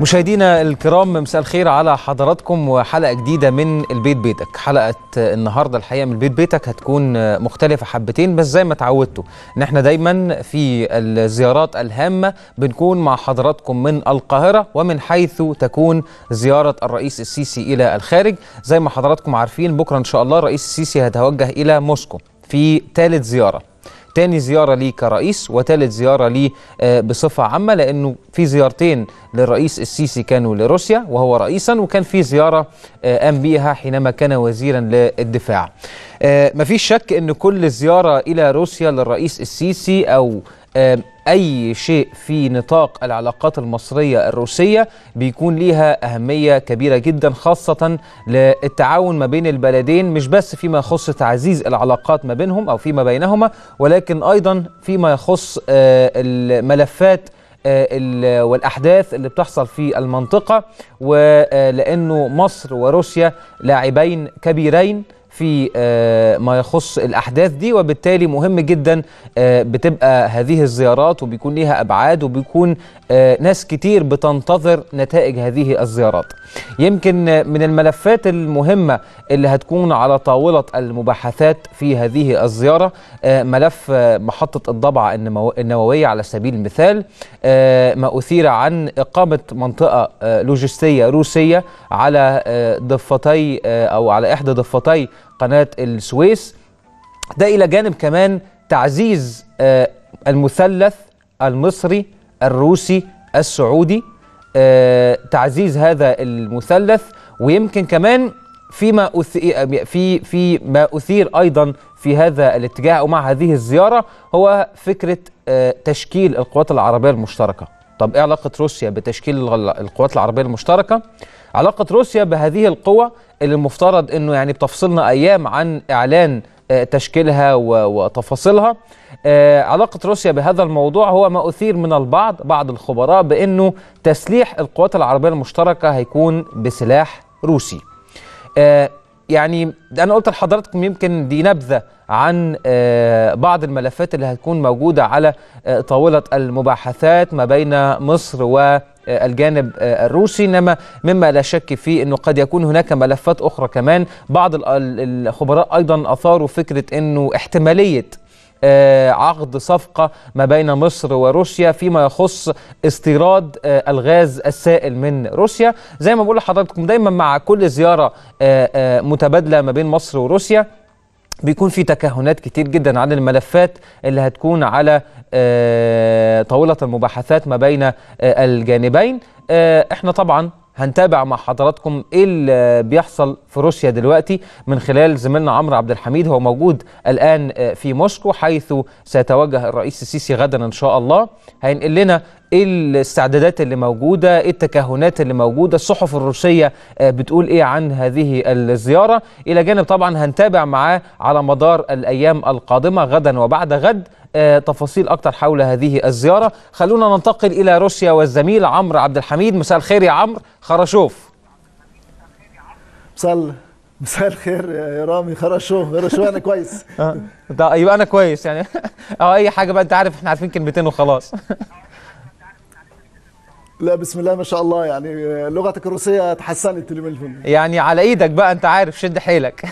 مشاهدينا الكرام مساء الخير على حضراتكم وحلقه جديده من البيت بيتك حلقه النهارده الحقيقه من البيت بيتك هتكون مختلفه حبتين بس زي ما اتعودتوا ان احنا دايما في الزيارات الهامه بنكون مع حضراتكم من القاهره ومن حيث تكون زياره الرئيس السيسي الى الخارج زي ما حضراتكم عارفين بكره ان شاء الله الرئيس السيسي هيتوجه الى موسكو في ثالث زياره تاني زيارة ليه كرئيس وتالت زيارة ليه بصفة عامة لأنه في زيارتين للرئيس السيسي كانوا لروسيا وهو رئيسا وكان في زيارة قام بيها حينما كان وزيرا للدفاع مفيش شك أن كل زيارة إلى روسيا للرئيس السيسي أو أي شيء في نطاق العلاقات المصرية الروسية بيكون ليها أهمية كبيرة جدا خاصة للتعاون ما بين البلدين مش بس فيما يخص تعزيز العلاقات ما بينهم أو فيما بينهما ولكن أيضا فيما يخص الملفات والأحداث اللي بتحصل في المنطقة ولأنه مصر وروسيا لاعبين كبيرين في ما يخص الأحداث دي وبالتالي مهم جدا بتبقى هذه الزيارات وبيكون ليها أبعاد وبيكون ناس كتير بتنتظر نتائج هذه الزيارات يمكن من الملفات المهمة اللي هتكون على طاولة المباحثات في هذه الزيارة ملف محطة الضبعة النووية على سبيل المثال ما أثير عن إقامة منطقة لوجستية روسية على ضفتي أو على إحدى ضفتي قناة السويس ده إلى جانب كمان تعزيز المثلث المصري الروسي السعودي تعزيز هذا المثلث ويمكن كمان فيما في في ما أثير أيضا في هذا الاتجاه ومع هذه الزيارة هو فكرة تشكيل القوات العربية المشتركة طب إيه علاقة روسيا بتشكيل القوات العربية المشتركة؟ علاقة روسيا بهذه القوة اللي المفترض أنه يعني بتفصلنا أيام عن إعلان تشكيلها وتفاصيلها علاقة روسيا بهذا الموضوع هو ما أثير من البعض بعض الخبراء بأنه تسليح القوات العربية المشتركة هيكون بسلاح روسي يعني أنا قلت لحضراتكم يمكن دي نبذة عن بعض الملفات اللي هتكون موجودة على طاولة المباحثات ما بين مصر و الجانب الروسي انما مما لا شك فيه انه قد يكون هناك ملفات اخرى كمان بعض الخبراء ايضا اثاروا فكره انه احتماليه عقد صفقة ما بين مصر وروسيا فيما يخص استيراد الغاز السائل من روسيا زي ما بقول لحضراتكم دايما مع كل زيارة متبادلة ما بين مصر وروسيا بيكون في تكهنات كتير جدا عن الملفات اللي هتكون على طاولة المباحثات ما بين الجانبين احنا طبعا هنتابع مع حضراتكم ايه اللي بيحصل في روسيا دلوقتي من خلال زميلنا عمرو عبد الحميد هو موجود الان في موسكو حيث سيتوجه الرئيس السيسي غدا ان شاء الله هينقل لنا ايه الاستعدادات اللي موجوده ايه التكهنات اللي موجوده الصحف الروسيه بتقول ايه عن هذه الزياره الى جانب طبعا هنتابع معاه على مدار الايام القادمه غدا وبعد غد تفاصيل اكتر حول هذه الزياره خلونا ننتقل الى روسيا والزميل عمرو عبد الحميد مساء الخير يا عمرو خرشوف مساء مساء الخير يا رامي خرشوف خرشوف انا كويس ده يبقى انا كويس يعني او اي حاجه بقى انت عارف احنا عارفين كلمتين وخلاص لا بسم الله ما شاء الله يعني لغتك الروسيه تحسنت اليومين يعني على ايدك بقى انت عارف شد حيلك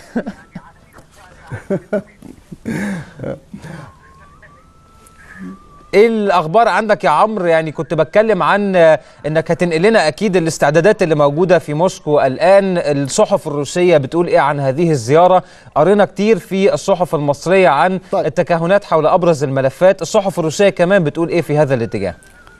ايه الاخبار عندك يا عمرو يعني كنت بتكلم عن انك هتنقل لنا اكيد الاستعدادات اللي موجوده في موسكو الان الصحف الروسيه بتقول ايه عن هذه الزياره قرينا كتير في الصحف المصريه عن طيب. التكهنات حول ابرز الملفات الصحف الروسيه كمان بتقول ايه في هذا الاتجاه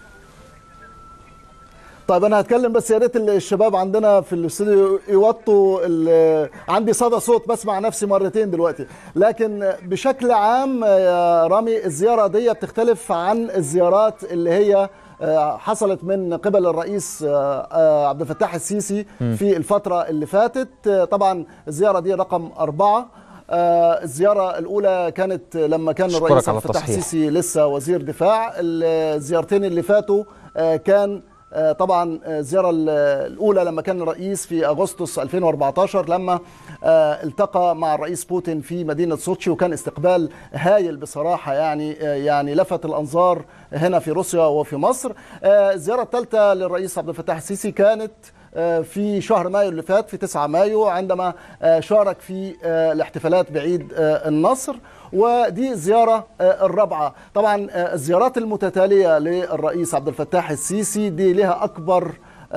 طيب انا هتكلم بس يا ريت الشباب عندنا في الاستوديو يوطوا عندي صدى صوت بسمع نفسي مرتين دلوقتي لكن بشكل عام يا رامي الزياره دي بتختلف عن الزيارات اللي هي حصلت من قبل الرئيس عبد الفتاح السيسي في الفتره اللي فاتت طبعا الزياره دي رقم أربعة الزيارة الأولى كانت لما كان الرئيس عبد الفتاح السيسي لسه وزير دفاع الزيارتين اللي فاتوا كان طبعا الزياره الاولى لما كان رئيس في اغسطس 2014 لما التقى مع الرئيس بوتين في مدينه سوتشي وكان استقبال هايل بصراحه يعني يعني لفت الانظار هنا في روسيا وفي مصر الزياره الثالثه للرئيس عبد الفتاح السيسي كانت في شهر مايو اللي فات في 9 مايو عندما شارك في الاحتفالات بعيد النصر ودي الزيارة الرابعة طبعا الزيارات المتتالية للرئيس عبد الفتاح السيسي دي لها أكبر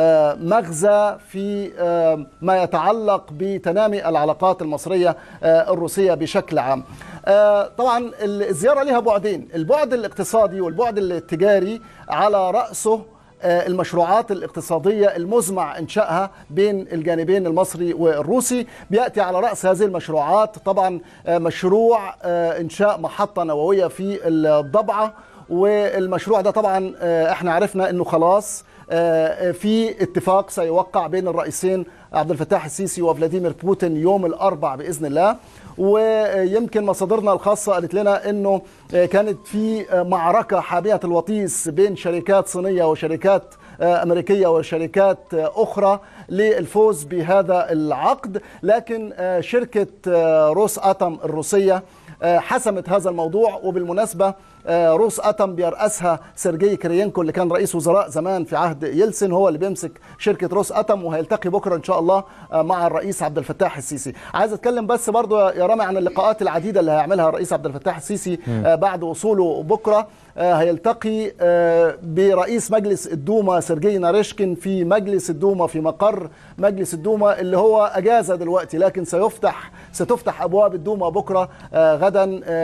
مغزى في ما يتعلق بتنامي العلاقات المصرية الروسية بشكل عام طبعا الزيارة لها بعدين البعد الاقتصادي والبعد التجاري على رأسه المشروعات الاقتصادية المزمع إنشائها بين الجانبين المصري والروسي بيأتي على رأس هذه المشروعات طبعا مشروع إنشاء محطة نووية في الضبعة والمشروع ده طبعا احنا عرفنا انه خلاص في اتفاق سيوقع بين الرئيسين عبد الفتاح السيسي وفلاديمير بوتين يوم الاربع باذن الله ويمكن مصادرنا الخاصه قالت لنا انه كانت في معركه حاميه الوطيس بين شركات صينيه وشركات امريكيه وشركات اخرى للفوز بهذا العقد لكن شركه روس اتم الروسيه حسمت هذا الموضوع وبالمناسبه روس اتم بيرأسها سيرجي كريينكو اللي كان رئيس وزراء زمان في عهد يلسن هو اللي بيمسك شركه روس اتم وهيلتقي بكره ان شاء الله مع الرئيس عبد الفتاح السيسي عايز اتكلم بس برضو يا رامي عن اللقاءات العديده اللي هيعملها الرئيس عبد الفتاح السيسي بعد وصوله بكره هيلتقي برئيس مجلس الدوما سيرجي ناريشكين في مجلس الدوما في مقر مجلس الدوما اللي هو اجازه دلوقتي لكن سيفتح ستفتح ابواب الدوما بكره غدا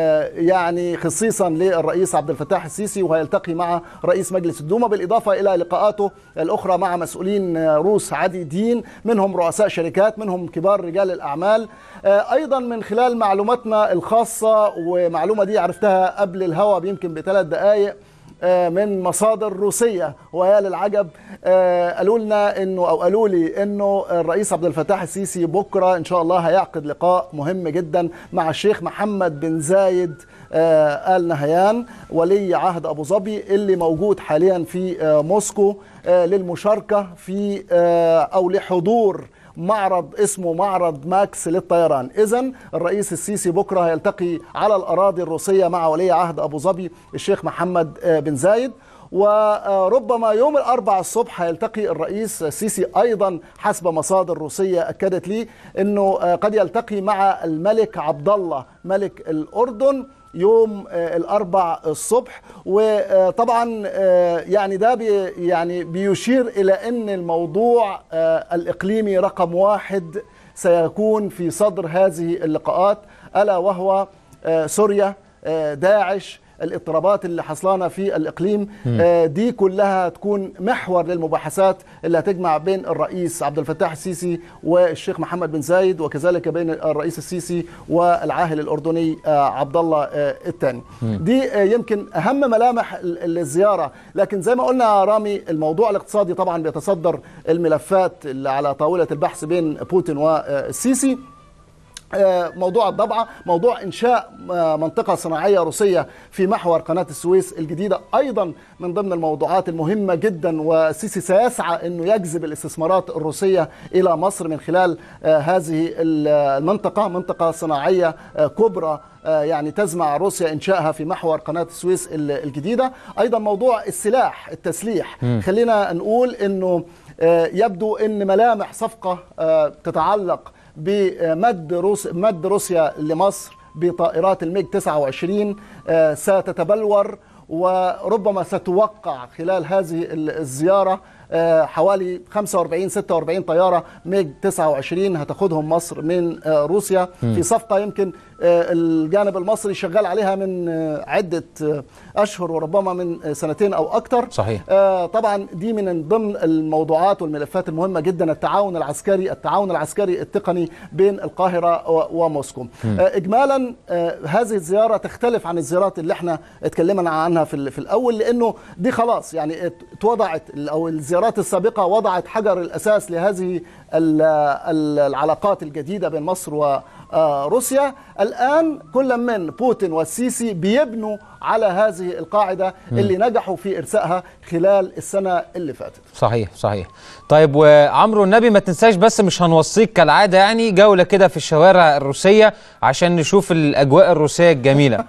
يعني خصيصا للرئيس عبد الفتاح السيسي وهيلتقي مع رئيس مجلس الدوما بالاضافه الى لقاءاته الاخرى مع مسؤولين روس عديدين منهم رؤساء شركات منهم كبار رجال الاعمال ايضا من خلال معلوماتنا الخاصه ومعلومه دي عرفتها قبل الهوا يمكن بثلاث دقائق من مصادر روسية ويا للعجب قالوا لنا انه او قالوا لي انه الرئيس عبد الفتاح السيسي بكره ان شاء الله هيعقد لقاء مهم جدا مع الشيخ محمد بن زايد آل نهيان ولي عهد ابو ظبي اللي موجود حاليا في موسكو للمشاركه في او لحضور معرض اسمه معرض ماكس للطيران اذا الرئيس السيسي بكره هيلتقي على الاراضي الروسيه مع ولي عهد ابو ظبي الشيخ محمد بن زايد وربما يوم الاربعاء الصبح هيلتقي الرئيس السيسي ايضا حسب مصادر روسيه اكدت لي انه قد يلتقي مع الملك عبد الله ملك الاردن يوم الاربع الصبح وطبعا يعني ده بي يعني بيشير الى ان الموضوع الاقليمي رقم واحد سيكون في صدر هذه اللقاءات الا وهو سوريا داعش الاضطرابات اللي حصلانه في الاقليم م. دي كلها تكون محور للمباحثات اللي هتجمع بين الرئيس عبد الفتاح السيسي والشيخ محمد بن زايد وكذلك بين الرئيس السيسي والعاهل الاردني عبد الله الثاني دي يمكن اهم ملامح الزياره لكن زي ما قلنا يا رامي الموضوع الاقتصادي طبعا بيتصدر الملفات اللي على طاوله البحث بين بوتين والسيسي موضوع الضبعة موضوع إنشاء منطقة صناعية روسية في محور قناة السويس الجديدة أيضا من ضمن الموضوعات المهمة جدا والسيسي سيسعى أنه يجذب الاستثمارات الروسية إلى مصر من خلال هذه المنطقة منطقة صناعية كبرى يعني تزمع روسيا انشائها في محور قناه السويس الجديده ايضا موضوع السلاح التسليح م. خلينا نقول انه يبدو ان ملامح صفقه تتعلق بمد روس مد روسيا لمصر بطائرات الميج 29 ستتبلور وربما ستوقع خلال هذه الزياره حوالي 45 46 طياره ميج 29 هتاخدهم مصر من روسيا في صفقه يمكن الجانب المصري شغال عليها من عده اشهر وربما من سنتين او اكثر صحيح طبعا دي من ضمن الموضوعات والملفات المهمه جدا التعاون العسكري التعاون العسكري التقني بين القاهره وموسكو اجمالا هذه الزياره تختلف عن الزيارات اللي احنا اتكلمنا عنها في الاول لانه دي خلاص يعني اتوضعت او الزيارات الزيارات السابقة وضعت حجر الأساس لهذه العلاقات الجديدة بين مصر وروسيا الآن كل من بوتين والسيسي بيبنوا على هذه القاعدة اللي نجحوا في إرسائها خلال السنة اللي فاتت صحيح صحيح طيب وعمرو النبي ما تنساش بس مش هنوصيك كالعادة يعني جولة كده في الشوارع الروسية عشان نشوف الأجواء الروسية الجميلة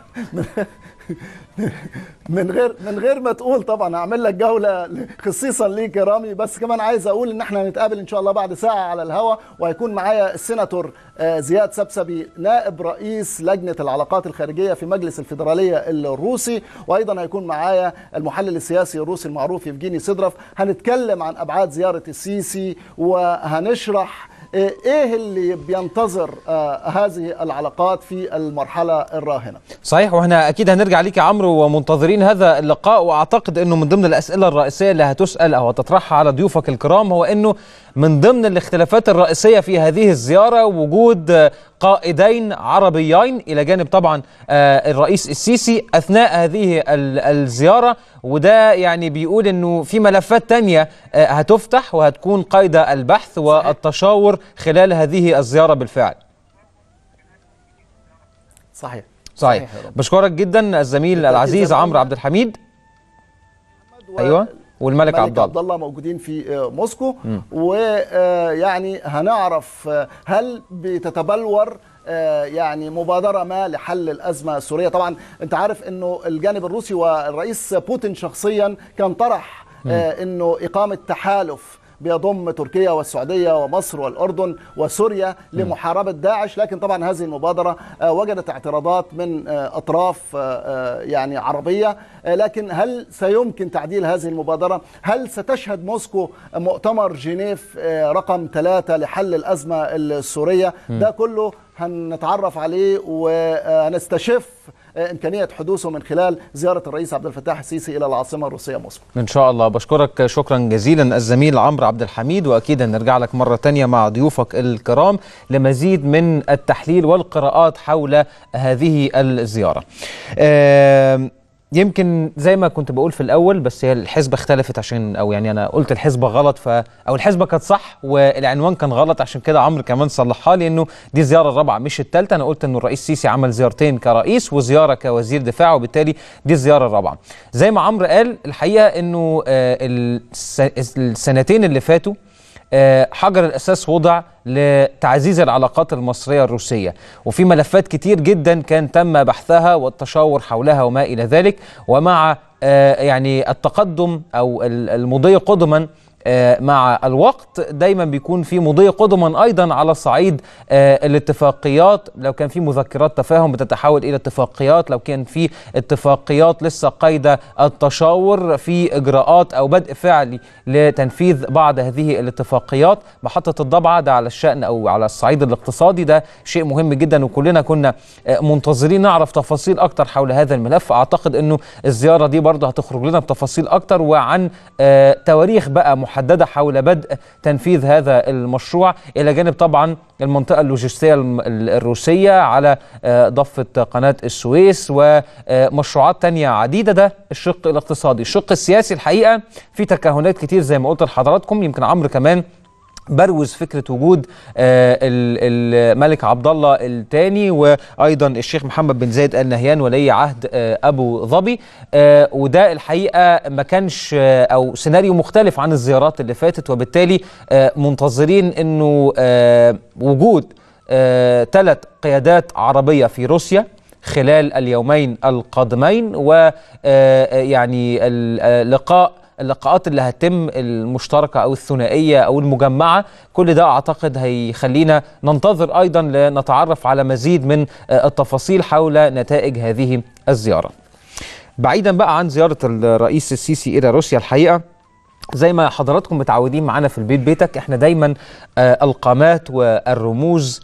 من غير من غير ما تقول طبعا هعمل لك جوله خصيصا ليك يا رامي بس كمان عايز اقول ان احنا هنتقابل ان شاء الله بعد ساعه على الهوا وهيكون معايا السيناتور زياد سبسبي نائب رئيس لجنه العلاقات الخارجيه في مجلس الفيدراليه الروسي وايضا هيكون معايا المحلل السياسي الروسي المعروف يفجيني سيدرف هنتكلم عن ابعاد زياره السيسي وهنشرح ايه اللي بينتظر آه هذه العلاقات في المرحله الراهنه صحيح واحنا اكيد هنرجع ليك يا عمرو ومنتظرين هذا اللقاء واعتقد انه من ضمن الاسئله الرئيسيه اللي هتسال او هتطرحها على ضيوفك الكرام هو انه من ضمن الاختلافات الرئيسيه في هذه الزياره وجود قائدين عربيين الى جانب طبعا الرئيس السيسي اثناء هذه الزياره وده يعني بيقول انه في ملفات تانية هتفتح وهتكون قيد البحث والتشاور خلال هذه الزياره بالفعل صحيح صحيح, صحيح بشكرك جدا الزميل العزيز عمرو عبد الحميد ايوه والملك عبد الله عبد الله موجودين في موسكو ويعني هنعرف هل بتتبلور يعني مبادره ما لحل الازمه السوريه طبعا انت عارف انه الجانب الروسي والرئيس بوتين شخصيا كان طرح انه اقامه تحالف بيضم تركيا والسعوديه ومصر والاردن وسوريا لمحاربه داعش لكن طبعا هذه المبادره وجدت اعتراضات من اطراف يعني عربيه لكن هل سيمكن تعديل هذه المبادره؟ هل ستشهد موسكو مؤتمر جنيف رقم ثلاثه لحل الازمه السوريه؟ ده كله هنتعرف عليه وهنستشف امكانيه حدوثه من خلال زياره الرئيس عبد الفتاح السيسي الى العاصمه الروسيه موسكو. ان شاء الله بشكرك شكرا جزيلا الزميل عمرو عبد الحميد واكيد هنرجع لك مره ثانيه مع ضيوفك الكرام لمزيد من التحليل والقراءات حول هذه الزياره. أه يمكن زي ما كنت بقول في الاول بس هي الحسبه اختلفت عشان او يعني انا قلت الحسبه غلط ف او الحسبه كانت صح والعنوان كان غلط عشان كده عمرو كمان صلحها لي انه دي الزياره الرابعه مش الثالثه انا قلت انه الرئيس السيسي عمل زيارتين كرئيس وزياره كوزير دفاع وبالتالي دي الزياره الرابعه زي ما عمرو قال الحقيقه انه السنتين اللي فاتوا حجر الاساس وضع لتعزيز العلاقات المصريه الروسيه وفي ملفات كتير جدا كان تم بحثها والتشاور حولها وما الى ذلك ومع يعني التقدم او المضي قدما مع الوقت دايما بيكون في مضي قدما ايضا على صعيد الاتفاقيات لو كان في مذكرات تفاهم بتتحول الى اتفاقيات لو كان في اتفاقيات لسه قيد التشاور في اجراءات او بدء فعلي لتنفيذ بعض هذه الاتفاقيات محطه الضبعه ده على الشان او على الصعيد الاقتصادي ده شيء مهم جدا وكلنا كنا منتظرين نعرف تفاصيل اكتر حول هذا الملف اعتقد انه الزياره دي برضه هتخرج لنا بتفاصيل اكتر وعن تواريخ بقى محددة حول بدء تنفيذ هذا المشروع إلى جانب طبعا المنطقة اللوجستية الروسية على ضفة قناة السويس ومشروعات تانية عديدة ده الشق الاقتصادي الشق السياسي الحقيقة في تكهنات كتير زي ما قلت لحضراتكم يمكن عمرو كمان بروز فكره وجود آه الملك عبد الله الثاني وايضا الشيخ محمد بن زايد ال نهيان ولي عهد آه ابو ظبي آه وده الحقيقه ما كانش او سيناريو مختلف عن الزيارات اللي فاتت وبالتالي منتظرين انه وجود ثلاث قيادات عربيه في روسيا خلال اليومين القادمين ويعني اللقاء اللقاءات اللي هتتم المشتركه او الثنائيه او المجمعه كل ده اعتقد هيخلينا ننتظر ايضا لنتعرف على مزيد من التفاصيل حول نتائج هذه الزياره. بعيدا بقى عن زياره الرئيس السيسي الى روسيا الحقيقه زي ما حضراتكم متعودين معانا في البيت بيتك احنا دايما القامات والرموز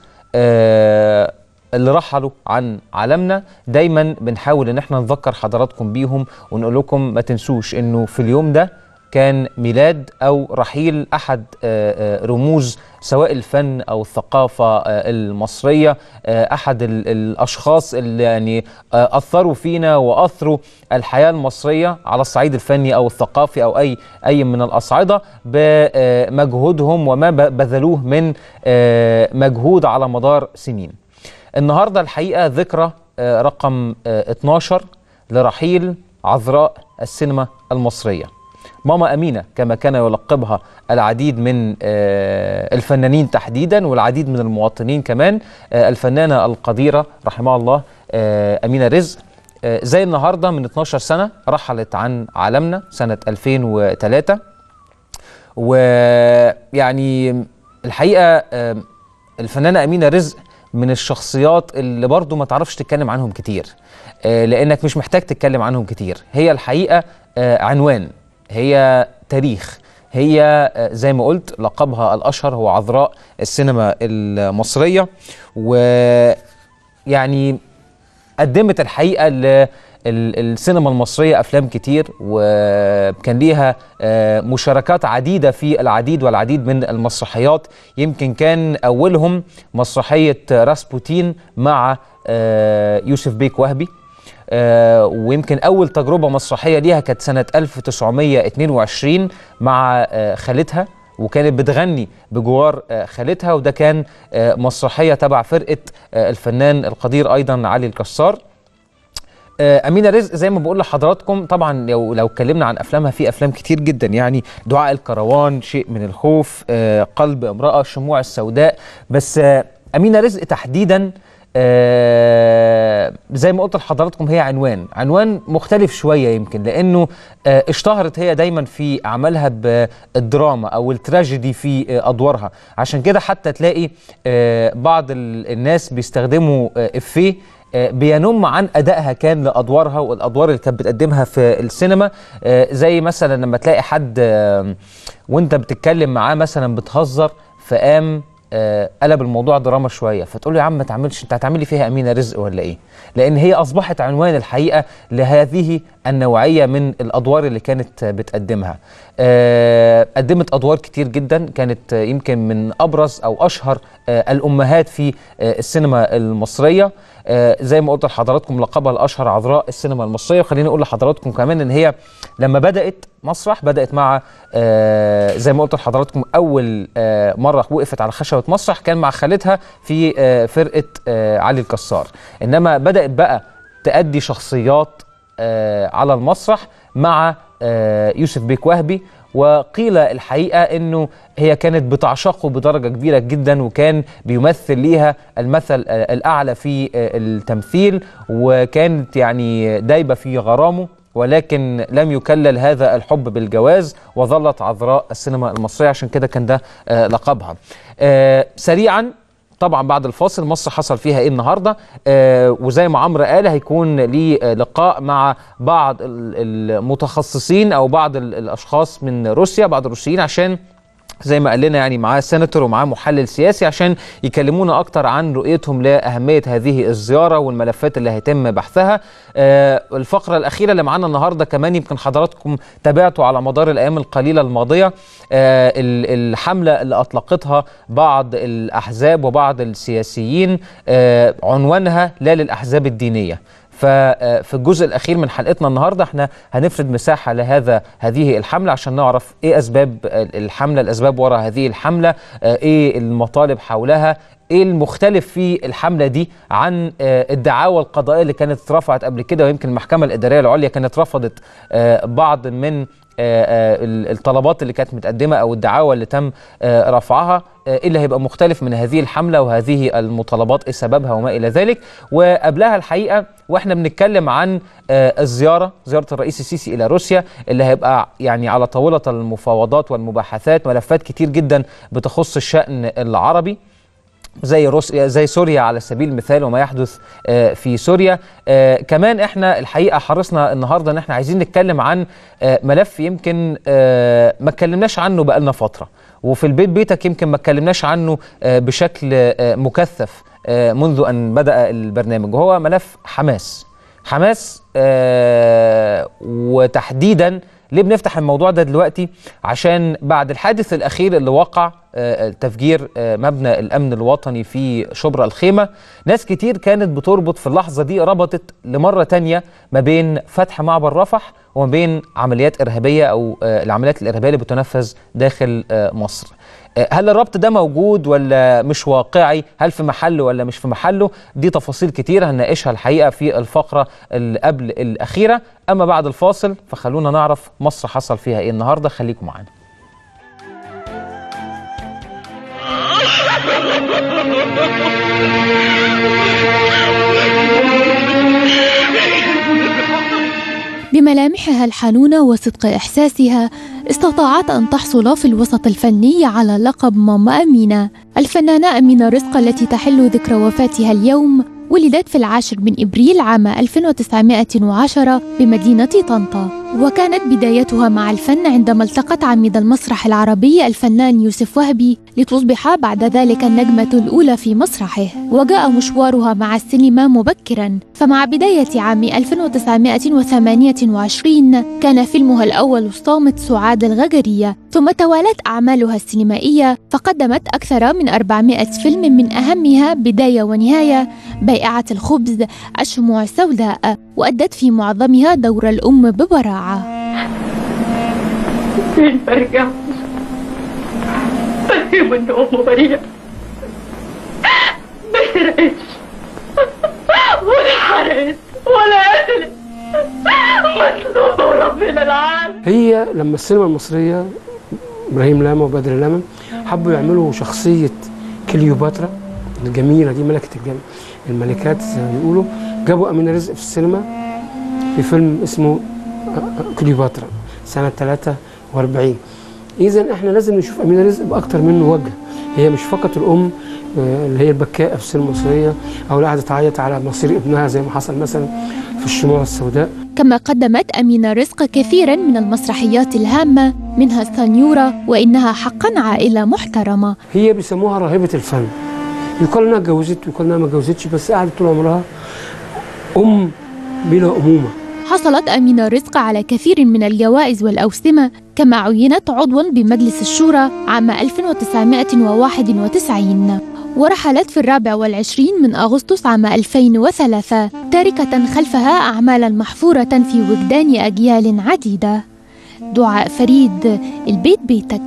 اللي رحلوا عن عالمنا دايما بنحاول ان احنا نذكر حضراتكم بيهم ونقول لكم ما تنسوش انه في اليوم ده كان ميلاد او رحيل احد آه، آه، رموز سواء الفن او الثقافه آه، المصريه آه، احد ال- الاشخاص اللي يعني آه، اثروا فينا واثروا الحياه المصريه على الصعيد الفني او الثقافي او اي اي من الاصعده بمجهودهم وما ب- بذلوه من آه، مجهود على مدار سنين. النهارده الحقيقه ذكرى آه، رقم آه، 12 لرحيل عذراء السينما المصريه. ماما أمينة كما كان يلقبها العديد من آه، الفنانين تحديدا والعديد من المواطنين كمان آه، الفنانة القديرة رحمها الله آه، أمينة رزق آه، زي النهاردة من 12 سنة رحلت عن عالمنا سنة 2003 ويعني الحقيقة آه، الفنانة أمينة رزق من الشخصيات اللي برضو ما تعرفش تتكلم عنهم كتير آه، لأنك مش محتاج تتكلم عنهم كتير هي الحقيقة آه، عنوان هي تاريخ هي آه، زي ما قلت لقبها الأشهر هو عذراء السينما المصرية ويعني قدمت الحقيقه ل ال- السينما المصريه افلام كتير وكان ليها آه، مشاركات عديده في العديد والعديد من المسرحيات يمكن كان اولهم مسرحيه راسبوتين مع آه، يوسف بيك وهبي آه، ويمكن اول تجربه مسرحيه ليها كانت سنه 1922 مع آه، خالتها وكانت بتغني بجوار آه، خالتها وده كان آه، مسرحيه تبع فرقه آه، الفنان القدير ايضا علي الكسار آه، أمينة رزق زي ما بقول لحضراتكم طبعا لو لو اتكلمنا عن أفلامها في أفلام كتير جدا يعني دعاء الكروان شيء من الخوف آه، قلب امرأة الشموع السوداء بس آه، أمينة رزق تحديدا آه، زي ما قلت لحضراتكم هي عنوان عنوان مختلف شوية يمكن لأنه آه، اشتهرت هي دايما في أعمالها بالدراما أو التراجيدي في آه، أدوارها عشان كده حتى تلاقي آه، بعض ال- الناس بيستخدموا آه، إفيه آه، بينم عن ادائها كان لادوارها والادوار اللي كانت بتقدمها في السينما آه، زي مثلا لما تلاقي حد آه، وانت بتتكلم معاه مثلا بتهزر فقام آه، قلب الموضوع دراما شويه فتقول له يا عم ما تعملش انت هتعملي فيها امينه رزق ولا ايه؟ لان هي اصبحت عنوان الحقيقه لهذه النوعيه من الادوار اللي كانت آه، بتقدمها. آه، قدمت ادوار كتير جدا كانت آه، يمكن من ابرز او اشهر آه، الامهات في آه، السينما المصريه آه، زي ما قلت لحضراتكم لقبها الاشهر عذراء السينما المصريه وخليني اقول لحضراتكم كمان ان هي لما بدات مسرح بدات مع آه، زي ما قلت لحضراتكم اول آه، مره وقفت على خشبه مسرح كان مع خالتها في آه، فرقه آه، علي الكسار انما بدات بقى تأدي شخصيات آه، على المسرح مع آه، يوسف بيك وهبي وقيل الحقيقة أنه هي كانت بتعشقه بدرجة كبيرة جدا وكان بيمثل ليها المثل آه، الأعلى في آه، التمثيل وكانت يعني دايبة في غرامه ولكن لم يكلل هذا الحب بالجواز وظلت عذراء السينما المصرية عشان كده كان ده آه، لقبها آه، سريعا طبعا بعد الفاصل مصر حصل فيها ايه النهارده آه وزي ما عمرو قال هيكون ليه آه، لقاء مع بعض ال- المتخصصين او بعض ال- الاشخاص من روسيا بعض الروسيين عشان زي ما قال لنا يعني معاه سيناتور ومعاه محلل سياسي عشان يكلمونا اكتر عن رؤيتهم لاهميه هذه الزياره والملفات اللي هيتم بحثها. آه الفقره الاخيره اللي معانا النهارده كمان يمكن حضراتكم تابعتوا على مدار الايام القليله الماضيه آه ال- الحمله اللي اطلقتها بعض الاحزاب وبعض السياسيين آه عنوانها لا للاحزاب الدينيه. ففي الجزء الاخير من حلقتنا النهارده احنا هنفرد مساحه لهذا هذه الحمله عشان نعرف ايه اسباب الحمله الاسباب وراء هذه الحمله آه، ايه المطالب حولها ايه المختلف في الحمله دي عن آه، الدعاوى القضائيه اللي كانت اترفعت قبل كده ويمكن المحكمه الاداريه العليا كانت رفضت آه، بعض من آه، آه، ال- الطلبات اللي كانت متقدمه او الدعاوى اللي تم آه، رفعها آه، ايه اللي هيبقى مختلف من هذه الحمله وهذه المطالبات ايه سببها وما الى ذلك وقبلها الحقيقه واحنا بنتكلم عن آه، الزياره زياره الرئيس السيسي الى روسيا اللي هيبقى يعني على طاوله المفاوضات والمباحثات ملفات كتير جدا بتخص الشان العربي زي روسيا زي سوريا على سبيل المثال وما يحدث آه، في سوريا آه، كمان احنا الحقيقه حرصنا النهارده ان احنا عايزين نتكلم عن آه، ملف يمكن آه، ما اتكلمناش عنه بقالنا فتره وفي البيت بيتك يمكن ما اتكلمناش عنه آه، بشكل آه، مكثف آه، منذ ان بدا البرنامج وهو ملف حماس حماس آه، وتحديدا ليه بنفتح الموضوع ده دلوقتي عشان بعد الحادث الاخير اللي وقع آه، تفجير آه، مبنى الامن الوطني في شبرا الخيمه ناس كتير كانت بتربط في اللحظه دي ربطت لمره تانية ما بين فتح معبر رفح وما بين عمليات ارهابيه او آه، العمليات الارهابيه اللي بتنفذ داخل آه، مصر آه، هل الربط ده موجود ولا مش واقعي هل في محله ولا مش في محله دي تفاصيل كتير هنناقشها الحقيقه في الفقره اللي قبل الاخيره اما بعد الفاصل فخلونا نعرف مصر حصل فيها ايه النهارده خليكم معانا بملامحها الحنونة وصدق إحساسها استطاعت أن تحصل في الوسط الفني على لقب ماما أمينة الفنانة أمينة رزق التي تحل ذكرى وفاتها اليوم ولدت في العاشر من إبريل عام 1910 بمدينة طنطا وكانت بدايتها مع الفن عندما التقت عميد المسرح العربي الفنان يوسف وهبي لتصبح بعد ذلك النجمة الأولى في مسرحه وجاء مشوارها مع السينما مبكرا فمع بداية عام 1928 كان فيلمها الأول الصامت سعاد الغجرية ثم توالت أعمالها السينمائية فقدمت أكثر من 400 فيلم من أهمها بداية ونهاية بائعة الخبز الشموع السوداء وأدت في معظمها دور الأم ببراعة فين برجع فاهم ان امه بريئة ما سرقتش ولا حرقت ولا قتلت مظلومة ربنا العالم هي لما السينما المصرية إبراهيم لاما وبدر لاما حبوا يعملوا شخصية كليوباترا الجميلة دي ملكة الجم... الملكات زي ما بيقولوا جابوا أمينة رزق في السينما في فيلم اسمه كليوباترا سنة 43 إذا إحنا لازم نشوف أمينة رزق بأكتر من وجه هي مش فقط الأم آه، اللي هي البكاءة في السينما المصرية أو اللي قاعدة تعيط على مصير ابنها زي ما حصل مثلا في الشموع السوداء كما قدمت أمينة رزق كثيرا من المسرحيات الهامة منها السنيورة وإنها حقا عائلة محترمة هي بيسموها راهبة الفن يقال انها اتجوزت ويقال انها ما اتجوزتش بس قعدت طول عمرها ام بلا امومه حصلت أمينة رزق على كثير من الجوائز والأوسمة كما عينت عضوا بمجلس الشورى عام 1991 ورحلت في الرابع والعشرين من أغسطس عام 2003 تاركة خلفها أعمالا محفورة في وجدان أجيال عديدة دعاء فريد البيت بيتك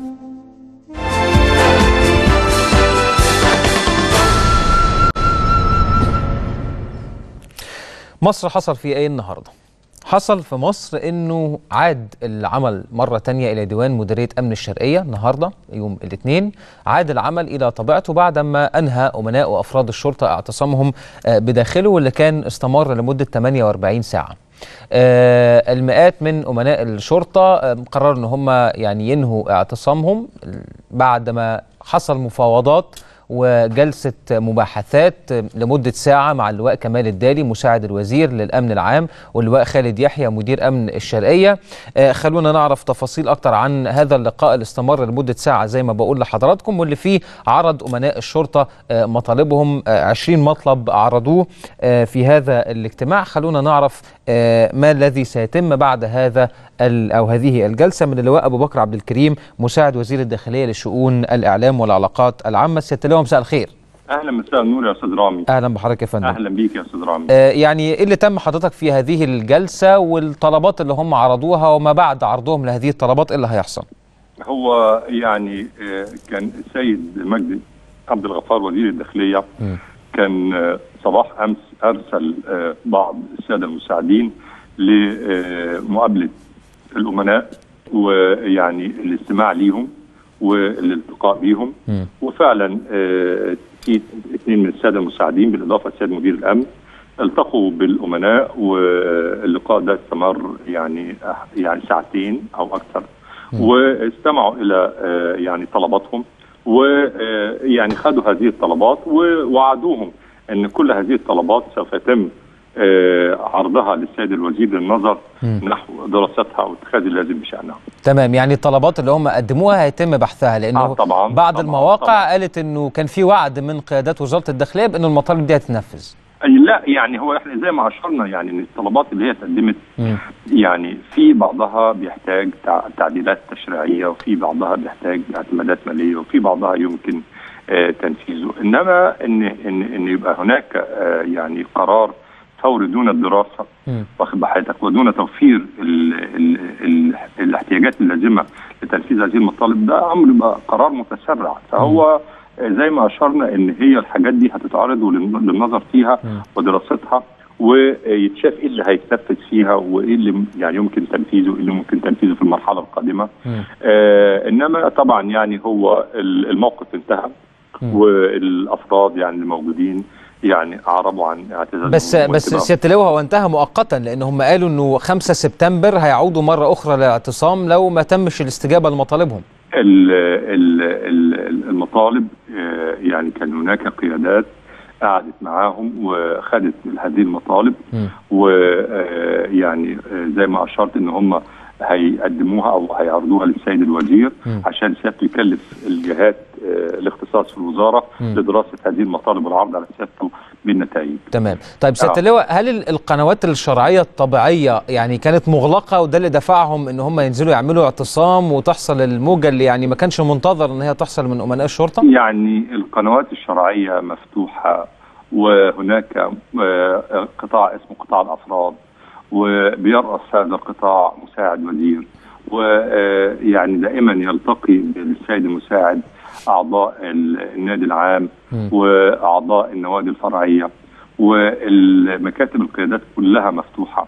مصر حصل فيه ايه النهارده؟ حصل في مصر انه عاد العمل مره تانية الى ديوان مديريه امن الشرقيه النهارده يوم الاثنين عاد العمل الى طبيعته بعدما انهى امناء وافراد الشرطه اعتصامهم آه، بداخله واللي كان استمر لمده 48 ساعه. آه، المئات من امناء الشرطه آه، قرروا ان هم يعني ينهوا اعتصامهم بعد ما حصل مفاوضات وجلسة مباحثات لمدة ساعة مع اللواء كمال الدالي مساعد الوزير للأمن العام واللواء خالد يحيى مدير أمن الشرقية آه، خلونا نعرف تفاصيل أكتر عن هذا اللقاء اللي استمر لمدة ساعة زي ما بقول لحضراتكم واللي فيه عرض أمناء الشرطة آه، مطالبهم آه، 20 مطلب عرضوه آه، في هذا الاجتماع خلونا نعرف آه، ما الذي سيتم بعد هذا ال- أو هذه الجلسة من اللواء أبو بكر عبد الكريم مساعد وزير الداخلية لشؤون الإعلام والعلاقات العامة سيادة اللواء مساء الخير اهلا مساء النور يا استاذ رامي اهلا بحضرتك يا فندم اهلا بيك يا استاذ رامي آه يعني ايه اللي تم حضرتك في هذه الجلسه والطلبات اللي هم عرضوها وما بعد عرضهم لهذه الطلبات ايه اللي هيحصل هو يعني آه، كان السيد مجدي عبد الغفار وزير الداخليه م. كان آه، صباح امس ارسل آه، بعض الساده المساعدين لمقابله الامناء ويعني الاستماع ليهم والالتقاء بيهم م. وفعلا آه، في اثنين من الساده المساعدين بالاضافه للسيد مدير الامن التقوا بالامناء واللقاء ده استمر يعني يعني ساعتين او اكثر واستمعوا الى آه، يعني طلباتهم ويعني خدوا هذه الطلبات ووعدوهم ان كل هذه الطلبات سوف يتم آه، عرضها للسيد الوزير للنظر نحو دراستها واتخاذ اللازم بشانها. تمام يعني الطلبات اللي هم قدموها هيتم بحثها لانه آه، طبعاً، بعض طبعاً، المواقع طبعاً. قالت انه كان في وعد من قيادات وزاره الداخليه بان المطالب دي هتتنفذ أي لا يعني هو احنا زي ما اشرنا يعني ان الطلبات اللي هي اتقدمت مم. يعني في بعضها بيحتاج تع- تعديلات تشريعيه وفي بعضها بيحتاج اعتمادات ماليه وفي بعضها يمكن آه، تنفيذه انما ان ان ان يبقى هناك آه، يعني قرار فوري دون الدراسه مم. واخد بحياتك ودون توفير ال ال ال الاحتياجات اللازمه لتنفيذ هذه المطالب ده امر يبقى قرار متسرع فهو زي ما اشرنا ان هي الحاجات دي هتتعرض وللن- للنظر فيها مم. ودراستها ويتشاف ايه اللي هيتنفذ فيها وايه اللي م- يعني يمكن تنفيذه وايه اللي ممكن تنفيذه في المرحله القادمه مم. آه انما طبعا يعني هو ال- الموقف انتهى مم. والافراد يعني اللي موجودين يعني اعربوا عن اعتزازهم بس بس وانتباههم. سياده اللواء هو انتهى مؤقتا لان هم قالوا انه 5 سبتمبر هيعودوا مره اخرى للاعتصام لو ما تمش الاستجابه لمطالبهم ال- ال- ال- المطالب آه، يعني كان هناك قيادات قعدت معاهم وخدت هذه المطالب مم. ويعني زي ما اشرت ان هم هيقدموها او هيعرضوها للسيد الوزير مم. عشان سيادته يكلف الجهات آه، الاختصاص في الوزاره مم. لدراسه هذه المطالب والعرض على سيادته بالنتائج. تمام طيب سياده آه. اللواء هل ال- القنوات الشرعيه الطبيعيه يعني كانت مغلقه وده اللي دفعهم ان هم ينزلوا يعملوا اعتصام وتحصل الموجه اللي يعني ما كانش منتظر ان هي تحصل من امناء الشرطه يعني القنوات الشرعية مفتوحة وهناك آه، قطاع اسمه قطاع الأفراد وبيرأس هذا القطاع مساعد وزير ويعني دائما يلتقي بالسيد المساعد أعضاء ال- النادي العام مم. وأعضاء النوادي الفرعية والمكاتب القيادات كلها مفتوحة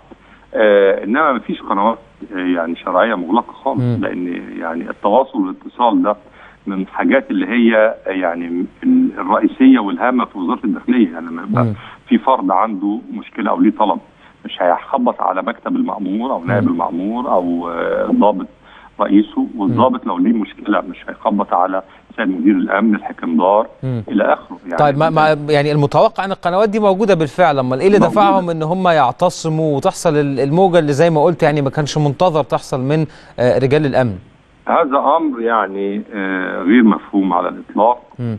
آه انما ما فيش قنوات آه، يعني شرعيه مغلقه خالص مم. لان يعني التواصل والاتصال ده من الحاجات اللي هي يعني ال- الرئيسيه والهامه في وزاره الداخليه يعني لما يبقى مم. في فرد عنده مشكله او ليه طلب مش هيخبط على مكتب المأمور او نائب مم. المأمور او آه، ضابط رئيسه والضابط لو ليه مشكله مش هيخبط على سيد مدير الامن الحكمدار مم. الى اخره يعني طيب ما ما يعني المتوقع ان القنوات دي موجوده بالفعل امال ايه اللي موجودة. دفعهم ان هم يعتصموا وتحصل ال- الموجه اللي زي ما قلت يعني ما كانش منتظر تحصل من آه، رجال الامن هذا امر يعني آه، غير مفهوم على الاطلاق مم.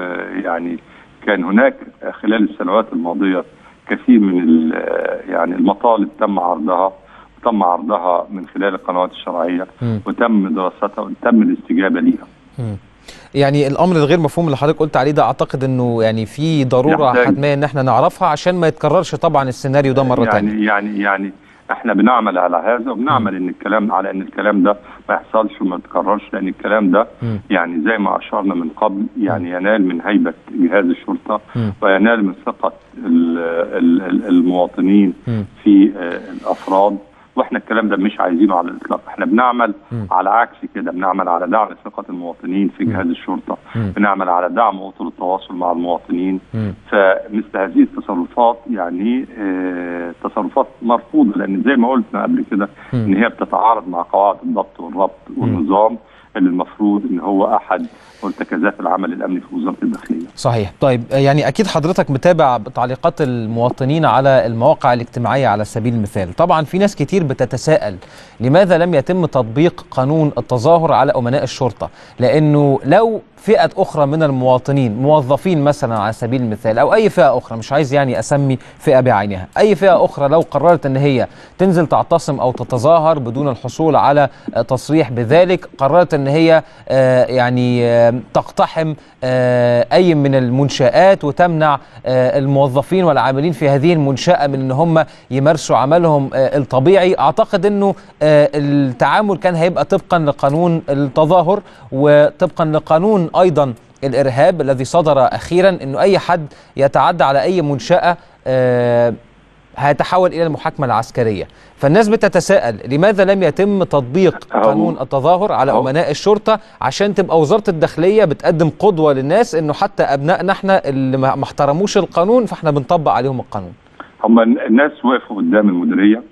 ويعني كان هناك خلال السنوات الماضيه كثير من ال- آه، يعني المطالب تم عرضها وتم عرضها من خلال القنوات الشرعيه مم. وتم دراستها وتم الاستجابه ليها مم. يعني الامر الغير مفهوم اللي حضرتك قلت عليه ده اعتقد انه يعني في ضروره يحتاج- حتميه ان احنا نعرفها عشان ما يتكررش طبعا السيناريو ده مره يعني ثانيه يعني يعني احنا بنعمل على هذا وبنعمل ان الكلام على ان الكلام ده ما يحصلش وما يتكررش لان الكلام ده مم. يعني زي ما اشرنا من قبل يعني ينال من هيبه جهاز الشرطه مم. وينال من ثقه ال- ال- ال- المواطنين مم. في آه، الافراد واحنا الكلام ده مش عايزينه على الاطلاق احنا بنعمل مم. على عكس كده بنعمل على دعم ثقه المواطنين في جهاز الشرطه مم. بنعمل على دعم اطر التواصل مع المواطنين مم. فمثل هذه التصرفات يعني آه، تصرفات مرفوضه لان زي ما قلنا قبل كده مم. ان هي بتتعارض مع قواعد الضبط والربط والنظام اللي المفروض ان هو احد مرتكزات العمل الامني في وزاره الداخليه. صحيح طيب يعني اكيد حضرتك متابع تعليقات المواطنين على المواقع الاجتماعيه على سبيل المثال طبعا في ناس كتير بتتساءل لماذا لم يتم تطبيق قانون التظاهر على امناء الشرطه لانه لو فئه اخرى من المواطنين موظفين مثلا على سبيل المثال او اي فئه اخرى مش عايز يعني اسمي فئه بعينها اي فئه اخرى لو قررت ان هي تنزل تعتصم او تتظاهر بدون الحصول على آه، تصريح بذلك قررت ان هي آه، يعني آه، تقتحم آه، اي من المنشآت وتمنع آه، الموظفين والعاملين في هذه المنشأة من ان هم يمارسوا عملهم آه، الطبيعي اعتقد انه آه، التعامل كان هيبقى طبقا لقانون التظاهر وطبقا لقانون ايضا الارهاب الذي صدر اخيرا انه اي حد يتعدى على اي منشأة آه، هيتحول الى المحاكمه العسكريه فالناس بتتساءل لماذا لم يتم تطبيق أهو. قانون التظاهر على أهو. امناء الشرطه عشان تبقى وزاره الداخليه بتقدم قدوه للناس انه حتى ابنائنا احنا اللي ما ما احترموش القانون فاحنا بنطبق عليهم القانون هم الناس وقفوا قدام المديريه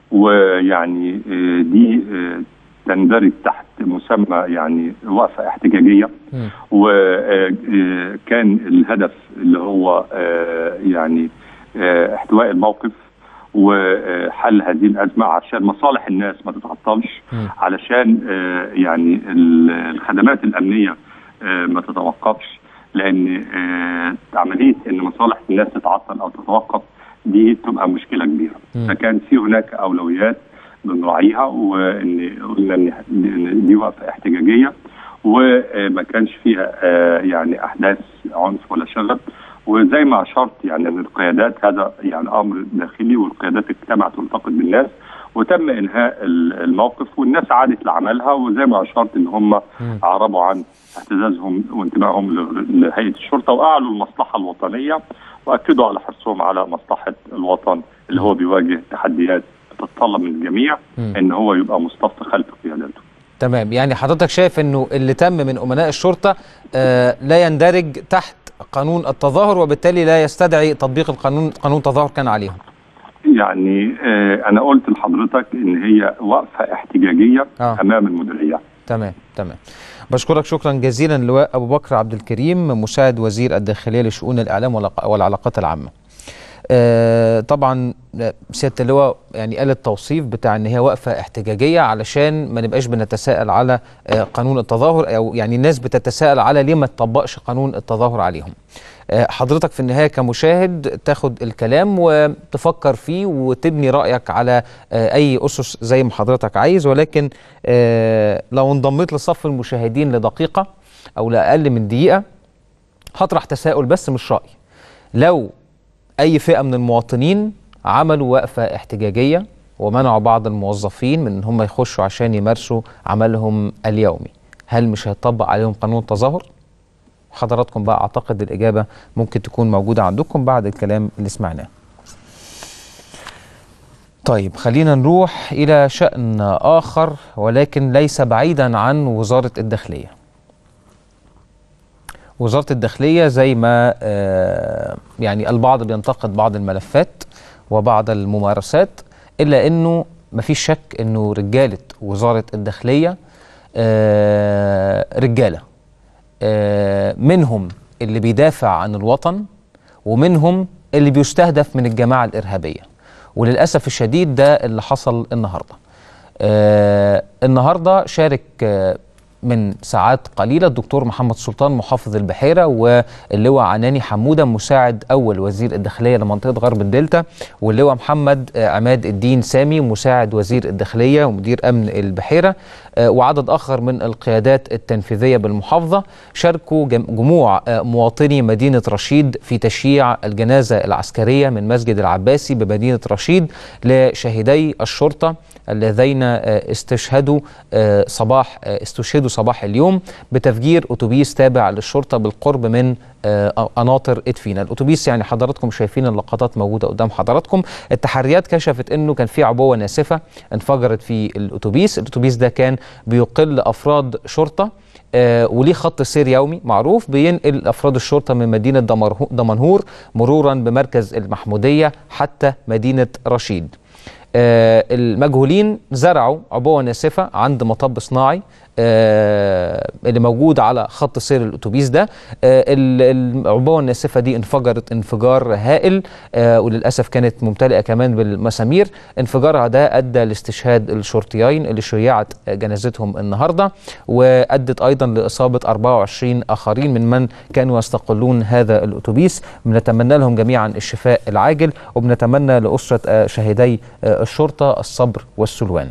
ويعني آه، دي آه، تندرج تحت مسمى يعني وقفه احتجاجيه مم. وكان الهدف اللي هو آه، يعني آه، احتواء الموقف وحل هذه الازمه عشان مصالح الناس ما تتعطلش مم. علشان آه، يعني ال- الخدمات الامنيه آه، ما تتوقفش لان آه، عمليه ان مصالح الناس تتعطل او تتوقف دي تبقى مشكله كبيره مم. فكان في هناك اولويات بنراعيها وان قلنا ان إن دي وقفه احتجاجيه وما كانش فيها آه، يعني احداث عنف ولا شغب وزي ما اشرت يعني ان القيادات هذا يعني امر داخلي والقيادات اجتمعت تلتقط بالناس وتم انهاء ال- الموقف والناس عادت لعملها وزي ما اشرت ان هم اعربوا عن اعتزازهم وانتمائهم ل- لهيئه الشرطه واعلوا المصلحه الوطنيه واكدوا على حرصهم على مصلحه الوطن اللي هو بيواجه تحديات تتطلب من الجميع مم. ان هو يبقى مصطف خلف قيادته. تمام يعني حضرتك شايف انه اللي تم من امناء الشرطه آه لا يندرج تحت قانون التظاهر وبالتالي لا يستدعي تطبيق القانون قانون التظاهر كان عليهم يعني آه انا قلت لحضرتك ان هي وقفه احتجاجيه آه. امام المديريه. تمام تمام بشكرك شكرا جزيلا لواء ابو بكر عبد الكريم مساعد وزير الداخليه لشؤون الاعلام والعلاق- والعلاقات العامه آه، طبعا آه، سياده اللواء يعني قال التوصيف بتاع ان هي وقفه احتجاجيه علشان ما نبقاش بنتساءل على آه، قانون التظاهر او يعني الناس بتتساءل على ليه ما تطبقش قانون التظاهر عليهم آه، حضرتك في النهايه كمشاهد تاخد الكلام وتفكر فيه وتبني رايك على آه، اي اسس زي ما حضرتك عايز ولكن آه، لو انضميت لصف المشاهدين لدقيقه او لاقل من دقيقه هطرح تساؤل بس مش راي لو اي فئه من المواطنين عملوا وقفه احتجاجيه ومنعوا بعض الموظفين من ان هم يخشوا عشان يمارسوا عملهم اليومي هل مش هيطبق عليهم قانون التظاهر حضراتكم بقى اعتقد الاجابه ممكن تكون موجوده عندكم بعد الكلام اللي سمعناه طيب خلينا نروح الى شان اخر ولكن ليس بعيدا عن وزاره الداخليه وزارة الداخلية زي ما آه، يعني البعض بينتقد بعض الملفات وبعض الممارسات إلا أنه مفيش شك أنه رجالة وزارة الداخلية آه، رجالة آه، منهم اللي بيدافع عن الوطن ومنهم اللي بيستهدف من الجماعة الإرهابية وللأسف الشديد ده اللي حصل النهاردة آه النهارده شارك آه من ساعات قليلة الدكتور محمد سلطان محافظ البحيرة واللواء عناني حمودة مساعد أول وزير الداخلية لمنطقة غرب الدلتا واللواء محمد آه، عماد الدين سامي مساعد وزير الداخلية ومدير أمن البحيرة آه، وعدد آخر من القيادات التنفيذية بالمحافظة شاركوا جم- جموع آه، مواطني مدينة رشيد في تشييع الجنازة العسكرية من مسجد العباسي بمدينة رشيد لشهيدي الشرطة اللذين آه، استشهدوا آه، صباح آه، استشهدوا صباح اليوم بتفجير اتوبيس تابع للشرطه بالقرب من آه، قناطر ادفينا الاتوبيس يعني حضراتكم شايفين اللقطات موجوده قدام حضراتكم التحريات كشفت انه كان في عبوه ناسفه انفجرت في الاتوبيس الاتوبيس ده كان بيقل افراد شرطه آه وليه خط سير يومي معروف بينقل افراد الشرطه من مدينه دمره- دمنهور مرورا بمركز المحموديه حتى مدينه رشيد آه، المجهولين زرعوا عبوه ناسفه عند مطب صناعي آه، اللي موجود على خط سير الاتوبيس ده آه، ال- العبوه الناسفه دي انفجرت انفجار هائل آه، وللاسف كانت ممتلئه كمان بالمسامير انفجارها ده ادى لاستشهاد الشرطيين اللي شيعت جنازتهم النهارده وادت ايضا لاصابه 24 اخرين من من كانوا يستقلون هذا الاتوبيس بنتمنى لهم جميعا الشفاء العاجل وبنتمنى لاسره آه، شهيدي آه، الشرطه الصبر والسلوان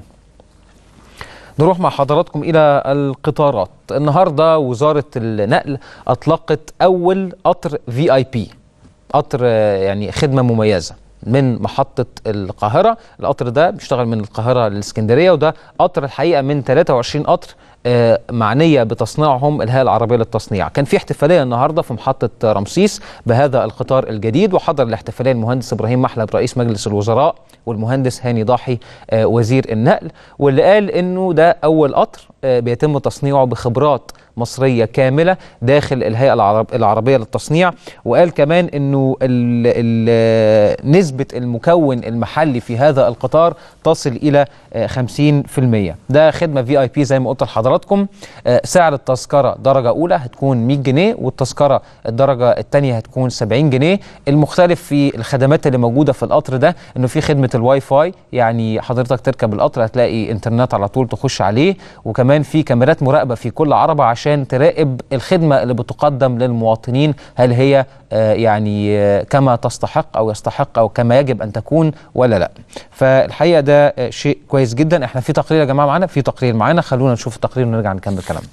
نروح مع حضراتكم إلى القطارات النهاردة وزارة النقل أطلقت أول قطر في آي بي قطر آه، يعني خدمة مميزة من محطة القاهرة القطر ده بيشتغل من القاهرة للإسكندرية وده قطر الحقيقة من 23 قطر آه، معنية بتصنيعهم الهيئة العربية للتصنيع كان في احتفالية النهاردة في محطة رمسيس بهذا القطار الجديد وحضر الاحتفالية المهندس إبراهيم محلب رئيس مجلس الوزراء والمهندس هاني ضاحي آه، وزير النقل واللي قال انه ده اول قطر آه، بيتم تصنيعه بخبرات مصريه كامله داخل الهيئه العرب العربيه للتصنيع وقال كمان انه ال ال نسبه المكون المحلي في هذا القطار تصل الى آه، 50% ده خدمه في اي بي زي ما قلت لحضراتكم آه، سعر التذكره درجه اولى هتكون 100 جنيه والتذكره الدرجه الثانيه هتكون 70 جنيه المختلف في الخدمات اللي موجوده في القطر ده انه في خدمه الواي فاي يعني حضرتك تركب القطر هتلاقي انترنت على طول تخش عليه وكمان في كاميرات مراقبه في كل عربه عشان عشان تراقب الخدمه اللي بتقدم للمواطنين هل هي آه، يعني آه، كما تستحق او يستحق او كما يجب ان تكون ولا لا فالحقيقه ده آه، شيء كويس جدا احنا في تقرير يا جماعه معانا في تقرير معانا خلونا نشوف التقرير ونرجع نكمل كلامنا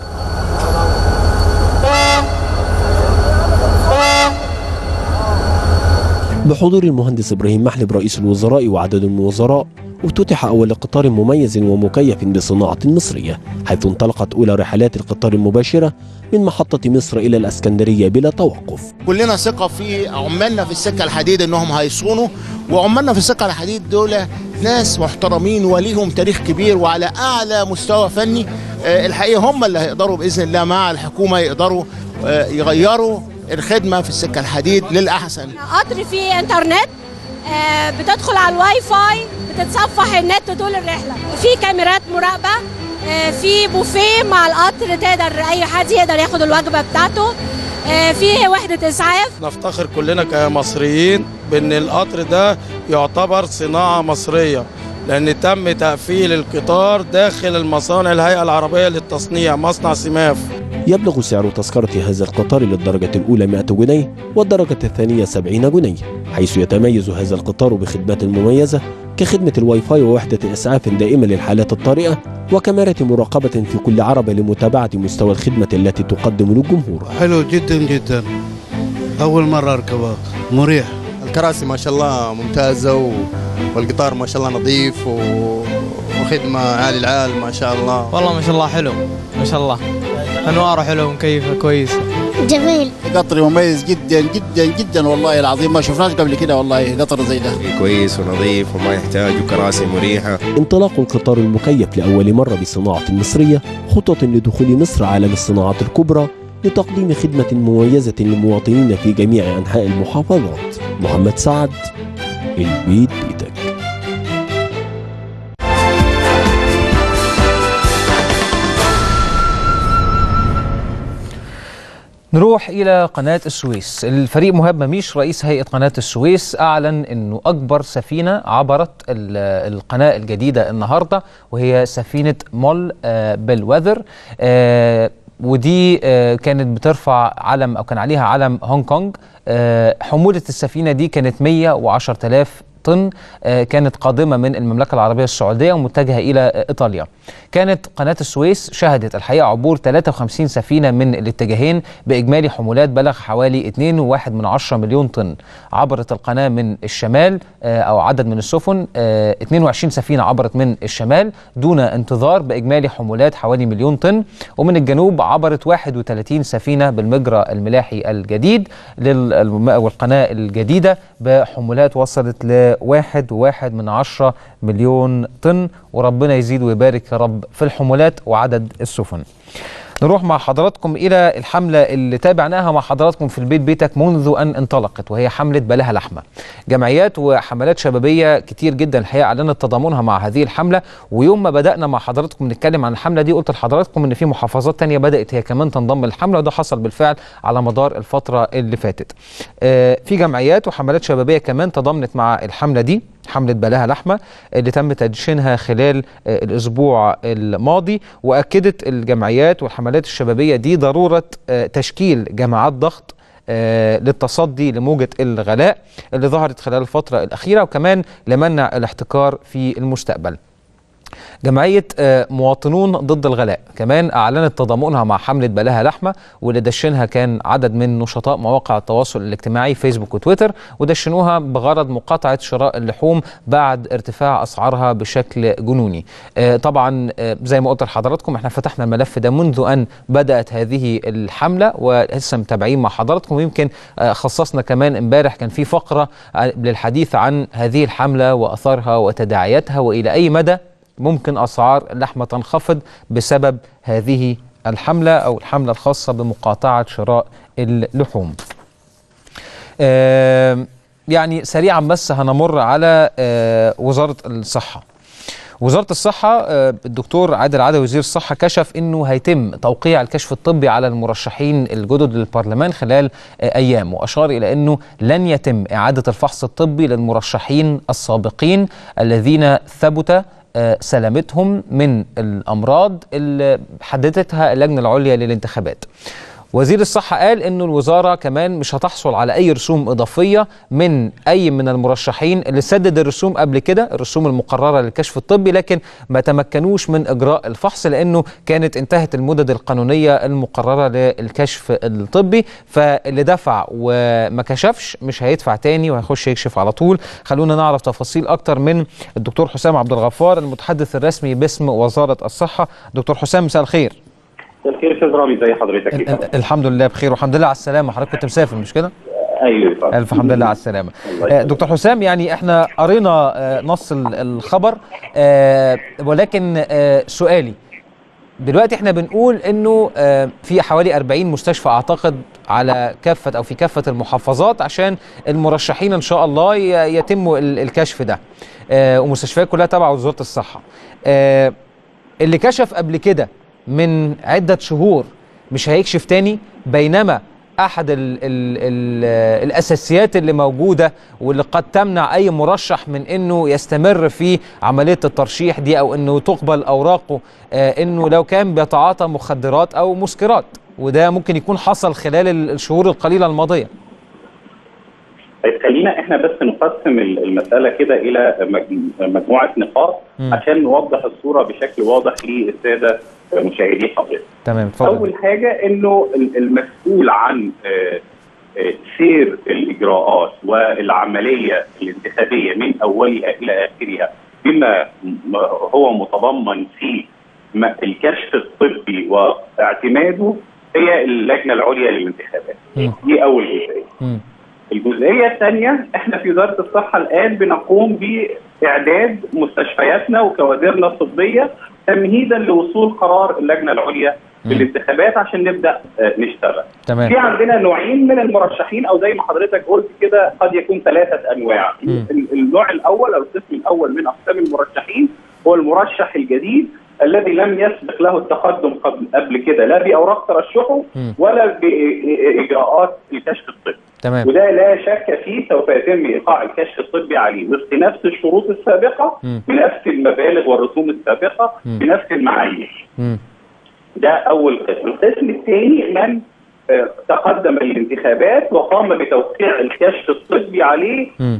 بحضور المهندس إبراهيم محلب رئيس الوزراء وعدد من الوزراء افتتح أول قطار مميز ومكيف بصناعة مصرية حيث انطلقت أولى رحلات القطار المباشرة من محطة مصر إلى الأسكندرية بلا توقف كلنا ثقة في عمالنا في السكة الحديد انهم هيصونوا وعمالنا في السكة الحديد دول ناس محترمين وليهم تاريخ كبير وعلى اعلى مستوى فني آه، الحقيقة هم اللي هيقدروا بإذن الله مع الحكومة يقدروا آه، يغيروا الخدمة في السكة الحديد للأحسن قطر فيه انترنت آه، بتدخل على الواي فاي بتتصفح النت طول الرحله في كاميرات مراقبه آه، في بوفيه مع القطر تقدر اي حد يقدر ياخد الوجبه بتاعته آه، في وحده اسعاف نفتخر كلنا كمصريين بان القطر ده يعتبر صناعه مصريه لان تم تقفيل القطار داخل المصانع الهيئه العربيه للتصنيع مصنع سماف يبلغ سعر تذكرة هذا القطار للدرجة الأولى 100 جنيه والدرجة الثانية 70 جنيه حيث يتميز هذا القطار بخدمات مميزة كخدمة الواي فاي ووحدة إسعاف دائمة للحالات الطارئة وكاميرا مراقبة في كل عربة لمتابعة مستوى الخدمة التي تقدم للجمهور حلو جدا جدا أول مرة أركبه مريح الكراسي ما شاء الله ممتازة و... والقطار ما شاء الله نظيف و... وخدمة عالي العال ما شاء الله والله ما شاء الله حلو ما شاء الله انواره حلوه ومكيفه كويسه جميل قطر مميز جدا جدا جدا والله العظيم ما شفناش قبل كده والله قطر زي ده كويس ونظيف وما يحتاج وكراسي مريحة انطلاق القطار المكيف لأول مرة بصناعة مصرية خطة لدخول مصر عالم الصناعات الكبرى لتقديم خدمة مميزة للمواطنين في جميع أنحاء المحافظات محمد سعد البيت بيتك نروح إلى قناة السويس الفريق مهاب مميش رئيس هيئة قناة السويس أعلن أنه أكبر سفينة عبرت ال- القناة الجديدة النهاردة وهي سفينة مول آه، بلوذر آه، ودي آه، كانت بترفع علم أو كان عليها علم هونج كونج آه، حمولة السفينة دي كانت 110 آلاف طن آه، كانت قادمة من المملكة العربية السعودية ومتجهة إلى آه، إيطاليا كانت قناة السويس شهدت الحقيقة عبور 53 سفينة من الاتجاهين بإجمالي حمولات بلغ حوالي 2.1 من عشرة مليون طن عبرت القناة من الشمال آه، أو عدد من السفن آه، 22 سفينة عبرت من الشمال دون انتظار بإجمالي حمولات حوالي مليون طن ومن الجنوب عبرت 31 سفينة بالمجرى الملاحي الجديد لل- والقناة الجديدة بحمولات وصلت لواحد وواحد من عشرة مليون طن وربنا يزيد ويبارك يا رب في الحمولات وعدد السفن نروح مع حضراتكم إلى الحملة اللي تابعناها مع حضراتكم في البيت بيتك منذ أن انطلقت وهي حملة بلاها لحمة جمعيات وحملات شبابية كتير جدا الحقيقة أعلنت تضامنها مع هذه الحملة ويوم ما بدأنا مع حضراتكم نتكلم عن الحملة دي قلت لحضراتكم إن في محافظات تانية بدأت هي كمان تنضم للحملة وده حصل بالفعل على مدار الفترة اللي فاتت آه، في جمعيات وحملات شبابية كمان تضامنت مع الحملة دي حملة بلاها لحمة اللي تم تدشينها خلال آه، الأسبوع الماضي وأكدت الجمعيات والحملات الشبابية دي ضرورة آه، تشكيل جماعات ضغط آه، للتصدي لموجة الغلاء اللي ظهرت خلال الفترة الأخيرة وكمان لمنع الاحتكار في المستقبل جمعية آه، مواطنون ضد الغلاء كمان أعلنت تضامنها مع حملة بلاها لحمة واللي دشنها كان عدد من نشطاء مواقع التواصل الاجتماعي فيسبوك وتويتر ودشنوها بغرض مقاطعة شراء اللحوم بعد ارتفاع أسعارها بشكل جنوني آه، طبعا آه، زي ما قلت لحضراتكم احنا فتحنا الملف ده منذ أن بدأت هذه الحملة ولسه متابعين مع حضراتكم ويمكن آه، خصصنا كمان امبارح كان في فقرة آه، للحديث عن هذه الحملة وأثارها وتداعياتها وإلى أي مدى ممكن أسعار اللحمة تنخفض بسبب هذه الحملة أو الحملة الخاصة بمقاطعة شراء اللحوم آم، يعني سريعا بس هنمر على آه، وزارة الصحة وزارة الصحة آه، الدكتور عادل عدوي وزير الصحة كشف انه هيتم توقيع الكشف الطبي على المرشحين الجدد للبرلمان خلال آه، ايام واشار الى انه لن يتم اعادة الفحص الطبي للمرشحين السابقين الذين ثبت آه، سلامتهم من الامراض اللي حددتها اللجنه العليا للانتخابات. وزير الصحة قال إنه الوزارة كمان مش هتحصل على أي رسوم إضافية من أي من المرشحين اللي سدد الرسوم قبل كده الرسوم المقررة للكشف الطبي لكن ما تمكنوش من إجراء الفحص لأنه كانت انتهت المدد القانونية المقررة للكشف الطبي فاللي دفع وما كشفش مش هيدفع تاني وهيخش يكشف على طول خلونا نعرف تفاصيل أكتر من الدكتور حسام عبد الغفار المتحدث الرسمي باسم وزارة الصحة دكتور حسام مساء الخير الخير استاذ رامي زي حضرتك كده الحمد لله بخير والحمد لله على السلامه حضرتك كنت مسافر مش كده ايوه طبعا. الف حمد لله على السلامه الله آه، دكتور حسام يعني احنا قرينا آه، نص ال- الخبر آه، ولكن آه، سؤالي دلوقتي احنا بنقول انه آه، في حوالي 40 مستشفى اعتقد على كافه او في كافه المحافظات عشان المرشحين ان شاء الله ي- يتم ال- الكشف ده آه، ومستشفيات كلها تبع وزاره الصحه آه، اللي كشف قبل كده من عدة شهور مش هيكشف تاني بينما أحد ال ال ال الأساسيات اللي موجودة واللي قد تمنع أي مرشح من أنه يستمر في عملية الترشيح دي أو أنه تقبل أوراقه آه أنه لو كان بيتعاطى مخدرات أو مسكرات وده ممكن يكون حصل خلال ال- الشهور القليلة الماضية طيب خلينا احنا بس نقسم ال- المساله كده الى مج- مجموعه نقاط مم. عشان نوضح الصوره بشكل واضح للساده مشاهدي حضرتك. تمام اتفضل اول حاجه انه ال- المسؤول عن آه، آه، سير الاجراءات والعمليه الانتخابيه من اولها الى اخرها بما م- هو متضمن في م- الكشف الطبي واعتماده هي اللجنه العليا للانتخابات. مم. دي اول جزئيه. مم. الجزئيه الثانيه احنا في وزاره الصحه الان بنقوم باعداد مستشفياتنا وكوادرنا الطبيه تمهيدا لوصول قرار اللجنه العليا مم. للانتخابات عشان نبدا آه، نشتغل. تمام في عندنا نوعين من المرشحين او زي ما حضرتك قلت كده قد يكون ثلاثه انواع. مم. ال- النوع الاول او القسم الاول من اقسام المرشحين هو المرشح الجديد الذي لم يسبق له التقدم قبل قبل كده لا باوراق ترشحه مم. ولا باجراءات الكشف الطبي. تمام وده لا شك فيه سوف يتم ايقاع الكشف الطبي عليه وفق نفس الشروط السابقه مم. بنفس المبالغ والرسوم السابقه مم. بنفس المعايير. مم. ده اول قسم، القسم الثاني من آه، تقدم الانتخابات وقام بتوقيع الكشف الطبي عليه مم.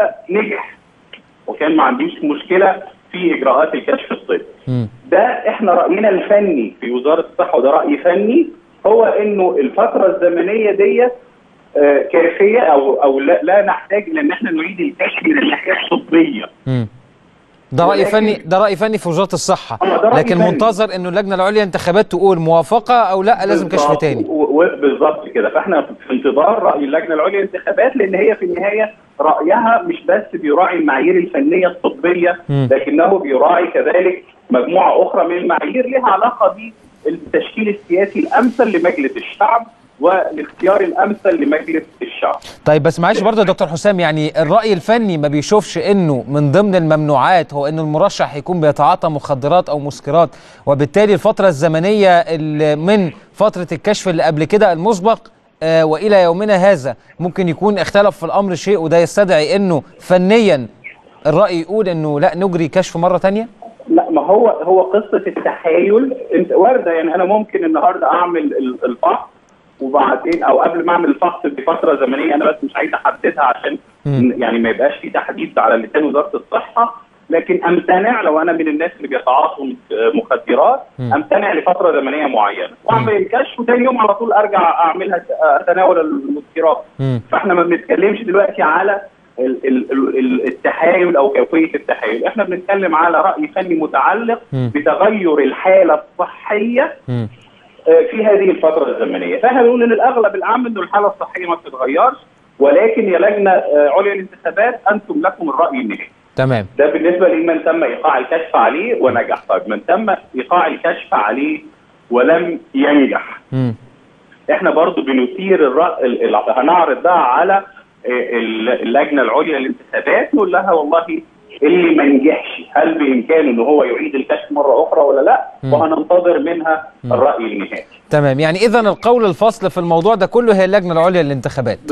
ونجح وكان ما عنديش مشكله في اجراءات الكشف الطبي. مم. ده احنا راينا الفني في وزاره الصحه وده راي فني هو انه الفتره الزمنيه ديت آه، كافيه او او لا, لا نحتاج الى ان احنا نعيد الكشف من الناحيه الطبيه مم. ده رأي ولكن- فني ده رأي فني في وزارة الصحة آه، ده رأي لكن فني. منتظر انه اللجنة العليا للانتخابات تقول موافقة او لا لازم كشف بالظبط. تاني و- و- بالظبط كده فاحنا في انتظار راي اللجنه العليا للانتخابات لان هي في النهايه رايها مش بس بيراعي المعايير الفنيه الطبيه مم. لكنه بيراعي كذلك مجموعه اخرى من المعايير لها علاقه بالتشكيل السياسي الامثل لمجلس الشعب والاختيار الامثل لمجلس الشعب طيب بس معلش برضه يا دكتور حسام يعني الرأي الفني ما بيشوفش انه من ضمن الممنوعات هو انه المرشح يكون بيتعاطى مخدرات او مسكرات وبالتالي الفترة الزمنية اللي من فترة الكشف اللي قبل كده المسبق آه والى يومنا هذا ممكن يكون اختلف في الامر شيء وده يستدعي انه فنيا الرأي يقول انه لا نجري كشف مرة تانية لا ما هو هو قصه التحايل انت وارده يعني انا ممكن النهارده اعمل ال- الفحص وبعدين او قبل ما اعمل الفحص بفتره زمنيه انا بس مش عايز احددها عشان مم. يعني ما يبقاش في تحديد على لسان وزاره الصحه لكن امتنع لو انا من الناس اللي بيتعاطوا مخدرات مم. امتنع لفتره زمنيه معينه واعمل الكشف وتاني يوم على طول ارجع اعملها اتناول المسكرات مم. فاحنا ما بنتكلمش دلوقتي على ال- ال- ال- ال- التحايل او كيفيه التحايل احنا بنتكلم على راي فني متعلق مم. بتغير الحاله الصحيه مم. آه، في هذه الفتره الزمنيه فاحنا بنقول ان الاغلب العام انه الحاله الصحيه ما بتتغيرش ولكن يا لجنه آه، عليا للانتخابات انتم لكم الراي النهائي تمام ده بالنسبه لمن تم ايقاع الكشف عليه ونجح طيب من تم ايقاع الكشف عليه ولم ينجح مم. احنا برضو بنثير الرأ... ال- ال- هنعرض ده على آه، ال- اللجنه العليا للانتخابات نقول لها والله اللي ما نجحش هل بامكانه ان هو يعيد الكشف مره اخرى ولا لا مم. وهننتظر منها الراي النهائي تمام يعني اذا القول الفصل في الموضوع ده كله هي اللجنة العليا للانتخابات ب- بالظبط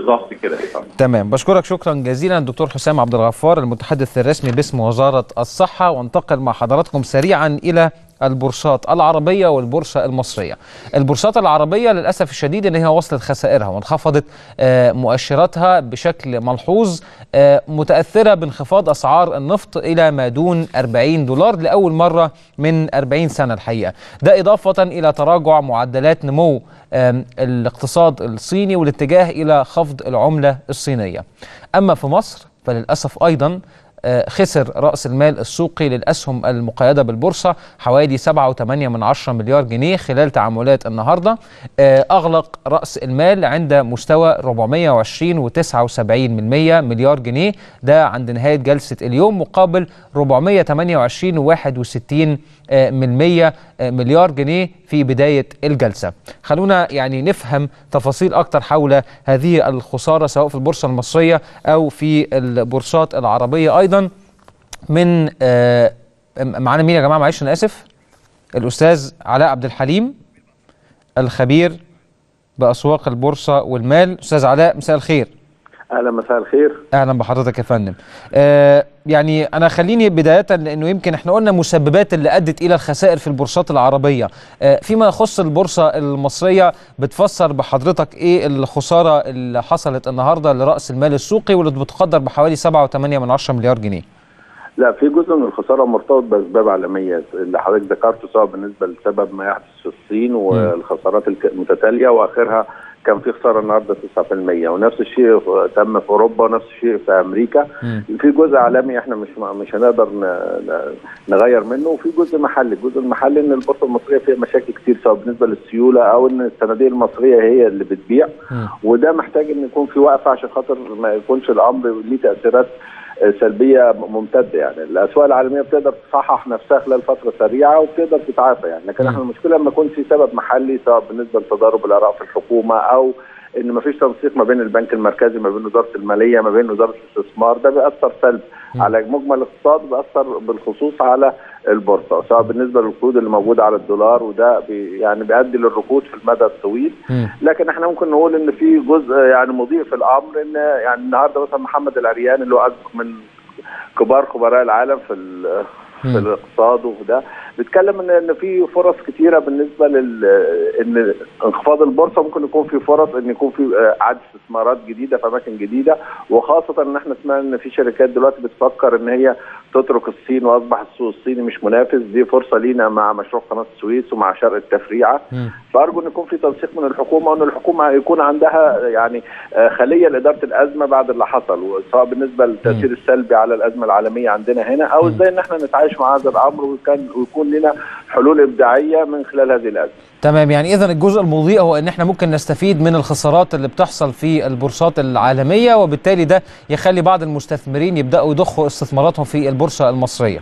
بالظبط كده يا فندم. تمام بشكرك شكرا جزيلا الدكتور حسام عبد الغفار المتحدث الرسمي باسم وزاره الصحه وانتقل مع حضراتكم سريعا الى البورصات العربية والبورصة المصرية البورصات العربية للأسف الشديد أن هي وصلت خسائرها وانخفضت آه، مؤشراتها بشكل ملحوظ آه، متأثرة بانخفاض أسعار النفط إلى ما دون 40 دولار لأول مرة من 40 سنة الحقيقة ده إضافة إلى تراجع معدلات نمو آم، الاقتصاد الصيني والاتجاه إلى خفض العملة الصينية أما في مصر فللأسف أيضا آه، خسر رأس المال السوقي للأسهم المقيدة بالبورصة حوالي 7.8 من عشرة مليار جنيه خلال تعاملات النهاردة آه، أغلق رأس المال عند مستوى 420 و79 من 100 مليار جنيه ده عند نهاية جلسة اليوم مقابل 428 و61 من 100 مليار جنيه في بداية الجلسة خلونا يعني نفهم تفاصيل أكتر حول هذه الخسارة سواء في البورصة المصرية أو في البورصات العربية أيضا من آه، معانا مين يا جماعة معلش أنا آسف الأستاذ علاء عبد الحليم الخبير بأسواق البورصة والمال أستاذ علاء مساء الخير اهلا مساء الخير اهلا بحضرتك يا فندم آه يعني انا خليني بدايه لانه يمكن احنا قلنا مسببات اللي ادت الى الخسائر في البورصات العربيه آه فيما يخص البورصه المصريه بتفسر بحضرتك ايه الخساره اللي حصلت النهارده لراس المال السوقي واللي بتقدر بحوالي 7.8 من 10 مليار جنيه لا في جزء من الخساره مرتبط باسباب عالميه اللي حضرتك ذكرته سواء بالنسبه لسبب ما يحدث في الصين والخسارات الك- المتتاليه واخرها كان في خساره النهارده 9% ونفس الشيء تم في اوروبا ونفس الشيء في امريكا في جزء عالمي احنا مش مش هنقدر ن- ن- نغير منه وفي جزء محلي الجزء المحلي ان البورصه المصريه فيها مشاكل كتير سواء بالنسبه للسيوله او ان الصناديق المصريه هي اللي بتبيع وده محتاج ان يكون في وقفه عشان خاطر ما يكونش الامر ليه تاثيرات آه، سلبيه ممتده يعني الاسواق العالميه بتقدر تصحح نفسها خلال فتره سريعه وبتقدر تتعافى يعني لكن احنا المشكله لما يكون في سبب محلي سواء بالنسبه لتضارب الاراء في الحكومه او ان ما فيش تنسيق ما بين البنك المركزي ما بين وزاره الماليه ما بين وزاره الاستثمار ده بيأثر سلب على مجمل الاقتصاد بيأثر بالخصوص على البورصه سواء بالنسبه للقروض اللي موجوده على الدولار وده بي يعني بيؤدي للركود في المدى الطويل لكن احنا ممكن نقول ان في جزء يعني مضيء في الامر ان يعني النهارده مثلا محمد العريان اللي هو أكبر من كبار خبراء العالم في ال- في الاقتصاد وفي ده بيتكلم ان ان في فرص كتيره بالنسبه لل ان انخفاض البورصه ممكن يكون في فرص ان يكون في آه، اعاده استثمارات جديده في اماكن جديده وخاصه ان احنا سمعنا ان في شركات دلوقتي بتفكر ان هي تترك الصين واصبح السوق الصيني مش منافس دي فرصه لينا مع مشروع قناه السويس ومع شرق التفريعه فارجو ان يكون في تنسيق من الحكومه وان الحكومه يكون عندها يعني آه، خليه لاداره الازمه بعد اللي حصل سواء بالنسبه للتاثير السلبي على الازمه العالميه عندنا هنا او ازاي ان احنا نتعايش مع هذا الامر وكان ويكون لنا حلول ابداعيه من خلال هذه الازمه. تمام يعني اذا الجزء المضيء هو ان احنا ممكن نستفيد من الخسارات اللي بتحصل في البورصات العالميه وبالتالي ده يخلي بعض المستثمرين يبداوا يضخوا استثماراتهم في البورصه المصريه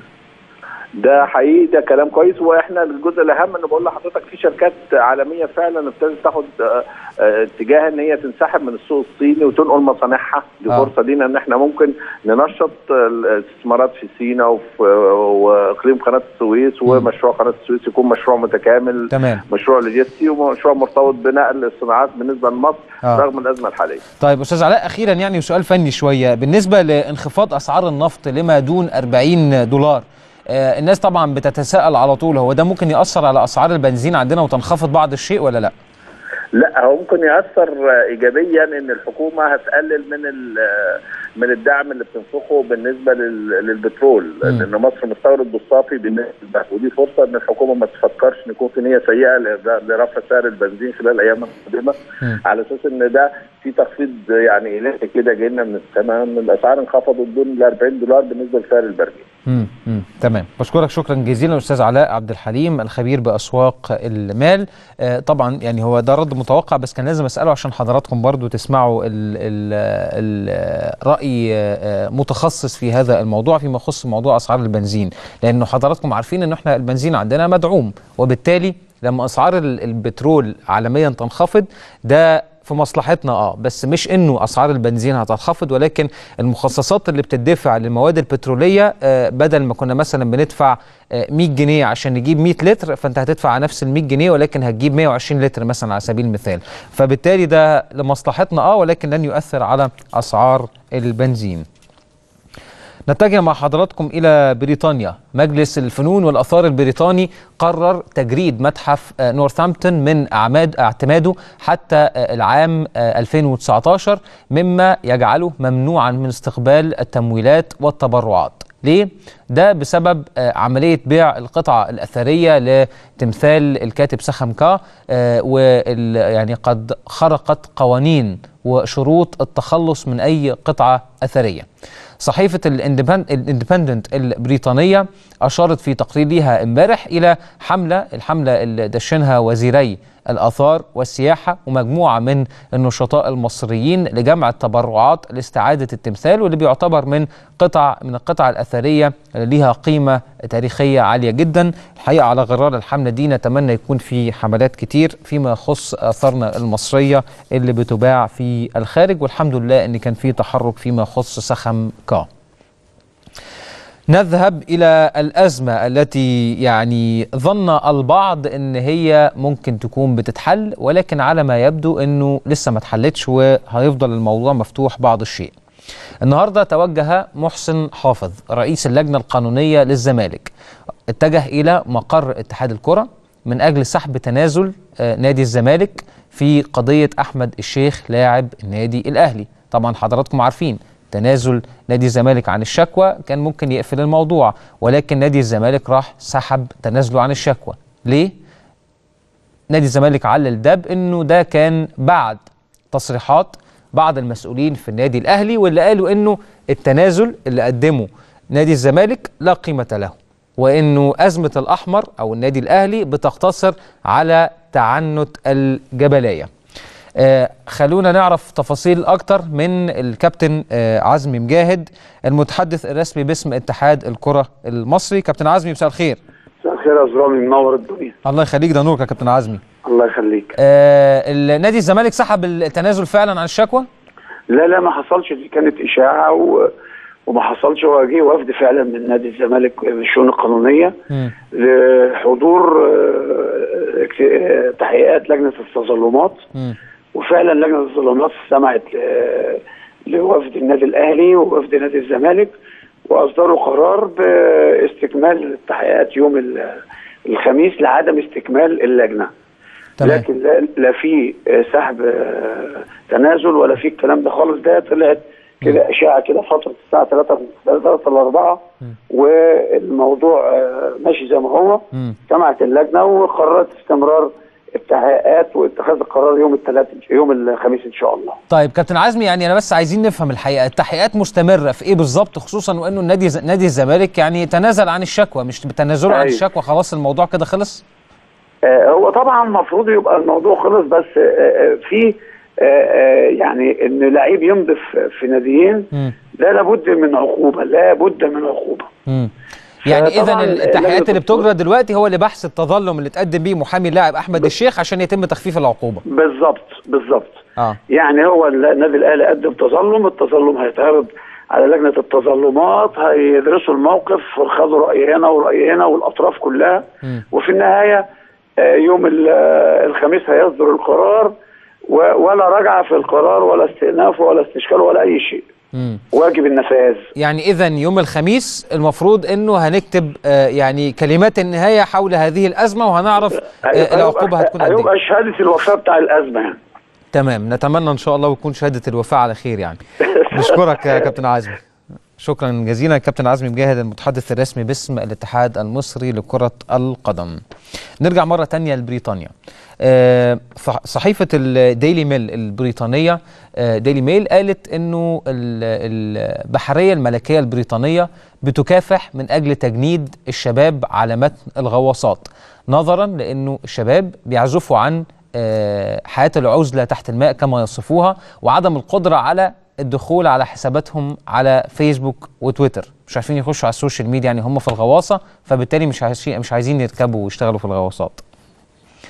ده حقيقي ده كلام كويس واحنا الجزء الاهم ان بقول لحضرتك في شركات عالميه فعلا ابتدت تاخد آه، آه، اتجاه ان هي تنسحب من السوق الصيني وتنقل مصانعها دي آه. فرصه لينا ان احنا ممكن ننشط الاستثمارات في سينا وفي واقليم قناه السويس ومشروع قناه السويس يكون مشروع متكامل تمام مشروع لوجستي ومشروع مرتبط بنقل الصناعات بالنسبه لمصر آه. رغم الازمه الحاليه. طيب استاذ علاء اخيرا يعني سؤال فني شويه بالنسبه لانخفاض اسعار النفط لما دون 40 دولار آه الناس طبعا بتتساءل على طول هو ده ممكن ياثر على اسعار البنزين عندنا وتنخفض بعض الشيء ولا لا لا هو ممكن ياثر ايجابيا ان الحكومه هتقلل من ال- من الدعم اللي بتنفقه بالنسبه لل- للبترول لان مصر مستورد بالصافي بالنسبه لده ودي فرصه ان الحكومه ما تفكرش ان يكون في نيه سيئه ل- لرفع سعر البنزين خلال الايام القادمه على اساس ان ده في تخفيض يعني الهي كده جاي لنا من السماء ان الاسعار انخفضت دون ال 40 دولار بالنسبه لسعر البرميل امم امم تمام بشكرك شكرا جزيلا استاذ علاء عبد الحليم الخبير باسواق المال آه طبعا يعني هو ده رد متوقع بس كان لازم اساله عشان حضراتكم برضو تسمعوا ال ال ال راي آه متخصص في هذا الموضوع فيما يخص موضوع اسعار البنزين لانه حضراتكم عارفين ان احنا البنزين عندنا مدعوم وبالتالي لما اسعار ال- البترول عالميا تنخفض ده في مصلحتنا اه بس مش انه اسعار البنزين هتنخفض ولكن المخصصات اللي بتدفع للمواد البتروليه آه بدل ما كنا مثلا بندفع آه 100 جنيه عشان نجيب 100 لتر فانت هتدفع نفس ال 100 جنيه ولكن هتجيب 120 لتر مثلا على سبيل المثال فبالتالي ده لمصلحتنا اه ولكن لن يؤثر على اسعار البنزين نتجه مع حضراتكم إلى بريطانيا مجلس الفنون والأثار البريطاني قرر تجريد متحف آه، نورثامبتون من أعماد اعتماده حتى آه، العام آه، 2019 مما يجعله ممنوعا من استقبال التمويلات والتبرعات ليه؟ ده بسبب آه، عملية بيع القطعة الأثرية لتمثال الكاتب سخمكا آه، وال يعني قد خرقت قوانين وشروط التخلص من أي قطعة أثرية صحيفة الاندبندنت البريطانية أشارت في تقريرها امبارح إلى حملة الحملة اللي دشنها وزيري الآثار والسياحة ومجموعة من النشطاء المصريين لجمع التبرعات لاستعادة التمثال واللي بيعتبر من قطع من القطع الأثرية اللي ليها قيمة تاريخية عالية جدا الحقيقة على غرار الحملة دي نتمنى يكون في حملات كتير فيما يخص آثارنا المصرية اللي بتباع في الخارج والحمد لله إن كان في تحرك فيما يخص سخم كا نذهب إلى الأزمة التي يعني ظن البعض أن هي ممكن تكون بتتحل ولكن على ما يبدو أنه لسه ما اتحلتش وهيفضل الموضوع مفتوح بعض الشيء النهاردة توجه محسن حافظ رئيس اللجنة القانونية للزمالك اتجه إلى مقر اتحاد الكرة من أجل سحب تنازل آه، نادي الزمالك في قضية أحمد الشيخ لاعب النادي الأهلي طبعا حضراتكم عارفين تنازل نادي الزمالك عن الشكوى كان ممكن يقفل الموضوع ولكن نادي الزمالك راح سحب تنازله عن الشكوى ليه؟ نادي الزمالك علل ده بانه ده كان بعد تصريحات بعض المسؤولين في النادي الاهلي واللي قالوا انه التنازل اللي قدمه نادي الزمالك لا قيمه له وانه ازمه الاحمر او النادي الاهلي بتقتصر على تعنت الجبليه آه خلونا نعرف تفاصيل أكتر من الكابتن آه عزمي مجاهد المتحدث الرسمي باسم اتحاد الكرة المصري كابتن عزمي مساء الخير مساء الخير يا زرامي منور الدنيا الله يخليك ده نورك يا كابتن عزمي الله يخليك آه النادي الزمالك سحب التنازل فعلا عن الشكوى لا لا ما حصلش دي كانت اشاعه و... وما حصلش هو جه وفد فعلا من نادي الزمالك بالشؤون القانونيه لحضور آه، اكت- آه، تحقيقات لجنه التظلمات وفعلا لجنه التظلمات استمعت ل- لوفد النادي الاهلي ووفد نادي الزمالك واصدروا قرار باستكمال التحقيقات يوم ال- الخميس لعدم استكمال اللجنه تمام. لكن لا, لا في آه، سحب آه، تنازل ولا في الكلام ده خالص ده طلعت كده اشاعه كده فتره الساعه 3 3 ل 4 والموضوع آه، ماشي زي ما هو سمعت اللجنه وقررت استمرار التحقيقات واتخاذ القرار يوم الثلاث يوم الخميس ان شاء الله طيب كابتن عزمي يعني انا بس عايزين نفهم الحقيقه التحقيقات مستمره في ايه بالظبط خصوصا وانه النادي نادي الزمالك يعني تنازل عن الشكوى مش بتنازله عن أيوة. الشكوى خلاص الموضوع كده خلص آه، هو طبعا المفروض يبقى الموضوع خلص بس آه، آه، في آه، آه، يعني ان لعيب يمضي في- في ناديين ده لابد من عقوبه لابد من عقوبه مم. يعني اذا فطبعاً التحقيقات لجنة اللي بتجرى دلوقتي هو اللي بحث التظلم اللي تقدم بيه محامي اللاعب احمد الشيخ عشان يتم تخفيف العقوبه بالظبط بالظبط اه يعني هو النادي الاهلي قدم تظلم التظلم هيتعرض على لجنه التظلمات هيدرسوا الموقف وخدوا راي هنا وراي هنا والاطراف كلها وفي النهايه آه، يوم ال- آه، الخميس هيصدر القرار و- ولا رجعه في القرار ولا استئناف ولا استشكال ولا اي شيء مم. واجب النفاذ يعني اذا يوم الخميس المفروض انه هنكتب آه يعني كلمات النهايه حول هذه الازمه وهنعرف آه العقوبه هتكون قد ايه هيبقى شهاده الوفاه بتاع الازمه يعني تمام نتمنى ان شاء الله ويكون شهاده الوفاء على خير يعني نشكرك يا كابتن عزمي شكرا جزيلا كابتن عزمي مجاهد المتحدث الرسمي باسم الاتحاد المصري لكرة القدم نرجع مرة تانية لبريطانيا آه، صح- صحيفة الديلي ميل البريطانية آه، ديلي ميل قالت انه ال- البحرية الملكية البريطانية بتكافح من اجل تجنيد الشباب على متن الغواصات نظرا لانه الشباب بيعزفوا عن آه، حياة العزلة تحت الماء كما يصفوها وعدم القدرة على الدخول على حساباتهم على فيسبوك وتويتر مش عارفين يخشوا على السوشيال ميديا يعني هم في الغواصة فبالتالي مش عايزين مش عايزين يركبوا ويشتغلوا في الغواصات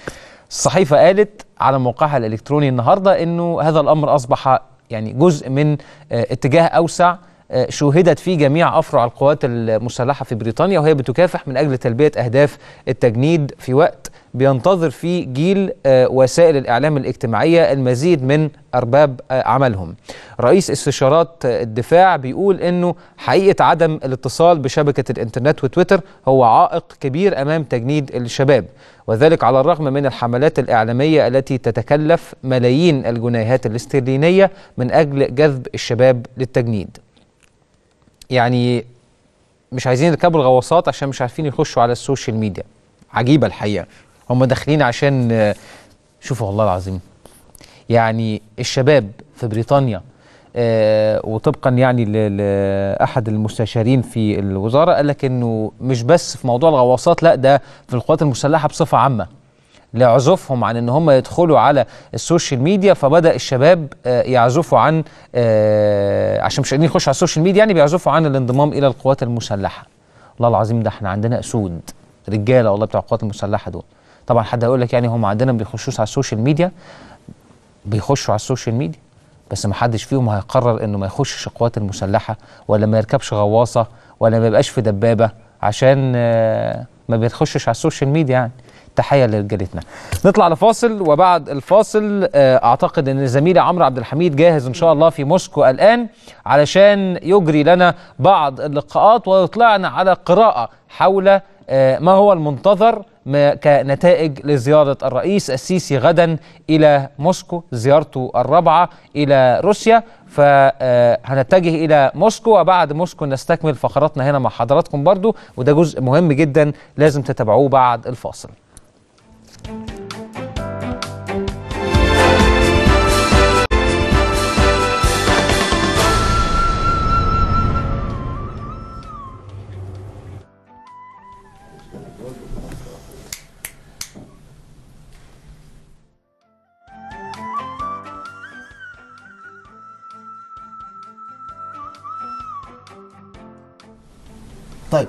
الصحيفة قالت على موقعها الإلكتروني النهاردة أنه هذا الأمر أصبح يعني جزء من آه، اتجاه أوسع آه، شوهدت فيه جميع أفرع القوات المسلحة في بريطانيا وهي بتكافح من أجل تلبية أهداف التجنيد في وقت بينتظر فيه جيل آه، وسائل الإعلام الاجتماعية المزيد من أرباب آه، عملهم رئيس استشارات آه، الدفاع بيقول أنه حقيقة عدم الاتصال بشبكة الإنترنت وتويتر هو عائق كبير أمام تجنيد الشباب وذلك على الرغم من الحملات الإعلامية التي تتكلف ملايين الجنيهات الاسترلينية من أجل جذب الشباب للتجنيد يعني مش عايزين يركبوا الغواصات عشان مش عارفين يخشوا على السوشيال ميديا عجيبة الحقيقة هم داخلين عشان آه، شوفوا والله العظيم يعني الشباب في بريطانيا آه، وطبقا يعني ل- لاحد المستشارين في الوزاره قال لك انه مش بس في موضوع الغواصات لا ده في القوات المسلحه بصفه عامه لعزوفهم عن ان هم يدخلوا على السوشيال ميديا فبدا الشباب آه، يعزفوا عن آه، عشان مش قادرين يخشوا على السوشيال ميديا يعني بيعزفوا عن الانضمام الى القوات المسلحه والله العظيم ده احنا عندنا اسود رجاله والله بتوع القوات المسلحه دول طبعا حد هيقول لك يعني هم عندنا ما بيخشوش على السوشيال ميديا بيخشوا على السوشيال ميديا بس ما حدش فيهم هيقرر انه ما يخشش القوات المسلحه ولا ما يركبش غواصه ولا ما يبقاش في دبابه عشان آه، ما بيخشش على السوشيال ميديا يعني تحيه لرجالتنا نطلع لفاصل وبعد الفاصل آه، اعتقد ان زميلي عمرو عبد الحميد جاهز ان شاء الله في موسكو الان علشان يجري لنا بعض اللقاءات ويطلعنا على قراءه حول آه، ما هو المنتظر ما كنتائج لزيارة الرئيس السيسي غدا إلى موسكو زيارته الرابعة إلى روسيا فهنتجه إلى موسكو وبعد موسكو نستكمل فقراتنا هنا مع حضراتكم برضو وده جزء مهم جدا لازم تتابعوه بعد الفاصل طيب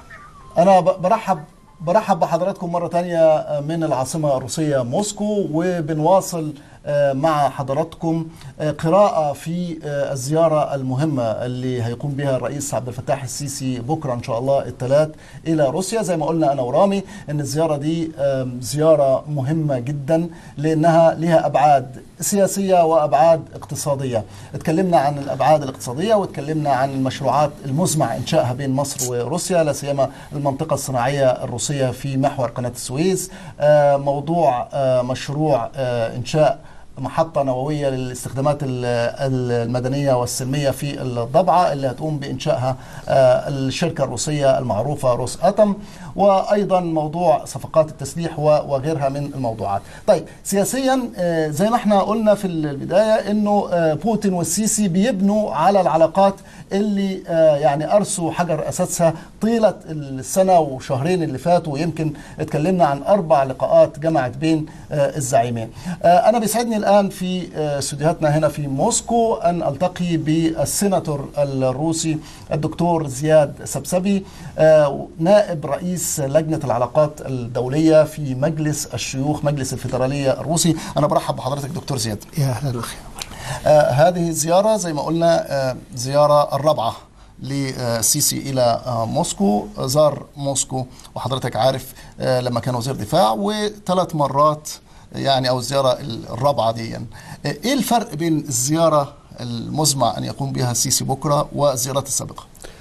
انا ب- برحب برحب بحضراتكم مرة تانية من العاصمة الروسية موسكو وبنواصل آه، مع حضراتكم آه، قراءة في آه، الزيارة المهمة اللي هيقوم بها الرئيس عبد الفتاح السيسي بكرة إن شاء الله الثلاث إلى روسيا زي ما قلنا أنا ورامي إن الزيارة دي آم، زيارة مهمة جدا لأنها لها أبعاد سياسية وأبعاد اقتصادية اتكلمنا عن الأبعاد الاقتصادية واتكلمنا عن المشروعات المزمع إنشائها بين مصر وروسيا لا سيما المنطقة الصناعية الروسية في محور قناة السويس آه، موضوع آه، مشروع آه، إنشاء محطة نووية للاستخدامات ال- ال- المدنية والسلمية في الضبعة اللي هتقوم بإنشائها آه، الشركة الروسية المعروفة روس أتم وأيضا موضوع صفقات التسليح و- وغيرها من الموضوعات طيب سياسيا آه، زي ما احنا قلنا في البداية أنه آه، بوتين والسيسي بيبنوا على العلاقات اللي آه، يعني أرسوا حجر أساسها طيلة السنة وشهرين اللي فاتوا ويمكن اتكلمنا عن أربع لقاءات جمعت بين آه، الزعيمين آه، أنا بيسعدني الآن في آه، استديوهاتنا هنا في موسكو أن ألتقي بالسيناتور الروسي الدكتور زياد سبسبي آه، نائب رئيس لجنة العلاقات الدولية في مجلس الشيوخ مجلس الفيدرالية الروسي أنا برحب بحضرتك دكتور زياد يا اهلا اخي آه هذه الزيارة زي ما قلنا آه زيارة الرابعة للسيسي إلى آه موسكو زار موسكو وحضرتك عارف آه لما كان وزير دفاع وثلاث مرات يعني أو الزيارة الرابعة دي آه إيه الفرق بين الزيارة المزمع أن يقوم بها السيسي بكرة والزيارات السابقة؟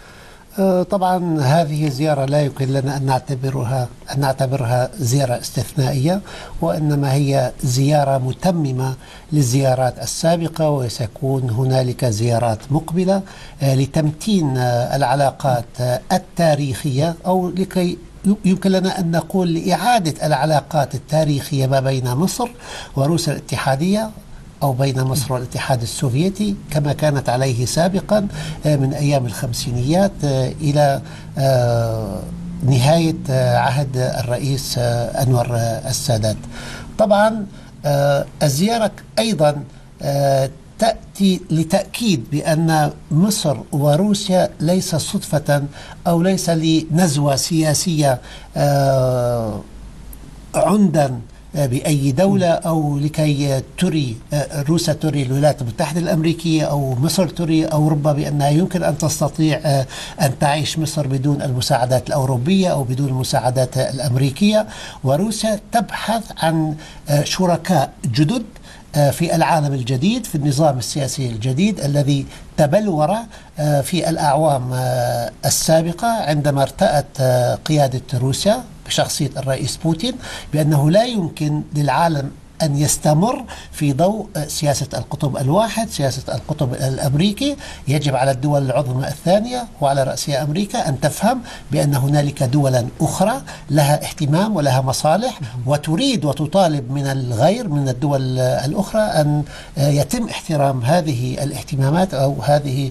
آه، طبعا هذه زيارة لا يمكن لنا أن نعتبرها أن نعتبرها زيارة استثنائية وإنما هي زيارة متممة للزيارات السابقة وسيكون هنالك زيارات مقبلة آه، لتمتين آه، العلاقات آه، التاريخية أو لكي يمكن لنا أن نقول لإعادة العلاقات التاريخية ما بين مصر وروسيا الاتحادية أو بين مصر والاتحاد السوفيتي كما كانت عليه سابقا آه، من أيام الخمسينيات آه، إلى آه، نهاية آه، عهد الرئيس آه، أنور آه، السادات طبعا آه، الزيارة أيضا آه، تأتي لتأكيد بأن مصر وروسيا ليس صدفة أو ليس لنزوة سياسية آه، عمدا آه، بأي دولة أو لكي تري آه، روسيا تري الولايات المتحدة الأمريكية أو مصر تري أوروبا بأنها يمكن أن تستطيع آه، أن تعيش مصر بدون المساعدات الأوروبية أو بدون المساعدات الأمريكية وروسيا تبحث عن آه، شركاء جدد آه، في العالم الجديد في النظام السياسي الجديد الذي تبلور آه، في الأعوام آه، السابقة عندما ارتأت آه، قيادة روسيا بشخصية الرئيس بوتين بأنه لا يمكن للعالم أن يستمر في ضوء آه، سياسة القطب الواحد سياسة القطب الأمريكي يجب على الدول العظمى الثانية وعلى رأسها أمريكا أن تفهم بأن هنالك دولا أخرى لها اهتمام ولها مصالح وتريد وتطالب من الغير من الدول آه، الأخرى أن آه، يتم احترام هذه الاهتمامات أو هذه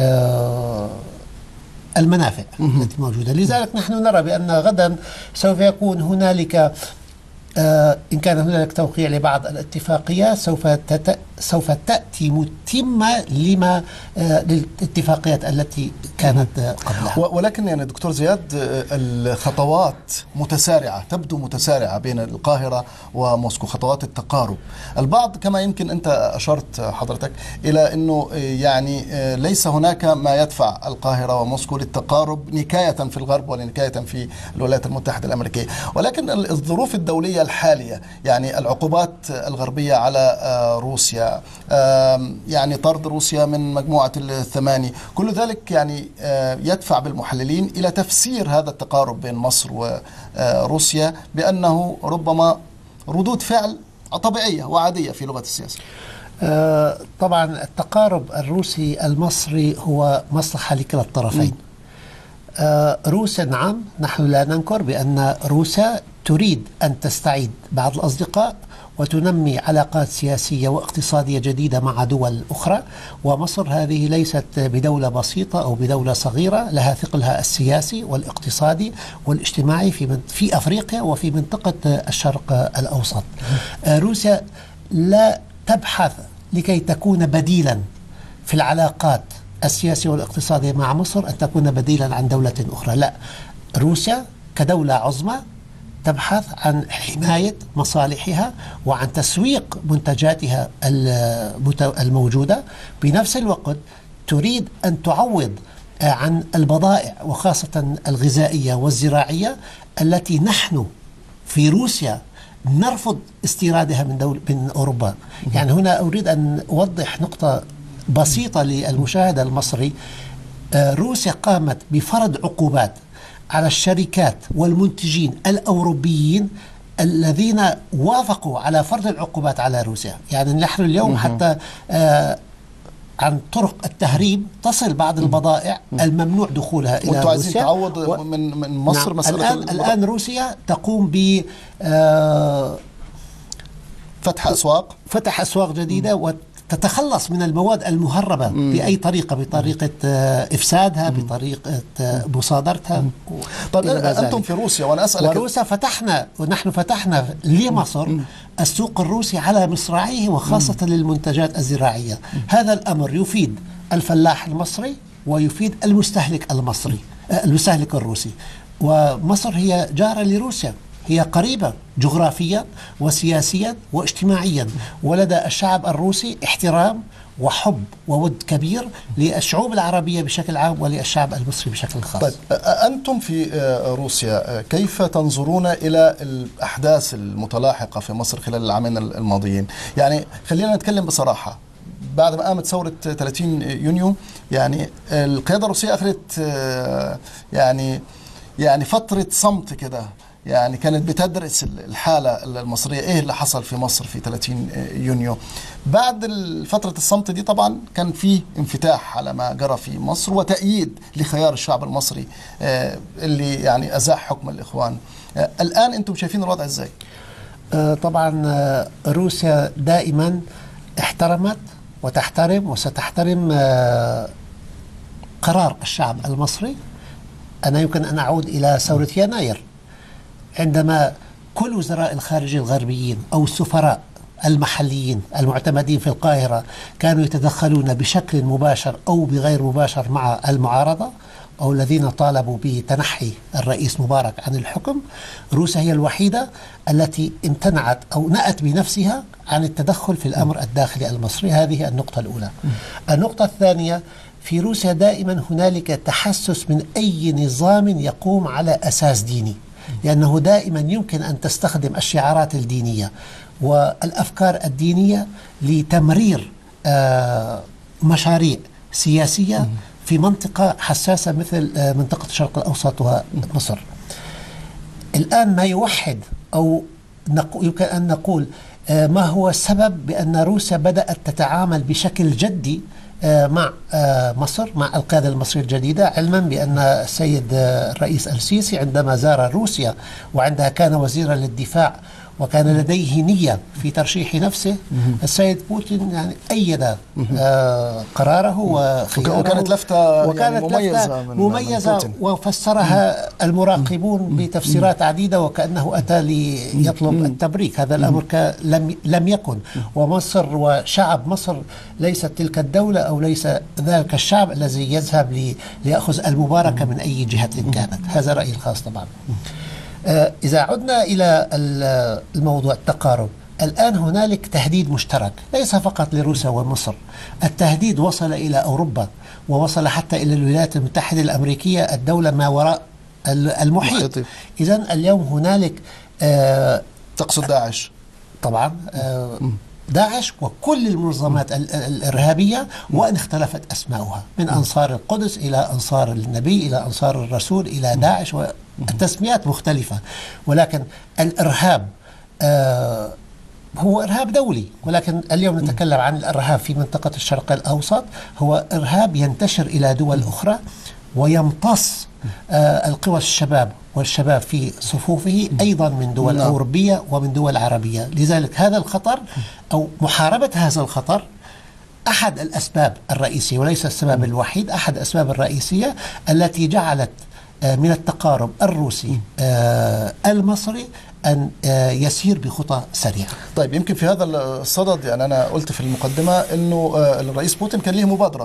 آه، المنافع التي موجودة لذلك نحن نرى بأن غدا سوف يكون هنالك آه، إن كان هنالك توقيع لبعض الاتفاقيات سوف تت... سوف تأتي متمة لما آه، للاتفاقيات التي كانت آه، قبلها و- ولكن يعني دكتور زياد آه، الخطوات متسارعة تبدو متسارعة بين القاهرة وموسكو خطوات التقارب البعض كما يمكن أنت أشرت حضرتك إلى أنه آه، يعني آه، ليس هناك ما يدفع القاهرة وموسكو للتقارب نكاية في الغرب ونكاية في الولايات المتحدة الأمريكية ولكن ال- الظروف الدولية الحالية يعني العقوبات الغربية على آه، روسيا آم، يعني طرد روسيا من مجموعة الثماني كل ذلك يعني آه، يدفع بالمحللين إلى تفسير هذا التقارب بين مصر وروسيا بأنه ربما ردود فعل طبيعية وعادية في لغة السياسة آه، طبعا التقارب الروسي المصري هو مصلحة لكلا الطرفين آه، روسيا نعم نحن لا ننكر بأن روسيا تريد أن تستعيد بعض الأصدقاء وتنمي علاقات سياسية واقتصادية جديدة مع دول أخرى ومصر هذه ليست بدولة بسيطة أو بدولة صغيرة لها ثقلها السياسي والاقتصادي والاجتماعي في من في أفريقيا وفي منطقة الشرق الأوسط آه، روسيا لا تبحث لكي تكون بديلا في العلاقات السياسية والاقتصادية مع مصر أن تكون بديلا عن دولة أخرى لا روسيا كدولة عظمى تبحث عن حماية مصالحها وعن تسويق منتجاتها المت- الموجودة بنفس الوقت تريد أن تعوض آه، عن البضائع وخاصة الغذائية والزراعية التي نحن في روسيا نرفض استيرادها من دول من اوروبا يعني هنا اريد ان اوضح نقطه بسيطه للمشاهد المصري آه، روسيا قامت بفرض عقوبات على الشركات والمنتجين الاوروبيين الذين وافقوا على فرض العقوبات على روسيا يعني نحن اليوم حتى آه، عن طرق التهريب تصل بعض البضائع الممنوع دخولها الى وانتوا عايزين روسيا تعوض من من مصر نعم. مسألة الان البضائع. الان روسيا تقوم ب آه، فتح اسواق فتح اسواق جديده وتتخلص من المواد المهربه باي طريقه بطريقه آه، افسادها بطريقه آه، مصادرتها طيب إلى ما انتم ذلك. في روسيا وانا اسالك وروسيا فتحنا ونحن فتحنا لمصر السوق الروسي على مصراعيه وخاصة للمنتجات الزراعية هذا الأمر يفيد الفلاح المصري ويفيد المستهلك المصري آه، المستهلك الروسي ومصر هي جارة لروسيا هي قريبة جغرافيا وسياسيا واجتماعيا ولدى الشعب الروسي احترام وحب وود كبير للشعوب العربية بشكل عام وللشعب المصري بشكل خاص طيب أ- أنتم في آه، روسيا آه، كيف تنظرون إلى الأحداث المتلاحقة في مصر خلال العامين الماضيين يعني خلينا نتكلم بصراحة بعد ما قامت ثورة 30 يونيو يعني القيادة الروسية أخذت آه، يعني يعني فترة صمت كده يعني كانت بتدرس الحالة المصرية إيه اللي حصل في مصر في 30 يونيو بعد فترة الصمت دي طبعا كان في انفتاح على ما جرى في مصر وتأييد لخيار الشعب المصري آه، اللي يعني أزاح حكم الإخوان آه، الآن أنتم شايفين الوضع إزاي؟ آه، طبعا آه، روسيا دائما احترمت وتحترم وستحترم آه، قرار الشعب المصري أنا يمكن أن أعود إلى ثورة يناير عندما كل وزراء الخارجية الغربيين أو السفراء المحليين المعتمدين في القاهرة كانوا يتدخلون بشكل مباشر أو بغير مباشر مع المعارضة أو الذين طالبوا بتنحي الرئيس مبارك عن الحكم روسيا هي الوحيدة التي امتنعت أو نأت بنفسها عن التدخل في الأمر الداخلي المصري هذه النقطة الأولى النقطة الثانية في روسيا دائما هنالك تحسس من أي نظام يقوم على أساس ديني لأنه دائما يمكن أن تستخدم الشعارات الدينية والأفكار الدينية لتمرير آه، مشاريع سياسية في منطقة حساسة مثل آه، منطقة الشرق الأوسط ومصر الآن ما يوحد أو نقو- يمكن أن نقول آه، ما هو السبب بأن روسيا بدأت تتعامل بشكل جدي آه، مع آه، مصر مع القيادة المصرية الجديدة علما بأن السيد آه، الرئيس السيسي عندما زار روسيا وعندها كان وزيرا للدفاع وكان لديه نية في ترشيح نفسه السيد بوتين يعني أيد آه، قراره وخياره وكانت لفتة وكانت يعني مميزة لفتة من- من مميزة بوتين. وفسرها المراقبون بتفسيرات عديدة وكأنه أتى ليطلب التبريك هذا الأمر ك- لم لم يكن ومصر وشعب مصر ليست تلك الدولة أو ليس ذلك الشعب الذي يذهب لي- ليأخذ المباركة من أي جهة كانت هذا رأيي الخاص طبعا آه، إذا عدنا إلى ال- الموضوع التقارب الآن هنالك تهديد مشترك ليس فقط لروسيا ومصر التهديد وصل إلى أوروبا ووصل حتى إلى الولايات المتحدة الأمريكية الدولة ما وراء ال- المحيط إذا اليوم هنالك آه تقصد داعش طبعا آه داعش وكل المنظمات ال- ال- الإرهابية وإن اختلفت أسماؤها من أنصار القدس إلى أنصار النبي إلى أنصار الرسول إلى داعش والتسميات مختلفة ولكن الإرهاب آه هو إرهاب دولي ولكن اليوم نتكلم عن الإرهاب في منطقة الشرق الأوسط هو إرهاب ينتشر إلى دول أخرى ويمتص آه القوى الشباب والشباب في صفوفه أيضا من دول نعم. أوروبية ومن دول عربية لذلك هذا الخطر أو محاربة هذا الخطر أحد الأسباب الرئيسية وليس السبب الوحيد أحد الأسباب الرئيسية التي جعلت آه، من التقارب الروسي آه، المصري أن آه، يسير بخطى سريعة طيب يمكن في هذا الصدد يعني انا قلت في المقدمه انه آه، الرئيس بوتين كان له مبادره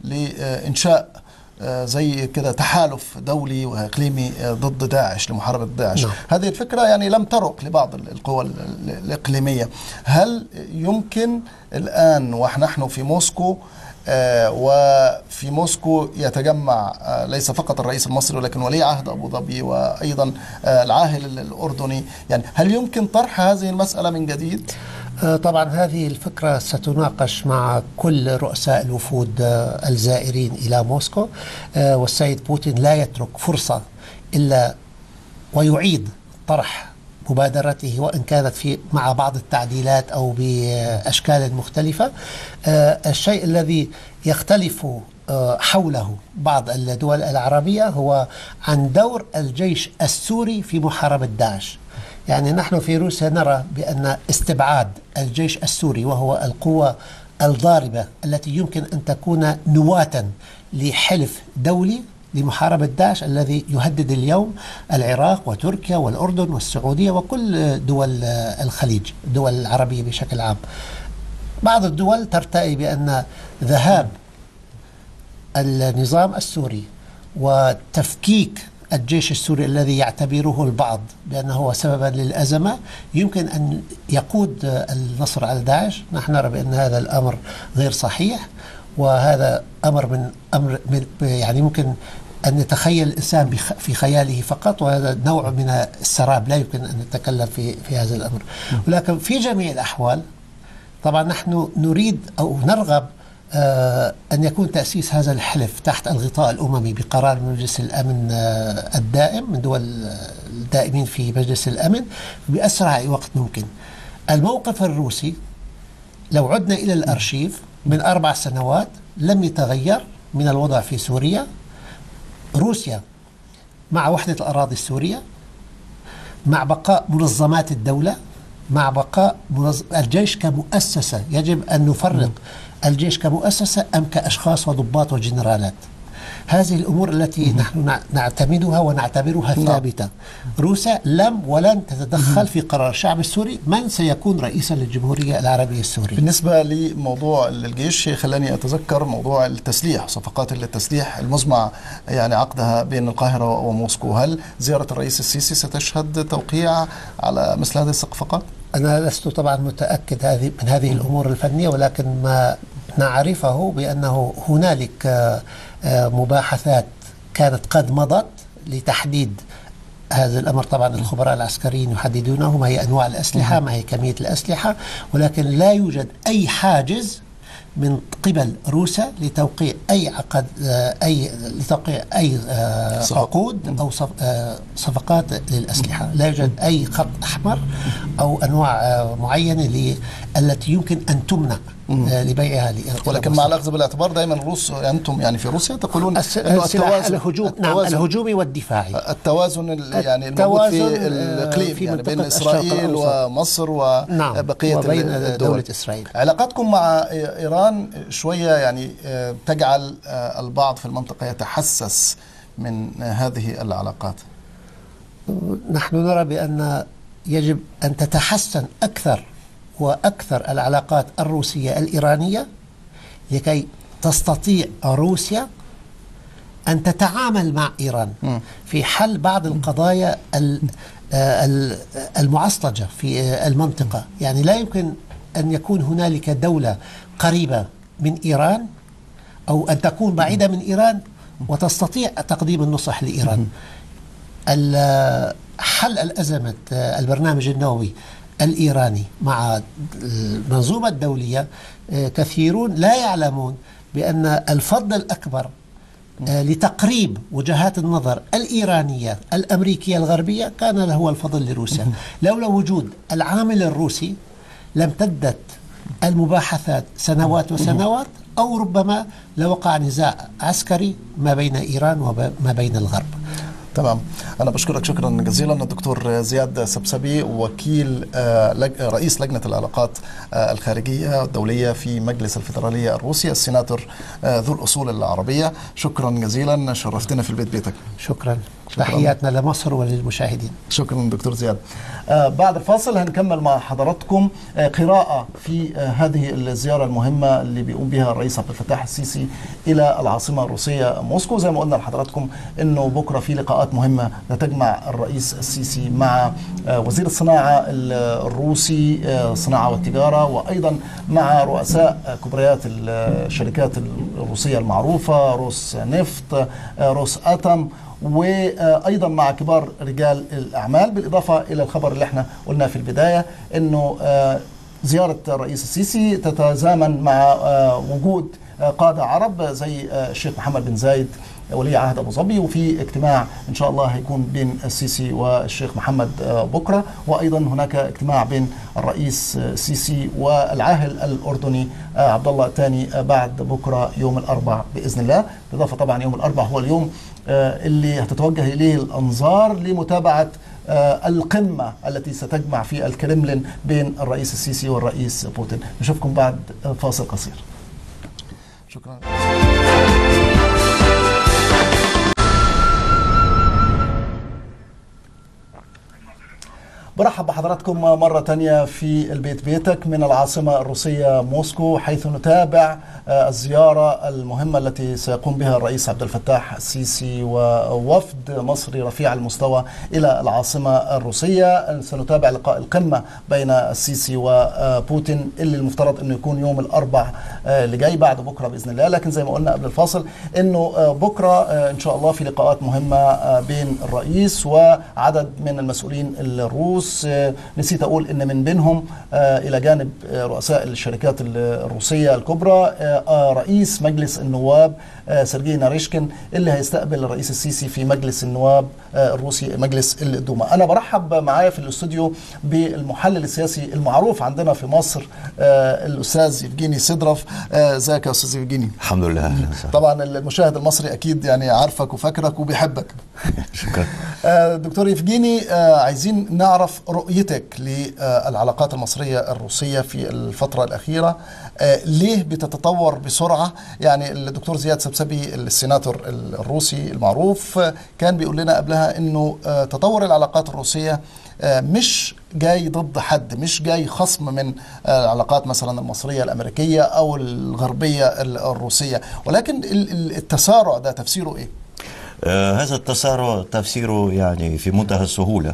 لانشاء آه، زي كده تحالف دولي واقليمي آه، ضد داعش لمحاربه داعش نعم. هذه الفكره يعني لم ترق لبعض ال- القوى ال- ال- الاقليميه هل يمكن الان ونحن في موسكو آه، وفي موسكو يتجمع آه، ليس فقط الرئيس المصري ولكن ولي عهد ابو ظبي وايضا آه، العاهل ال- الاردني يعني هل يمكن طرح هذه المساله من جديد؟ آه، طبعا هذه الفكرة ستناقش مع كل رؤساء الوفود آه، الزائرين إلى موسكو آه، والسيد بوتين لا يترك فرصة إلا ويعيد طرح مبادرته وإن كانت في مع بعض التعديلات أو بأشكال مختلفة آه، الشيء الذي يختلف آه، حوله بعض الدول العربية هو عن دور الجيش السوري في محاربة داعش يعني نحن في روسيا نرى بأن استبعاد الجيش السوري وهو القوة الضاربة التي يمكن أن تكون نواة لحلف دولي لمحاربة داعش الذي يهدد اليوم العراق وتركيا والأردن والسعودية وكل دول الخليج الدول العربية بشكل عام بعض الدول ترتئي بأن ذهاب النظام السوري وتفكيك الجيش السوري الذي يعتبره البعض بأنه هو سببا للأزمة يمكن أن يقود النصر على داعش نحن نرى بأن هذا الأمر غير صحيح وهذا أمر من أمر من يعني ممكن أن يتخيل الإنسان بخ- في خياله فقط وهذا نوع من السراب لا يمكن أن نتكلم في في هذا الأمر ولكن في جميع الأحوال طبعا نحن نريد أو نرغب آه، أن يكون تأسيس هذا الحلف تحت الغطاء الأممي بقرار من مجلس الأمن آه، الدائم من دول آه، الدائمين في مجلس الأمن بأسرع وقت ممكن الموقف الروسي لو عدنا إلى الأرشيف من أربع سنوات لم يتغير من الوضع في سوريا روسيا مع وحدة الأراضي السورية مع بقاء منظمات الدولة مع بقاء منظ... الجيش كمؤسسة يجب أن نفرق الجيش كمؤسسة أم كأشخاص وضباط وجنرالات هذه الأمور التي نحن نع- نعتمدها ونعتبرها ثابتة روسيا لم ولن تتدخل في قرار الشعب السوري من سيكون رئيسا للجمهورية العربية السورية بالنسبة لموضوع الجيش خلاني أتذكر موضوع التسليح صفقات التسليح المزمع يعني عقدها بين القاهرة وموسكو هل زيارة الرئيس السيسي ستشهد توقيع على مثل هذه الصفقات؟ أنا لست طبعا متأكد هذه من هذه الأمور الفنية ولكن ما نعرفه بأنه هنالك آه، آه، مباحثات كانت قد مضت لتحديد هذا الأمر طبعا الخبراء العسكريين يحددونه ما هي أنواع الأسلحة ما هي كمية الأسلحة ولكن لا يوجد أي حاجز من قبل روسيا لتوقيع أي عقد آه، أي لتوقيع أي آه، صفقة. عقود أو صف- آه، صفقات للأسلحة لا يوجد أي خط أحمر أو أنواع آه، معينة ل- التي يمكن أن تمنع آه، لبيعها ل- ولكن مع الأخذ بالاعتبار دائما الروس أنتم يعني في روسيا تقولون الس- أنه السلاح التوازن الهجوم نعم التوازن- الهجومي والدفاعي التوازن ال- يعني الموجود في التوازن، آه، الاقليم في يعني بين منطقة الشرق اسرائيل الأوسط. ومصر نعم، وبقيه وبين الدول دولة إسرائيل. علاقاتكم مع ايران شويه يعني آه، تجعل آه، البعض في المنطقه يتحسس من آه، هذه العلاقات نحن نرى بأن يجب أن تتحسن أكثر وأكثر العلاقات الروسية الإيرانية لكي تستطيع روسيا أن تتعامل مع إيران في حل بعض القضايا ال- آه، ال- المعصلجة في آه، المنطقة يعني لا يمكن أن يكون هنالك دولة قريبة من إيران أو أن تكون بعيدة من إيران وتستطيع تقديم النصح لإيران ال- حل الأزمة آه، البرنامج النووي الإيراني مع المنظومة الدولية آه، كثيرون لا يعلمون بأن الفضل الأكبر آه، لتقريب وجهات النظر الإيرانية الأمريكية الغربية كان له هو الفضل لروسيا لولا وجود العامل الروسي لم تدت المباحثات سنوات وسنوات أو ربما لوقع نزاع عسكري ما بين إيران وما بين الغرب تمام أنا بشكرك شكرا جزيلا الدكتور زياد سبسبي وكيل آه، لج- رئيس لجنة العلاقات آه، الخارجية الدولية في مجلس الفيدرالية الروسي السيناتور آه، ذو الأصول العربية شكرا جزيلا شرفتنا في البيت بيتك شكرا تحياتنا لمصر وللمشاهدين شكرا دكتور زياد آه بعد الفاصل هنكمل مع حضراتكم آه قراءة في آه هذه الزيارة المهمة اللي بيقوم بها الرئيس عبد الفتاح السيسي إلى العاصمة الروسية موسكو زي ما قلنا لحضراتكم إنه بكرة في لقاءات مهمة تجمع الرئيس السيسي مع آه وزير الصناعة ال- الروسي آه الصناعة والتجارة وأيضا مع رؤساء آه كبريات الشركات الروسية المعروفة روس نفط آه روس أتم وايضا مع كبار رجال الاعمال بالاضافه الى الخبر اللي احنا قلناه في البدايه انه آه، زياره الرئيس السيسي تتزامن مع آه، وجود آه، قاده عرب زي آه، الشيخ محمد بن زايد ولي عهد ابو ظبي وفي اجتماع ان شاء الله هيكون بين السيسي والشيخ محمد آه، بكره وايضا هناك اجتماع بين الرئيس آه، السيسي والعاهل الاردني آه، عبد الله الثاني آه، بعد بكره يوم الاربعاء باذن الله بالاضافه طبعا يوم الاربعاء هو اليوم آه، اللي هتتوجه اليه الانظار لمتابعه آه، القمه التي ستجمع في الكرملين بين الرئيس السيسي والرئيس بوتين نشوفكم بعد آه، فاصل قصير شكرا برحب بحضراتكم مرة تانية في البيت بيتك من العاصمة الروسية موسكو حيث نتابع آه، الزيارة المهمة التي سيقوم بها الرئيس عبد الفتاح السيسي ووفد مصري رفيع المستوى إلى العاصمة الروسية سنتابع لقاء القمة بين السيسي وبوتين اللي المفترض أنه يكون يوم الأربع آه، اللي جاي بعد بكرة بإذن الله لكن زي ما قلنا قبل الفاصل أنه آه، بكرة آه، إن شاء الله في لقاءات مهمة آه، بين الرئيس وعدد من المسؤولين الروس آه، نسيت أقول أن من بينهم آه، إلى جانب آه، رؤساء الشركات الروسية الكبرى آه، آه، رئيس مجلس النواب آه، سيرجي ناريشكين اللي هيستقبل الرئيس السيسي في مجلس النواب آه، الروسي مجلس الدوما أنا برحب معايا في الاستوديو بالمحلل السياسي المعروف عندنا في مصر آه، الأستاذ يفجيني سيدروف آه، ازيك يا أستاذ يفجيني الحمد لله اهلا وسهلا طبعا المشاهد المصري اكيد يعني عارفك وفاكرك وبيحبك آه، دكتور يفجيني آه، عايزين نعرف رؤيتك للعلاقات المصرية الروسية في الفترة الأخيرة آه، ليه بتتطور بسرعة يعني الدكتور زياد سبسبي السيناتور الروسي المعروف آه، كان بيقول لنا قبلها أنه آه، تطور العلاقات الروسية آه، مش جاي ضد حد مش جاي خصم من آه، العلاقات مثلا المصرية الأمريكية أو الغربية ال- الروسية ولكن ال- ال- التسارع ده تفسيره إيه؟ آه، هذا التسارع تفسيره يعني في منتهى السهولة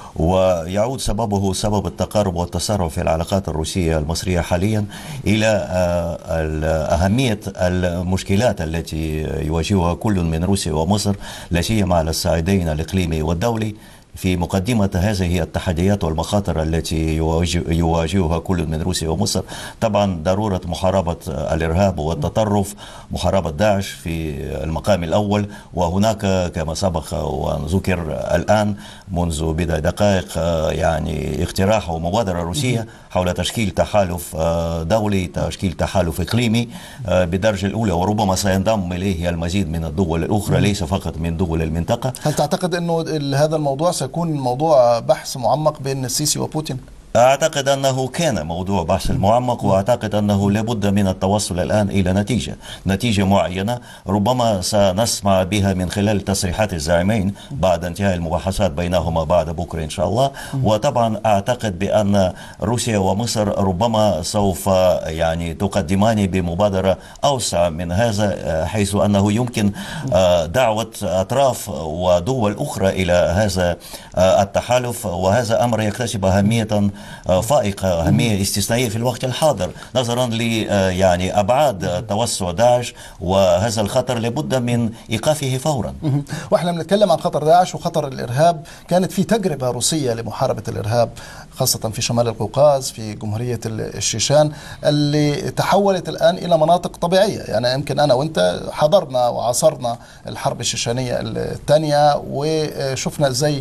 ويعود سببه سبب التقارب والتسارع في العلاقات الروسية المصرية حاليا إلى آه، ال- أهمية المشكلات التي يواجهها كل من روسيا ومصر لا سيما على الصعيدين الإقليمي والدولي في مقدمة هذه التحديات والمخاطر التي يواجه يواجهها كل من روسيا ومصر طبعا ضرورة محاربة الإرهاب والتطرف محاربة داعش في المقام الأول وهناك كما سبق وذكر الآن منذ بضع دقائق آه، يعني اقتراح ومبادرة روسية حول تشكيل تحالف آه، دولي تشكيل تحالف إقليمي آه، بالدرجة الأولى وربما سينضم إليه المزيد من الدول الأخرى ليس فقط من دول المنطقة هل تعتقد أنه ال- هذا الموضوع سيكون موضوع بحث معمق بين السيسي وبوتين؟ أعتقد أنه كان موضوع بحث المعمق وأعتقد أنه لابد من التوصل الآن إلى نتيجة نتيجة معينة ربما سنسمع بها من خلال تصريحات الزعيمين بعد انتهاء المباحثات بينهما بعد بكرة إن شاء الله وطبعا أعتقد بأن روسيا ومصر ربما سوف يعني تقدمان بمبادرة أوسع من هذا آه، حيث أنه يمكن آه، دعوة أطراف ودول أخرى إلى هذا آه، التحالف وهذا أمر يكتسب أهمية آه، فائقة أهمية استثنائية في الوقت الحاضر نظرا ل آه، يعني أبعاد توسع داعش وهذا الخطر لابد من إيقافه فورا مهم. واحنا بنتكلم عن خطر داعش وخطر الارهاب كانت في تجربه روسيه لمحاربه الارهاب خاصه في شمال القوقاز في جمهوريه ال- الشيشان اللي تحولت الان الى مناطق طبيعيه يعني يمكن انا وانت حضرنا وعاصرنا الحرب الشيشانيه الثانيه وشفنا ازاي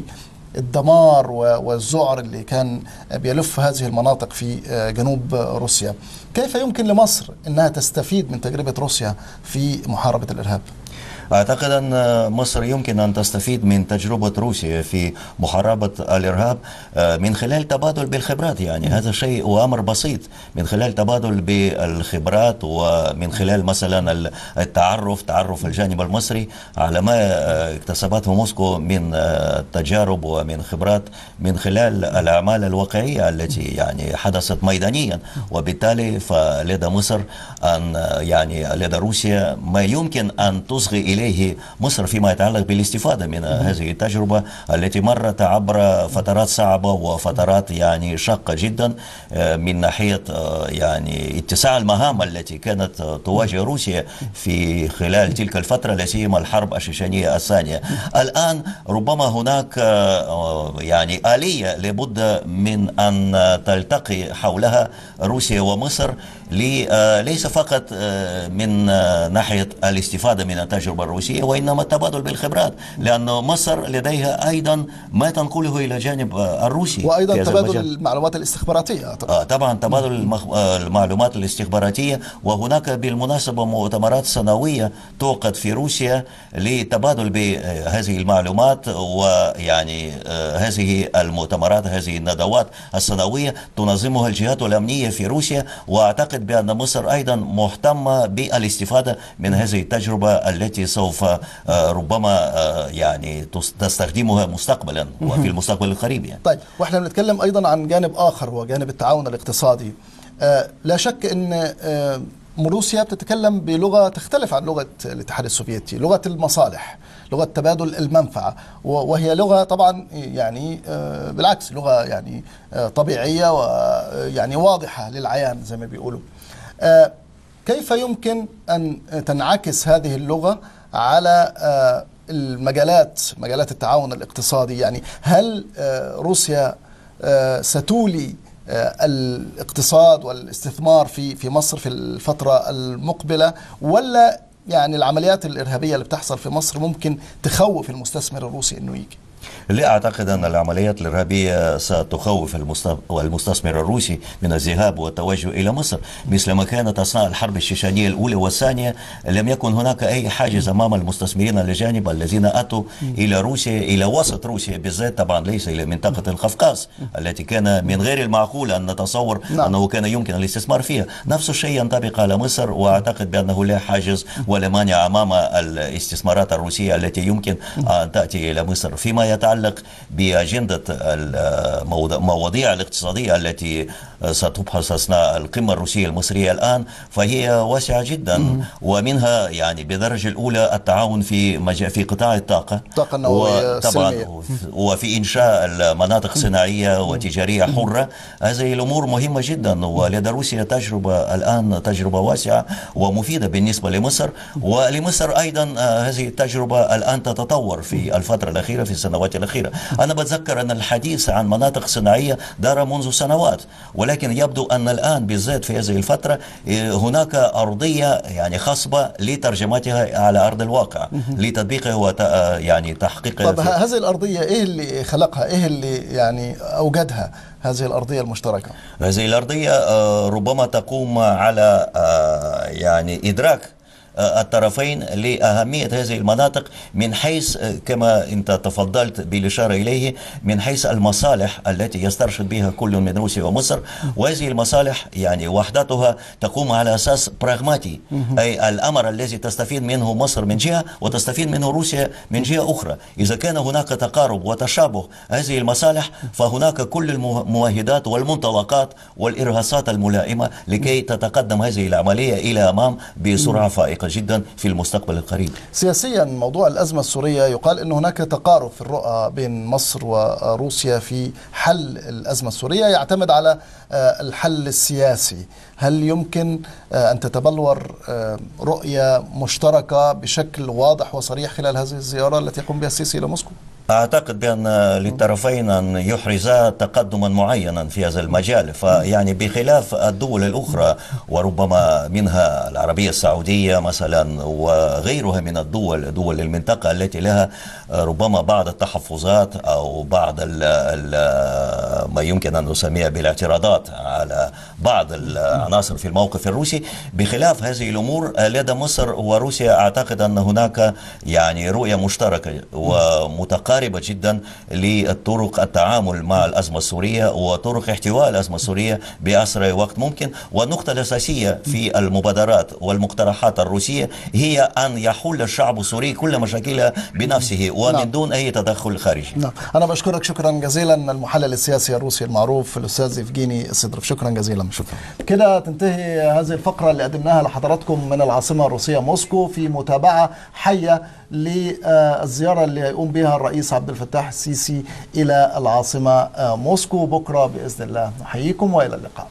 الدمار و- والذعر اللي كان بيلف هذه المناطق في جنوب روسيا كيف يمكن لمصر انها تستفيد من تجربه روسيا في محاربه الارهاب أعتقد أن مصر يمكن أن تستفيد من تجربة روسيا في محاربة الإرهاب آه، من خلال تبادل بالخبرات يعني هذا شيء وأمر بسيط من خلال تبادل بالخبرات ومن خلال مثلا ال- التعرف تعرف الجانب المصري على ما آه، اكتسبته موسكو من آه، تجارب ومن خبرات من خلال الأعمال الواقعية التي يعني حدثت ميدانيا وبالتالي فلدى مصر أن آه، يعني لدى روسيا ما يمكن أن تصغي إليه مصر فيما يتعلق بالاستفادة من هذه التجربة التي مرت عبر فترات صعبة وفترات يعني شاقة جدا آه، من ناحية آه، يعني اتساع المهام التي كانت آه، تواجه روسيا في خلال تلك الفترة لا سيما الحرب الشيشانية الثانية الآن ربما هناك آه، آه، يعني آلية لابد من أن آه، تلتقي حولها روسيا ومصر لي- آه، ليس فقط آه، من آه، ناحية الاستفادة من التجربة الروسية وإنما التبادل بالخبرات لأن مصر لديها أيضا ما تنقله إلى جانب آه، الروسي وايضا في هذا تبادل المجال. المعلومات الاستخباراتيه أعتقد. آه طبعا تبادل المخ... آه المعلومات الاستخباراتية وهناك بالمناسبة مؤتمرات سنوية توقد في روسيا لتبادل بهذه المعلومات ويعني آه هذه المؤتمرات هذه الندوات السنوية تنظمها الجهات الأمنية في روسيا وأعتقد بأن مصر أيضا مهتمة بالاستفادة من هذه التجربة التي سوف آه ربما آه يعني تس- تستخدمها مستقبلا وفي المستقبل القريب يعني. طيب واحنا بنتكلم ايضا عن جانب اخر وهو جانب التعاون الاقتصادي آه لا شك ان آه روسيا بتتكلم بلغه تختلف عن لغه الاتحاد السوفيتي لغه المصالح لغه تبادل المنفعه و- وهي لغه طبعا يعني آه بالعكس لغه يعني آه طبيعيه ويعني واضحه للعيان زي ما بيقولوا آه كيف يمكن ان تنعكس هذه اللغه على آه المجالات مجالات التعاون الاقتصادي يعني هل آه، روسيا آه، ستولي آه، الاقتصاد والاستثمار في في مصر في الفترة المقبلة ولا يعني العمليات الإرهابية اللي بتحصل في مصر ممكن تخوف المستثمر الروسي إنه يجي لا أعتقد أن العمليات الإرهابية ستخوف المست- المستثمر الروسي من الذهاب والتوجه إلى مصر مثل ما كانت أثناء الحرب الشيشانية الأولى والثانية لم يكن هناك أي حاجز أمام المستثمرين الأجانب الذين أتوا إلى روسيا إلى وسط روسيا بالذات طبعا ليس إلى منطقة القفقاز التي كان من غير المعقول أن نتصور نعم. أنه كان يمكن الاستثمار فيها نفس الشيء ينطبق على مصر وأعتقد بأنه لا حاجز ولا مانع أمام الاستثمارات الروسية التي يمكن أن تأتي إلى مصر فيما يتعلق بأجندة الموض- المواضيع الاقتصادية التي ستبحث أثناء القمة الروسية المصرية الآن فهي واسعة جدا ومنها يعني بدرجة الأولى التعاون في مجال في قطاع الطاقة الطاقة النووية وطبعا السلمية. وفي إنشاء المناطق صناعية وتجارية حرة هذه الأمور مهمة جدا ولدى روسيا تجربة الآن تجربة واسعة ومفيدة بالنسبة لمصر ولمصر أيضا آه، هذه التجربة الآن تتطور في الفترة الأخيرة في السنوات الأخيرة أنا بتذكر أن الحديث عن مناطق صناعية دار منذ سنوات ولكن يبدو أن الآن بالذات في هذه الفترة آه، هناك أرضية يعني خصبة لترجمتها على أرض الواقع لتطبيقها وت... آه، يعني تحقيقها طب في- ه- هذه الأرضية إيه اللي خلقها إيه اللي يعني أوجدها هذه الأرضية المشتركة هذه الأرضية آه، ربما تقوم على آه، يعني إدراك آه، الطرفين لأهمية هذه المناطق من حيث آه، كما أنت تفضلت بالإشارة إليه من حيث المصالح التي يسترشد بها كل من روسيا ومصر وهذه المصالح يعني وحدتها تقوم على أساس براغماتي أي الأمر الذي تستفيد منه مصر من جهة وتستفيد منه روسيا من جهة أخرى إذا كان هناك تقارب وتشابه هذه المصالح فهناك كل الممهدات والمنطلقات والإرهاصات الملائمة لكي تتقدم هذه العملية إلى أمام بسرعة فائقة جدا في المستقبل القريب سياسيا موضوع الأزمة السورية يقال أن هناك تقارب في الرؤى بين مصر وروسيا في حل الأزمة السورية يعتمد على آه، الحل السياسي هل يمكن آه، أن تتبلور آه، رؤية مشتركة بشكل واضح وصريح خلال هذه الزيارة التي يقوم بها السيسي إلى موسكو؟ أعتقد بأن للطرفين أن يحرزا تقدما معينا في هذا المجال فيعني بخلاف الدول الأخرى وربما منها العربية السعودية مثلا وغيرها من الدول دول المنطقة التي لها ربما بعض التحفظات أو بعض ال ال ما يمكن أن نسميها بالاعتراضات على بعض العناصر في الموقف الروسي بخلاف هذه الأمور لدى مصر وروسيا أعتقد أن هناك يعني رؤية مشتركة ومتقاربة جدا لطرق التعامل مع الأزمة السورية وطرق احتواء الأزمة السورية بأسرع وقت ممكن والنقطة الأساسية في المبادرات والمقترحات الروسية هي أن يحل الشعب السوري كل مشاكله بنفسه ومن نعم. دون أي تدخل خارجي نعم أنا بشكرك شكرا جزيلا المحلل السياسي الروسي المعروف الأستاذ إفجيني السيدروف شكرا جزيلا شكرا كده تنتهي هذه الفقرة اللي قدمناها لحضراتكم من العاصمة الروسية موسكو في متابعة حية للزيارة اللي هيقوم بها الرئيس عبد الفتاح السيسي إلى العاصمة آه، موسكو بكرة بإذن الله نحييكم وإلى اللقاء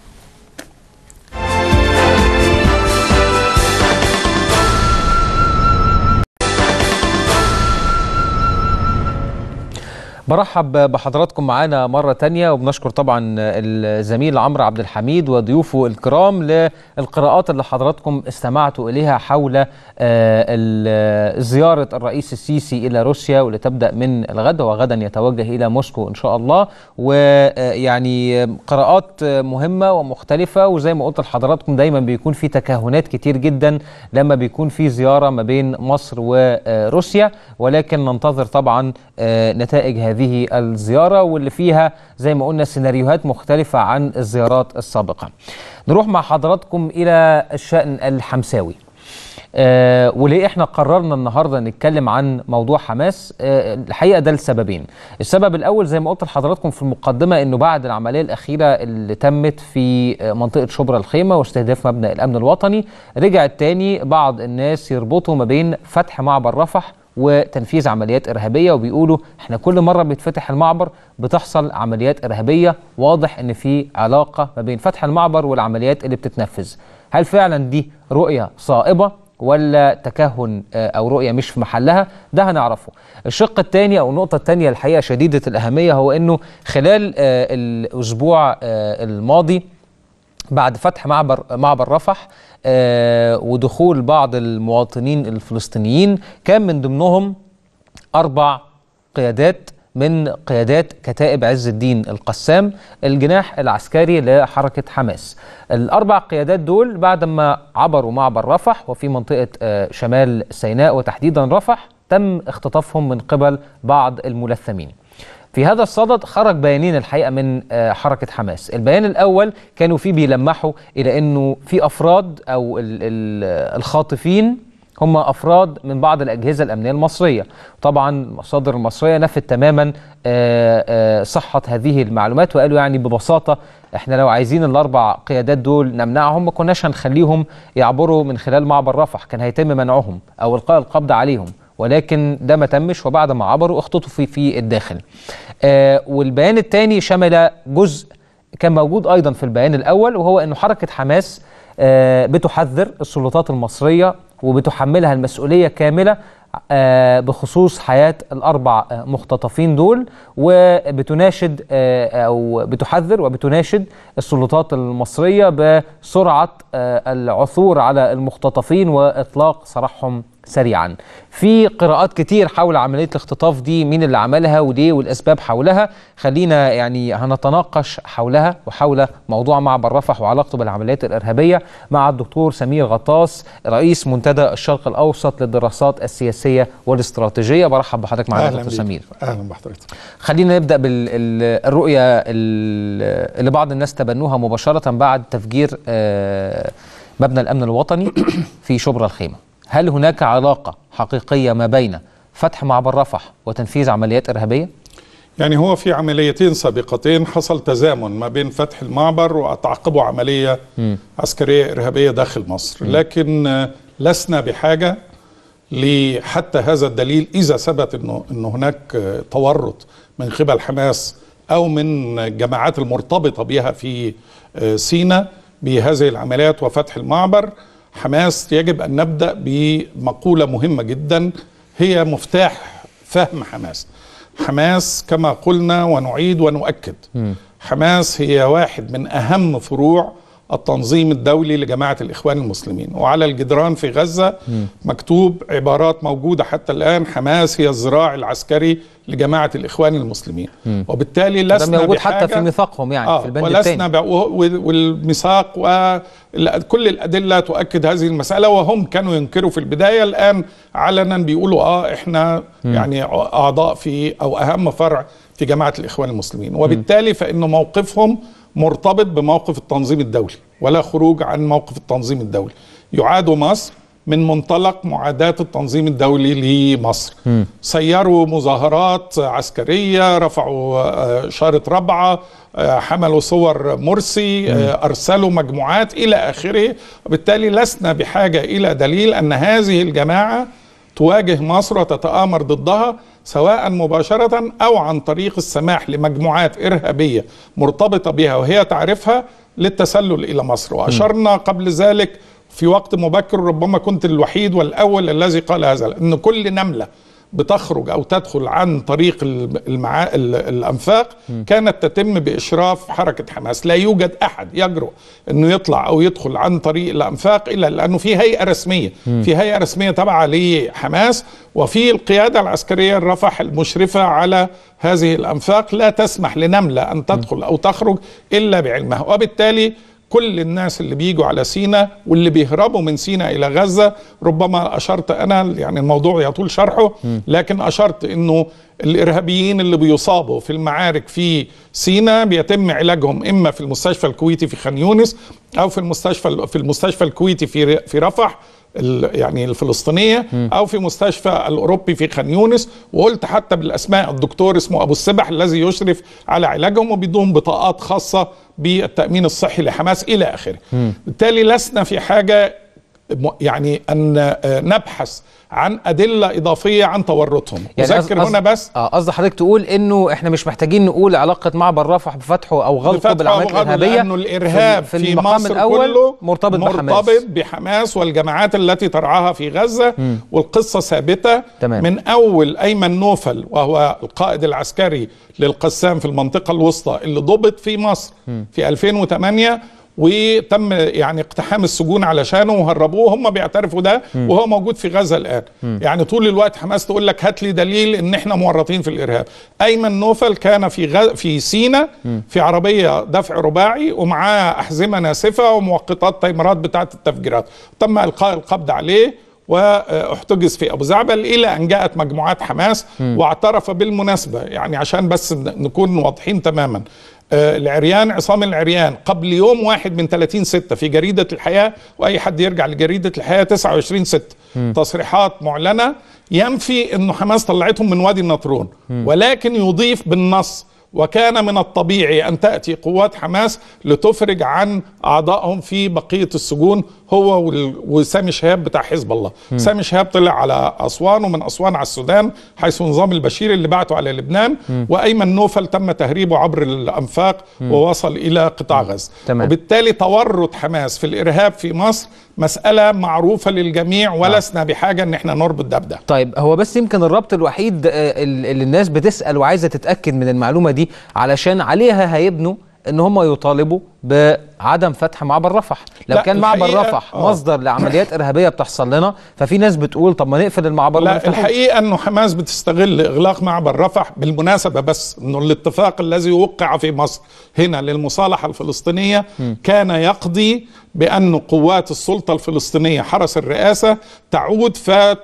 برحب بحضراتكم معانا مرة تانية وبنشكر طبعا الزميل عمرو عبد الحميد وضيوفه الكرام للقراءات اللي حضراتكم استمعتوا إليها حول آه، ال- زيارة الرئيس السيسي إلى روسيا واللي تبدأ من الغد وغدا يتوجه إلى موسكو إن شاء الله ويعني قراءات مهمة ومختلفة وزي ما قلت لحضراتكم دايما بيكون في تكهنات كتير جدا لما بيكون في زيارة ما بين مصر وروسيا ولكن ننتظر طبعا آه، نتائج هذه الزيارة واللي فيها زي ما قلنا سيناريوهات مختلفة عن الزيارات السابقة نروح مع حضراتكم إلى الشأن الحمساوي آه وليه احنا قررنا النهارده نتكلم عن موضوع حماس آه الحقيقه ده لسببين السبب الاول زي ما قلت لحضراتكم في المقدمه انه بعد العمليه الاخيره اللي تمت في آه منطقه شبرا الخيمه واستهداف مبنى الامن الوطني رجع تاني بعض الناس يربطوا ما بين فتح معبر رفح وتنفيذ عمليات ارهابيه وبيقولوا احنا كل مره بيتفتح المعبر بتحصل عمليات ارهابيه واضح ان في علاقه ما بين فتح المعبر والعمليات اللي بتتنفذ هل فعلا دي رؤيه صائبه ولا تكهن آه، او رؤيه مش في محلها ده هنعرفه الشق الثاني او النقطه الثانيه الحقيقه شديده الاهميه هو انه خلال آه، الاسبوع آه، الماضي بعد فتح معبر معبر رفح آه، ودخول بعض المواطنين الفلسطينيين كان من ضمنهم اربع قيادات من قيادات كتائب عز الدين القسام الجناح العسكري لحركة حماس الأربع قيادات دول بعد ما عبروا معبر رفح وفي منطقة آه، شمال سيناء وتحديدا رفح تم اختطافهم من قبل بعض الملثمين في هذا الصدد خرج بيانين الحقيقه من آه، حركه حماس، البيان الاول كانوا فيه بيلمحوا الى انه في افراد او ال- ال- الخاطفين هم افراد من بعض الاجهزه الامنيه المصريه، طبعا المصادر المصريه نفت تماما آه، آه، صحه هذه المعلومات وقالوا يعني ببساطه احنا لو عايزين الاربع قيادات دول نمنعهم ما كناش هنخليهم يعبروا من خلال معبر رفح، كان هيتم منعهم او القاء القبض عليهم. ولكن ده ما تمش وبعد ما عبروا اختطفوا في الداخل آه والبيان الثاني شمل جزء كان موجود ايضا في البيان الاول وهو انه حركه حماس آه بتحذر السلطات المصريه وبتحملها المسؤوليه كامله آه بخصوص حياه الاربع آه مختطفين دول وبتناشد آه او بتحذر وبتناشد السلطات المصريه بسرعه آه العثور على المختطفين واطلاق سراحهم سريعا في قراءات كتير حول عملية الاختطاف دي مين اللي عملها وليه والأسباب حولها خلينا يعني هنتناقش حولها وحول موضوع معبر رفح وعلاقته بالعمليات الإرهابية مع الدكتور سمير غطاس رئيس منتدى الشرق الأوسط للدراسات السياسية والاستراتيجية برحب بحضرتك معنا أهلا دكتور بيك. سمير اهلا بحضرتك خلينا نبدا بالرؤيه اللي بعض الناس تبنوها مباشره بعد تفجير آه، مبنى الامن الوطني في شبرا الخيمه هل هناك علاقه حقيقيه ما بين فتح معبر رفح وتنفيذ عمليات ارهابيه يعني هو في عمليتين سابقتين حصل تزامن ما بين فتح المعبر وتعقبه عمليه مم. عسكريه ارهابيه داخل مصر لكن آه، لسنا بحاجه ل- حتى هذا الدليل اذا ثبت انه انه هناك آه، تورط من قبل حماس او من الجماعات المرتبطه بها في آه، سيناء بهذه العمليات وفتح المعبر حماس يجب ان نبدا بمقوله مهمه جدا هي مفتاح فهم حماس حماس كما قلنا ونعيد ونؤكد حماس هي واحد من اهم فروع التنظيم الدولي لجماعه الاخوان المسلمين وعلى الجدران في غزه مكتوب عبارات موجوده حتى الان حماس هي الذراع العسكري لجماعه الاخوان المسلمين وبالتالي ده لسنا موجود حتى بحاجة في ميثاقهم يعني آه في البند ولسنا الثاني ب... و- و- والميثاق وكل الادله تؤكد هذه المساله وهم كانوا ينكروا في البدايه الان علنا بيقولوا اه احنا مم. يعني اعضاء في او اهم فرع في جماعه الاخوان المسلمين وبالتالي فانه موقفهم مرتبط بموقف التنظيم الدولي ولا خروج عن موقف التنظيم الدولي يعادوا مصر من منطلق معاداة التنظيم الدولي لمصر سيروا مظاهرات عسكرية رفعوا آه، شارة ربعة آه، حملوا صور مرسي آه، أرسلوا مجموعات إلى آخره وبالتالي لسنا بحاجة إلى دليل أن هذه الجماعة تواجه مصر وتتآمر ضدها سواء مباشرة أو عن طريق السماح لمجموعات إرهابية مرتبطة بها وهي تعرفها للتسلل إلى مصر وأشرنا قبل ذلك في وقت مبكر ربما كنت الوحيد والأول الذي قال هذا أن كل نملة بتخرج او تدخل عن طريق المعا... ال- الانفاق كانت تتم باشراف حركه حماس لا يوجد احد يجرؤ انه يطلع او يدخل عن طريق الانفاق الا لانه في هيئه رسميه مم. في هيئه رسميه تابعه لحماس وفي القياده العسكريه الرفح المشرفه على هذه الانفاق لا تسمح لنمله ان تدخل او تخرج الا بعلمها وبالتالي كل الناس اللي بيجوا على سينا واللي بيهربوا من سينا الى غزه ربما اشرت انا يعني الموضوع يطول شرحه لكن اشرت انه الارهابيين اللي بيصابوا في المعارك في سينا بيتم علاجهم اما في المستشفى الكويتي في خان يونس او في المستشفى في المستشفى الكويتي في في رفح ال- يعني الفلسطينيه او في مستشفى الاوروبي في خان يونس وقلت حتى بالاسماء الدكتور اسمه ابو السبح الذي يشرف على علاجهم وبيدوهم بطاقات خاصه بالتامين الصحي لحماس الى اخره بالتالي لسنا في حاجه م- يعني ان آه، نبحث عن ادله اضافيه عن تورطهم يعني اذكر قصد- هنا بس اه قصد حضرتك تقول انه احنا مش محتاجين نقول علاقه معبر رفح بفتحه او غلقه بفتحه بالعمليات أو غلقه الارهابيه لانه الارهاب في, في, في المقام مصر الاول كله مرتبط بحماس مرتبط بحماس والجماعات التي ترعاها في غزه مم. والقصه ثابته تمام. من اول ايمن نوفل وهو القائد العسكري للقسام في المنطقه الوسطى اللي ضبط في مصر مم. في 2008 وتم يعني اقتحام السجون علشانه وهربوه هم بيعترفوا ده مم. وهو موجود في غزه الان مم. يعني طول الوقت حماس تقول لك هات لي دليل ان احنا مورطين في الارهاب ايمن نوفل كان في غ... في سينا مم. في عربيه دفع رباعي ومعاه احزمه ناسفه ومؤقتات تيمرات بتاعه التفجيرات تم القاء القبض عليه واحتجز في ابو زعبل الى ان جاءت مجموعات حماس مم. واعترف بالمناسبه يعني عشان بس ن- نكون واضحين تماما آه، العريان عصام العريان قبل يوم واحد من 30 ستة في جريدة الحياة وأي حد يرجع لجريدة الحياة 29 ستة مم. تصريحات معلنة ينفي أنه حماس طلعتهم من وادي النطرون مم. ولكن يضيف بالنص وكان من الطبيعي أن تأتي قوات حماس لتفرج عن أعضائهم في بقية السجون هو وال- وسامي شهاب بتاع حزب الله مم. سامي شهاب طلع على أسوان ومن أسوان على السودان حيث نظام البشير اللي بعته على لبنان مم. وأيمن نوفل تم تهريبه عبر الأنفاق مم. ووصل إلى قطاع غزة تمام. وبالتالي تورط حماس في الإرهاب في مصر مسألة معروفة للجميع ولسنا بحاجة أن احنا نربط ده بده طيب هو بس يمكن الربط الوحيد آه، ال- اللي الناس بتسأل وعايزة تتأكد من المعلومة دي علشان عليها هيبنوا ان هم يطالبوا بعدم فتح معبر رفح لو لا، كان معبر الحقيقة- رفح آه. مصدر لعمليات ارهابيه بتحصل لنا ففي ناس بتقول طب ما نقفل المعبر لا ونفتحه. الحقيقه انه حماس بتستغل اغلاق معبر رفح بالمناسبه بس انه الاتفاق الذي وقع في مصر هنا للمصالحه الفلسطينيه م. كان يقضي بان قوات السلطه الفلسطينيه حرس الرئاسه تعود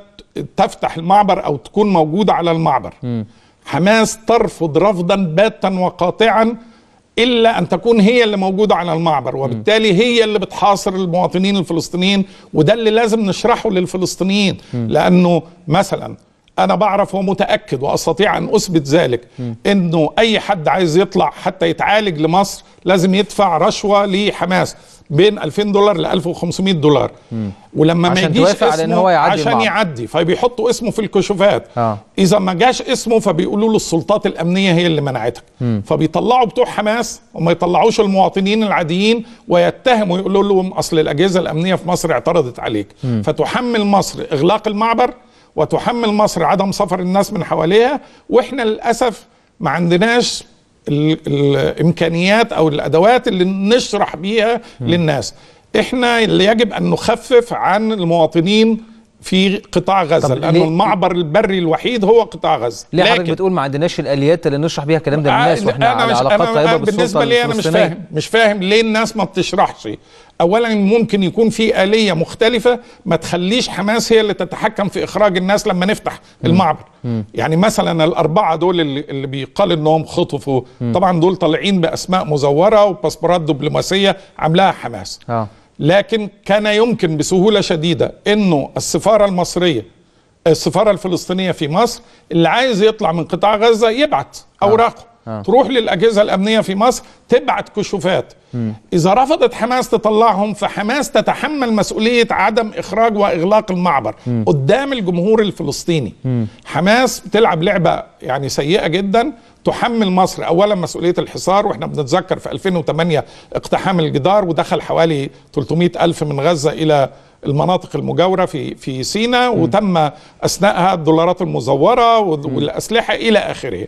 فتفتح المعبر او تكون موجوده على المعبر م. حماس ترفض رفضا باتا وقاطعا الا ان تكون هي اللي موجوده على المعبر وبالتالي هي اللي بتحاصر المواطنين الفلسطينيين وده اللي لازم نشرحه للفلسطينيين م. لانه مثلا انا بعرف ومتاكد واستطيع ان اثبت ذلك م. انه اي حد عايز يطلع حتى يتعالج لمصر لازم يدفع رشوه لحماس بين 2000 دولار ل 1500 دولار ولما ما عشان يجيش توافق على إن اسمه هو يعدي عشان المعبر. يعدي فبيحطوا اسمه في الكشوفات اه اذا ما جاش اسمه فبيقولوا له السلطات الامنيه هي اللي منعتك مم. فبيطلعوا بتوع حماس وما يطلعوش المواطنين العاديين ويتهموا يقولوا لهم اصل الاجهزه الامنيه في مصر اعترضت عليك مم. فتحمل مصر اغلاق المعبر وتحمل مصر عدم سفر الناس من حواليها واحنا للاسف ما عندناش ال- الامكانيات او الادوات اللي نشرح بيها للناس احنا اللي يجب ان نخفف عن المواطنين في قطاع غزه طب لانه ليه- المعبر البري الوحيد هو قطاع غزه ليه حضرتك بتقول ما عندناش الاليات اللي نشرح بيها الكلام ده للناس واحنا على مش علاقات أنا طيبه أنا بالسلطه بالنسبه لي انا مش الفلسطينية؟ فاهم مش فاهم ليه الناس ما بتشرحش اولا ممكن يكون في اليه مختلفه ما تخليش حماس هي اللي تتحكم في اخراج الناس لما نفتح المعبر مم. يعني مثلا الاربعه دول اللي, اللي بيقال انهم خطفوا مم. طبعا دول طالعين باسماء مزوره وباسبورات دبلوماسيه عاملاها حماس اه لكن كان يمكن بسهوله شديده انه السفاره المصريه السفاره الفلسطينيه في مصر اللي عايز يطلع من قطاع غزه يبعت اوراقه آه. تروح للاجهزه الامنيه في مصر تبعت كشوفات مم. اذا رفضت حماس تطلعهم فحماس تتحمل مسؤوليه عدم اخراج واغلاق المعبر مم. قدام الجمهور الفلسطيني مم. حماس بتلعب لعبه يعني سيئه جدا تحمل مصر اولا مسؤوليه الحصار واحنا بنتذكر في 2008 اقتحام الجدار ودخل حوالي 300 الف من غزه الى المناطق المجاوره في في سيناء وتم اثناءها الدولارات المزوره وال- والاسلحه الى اخره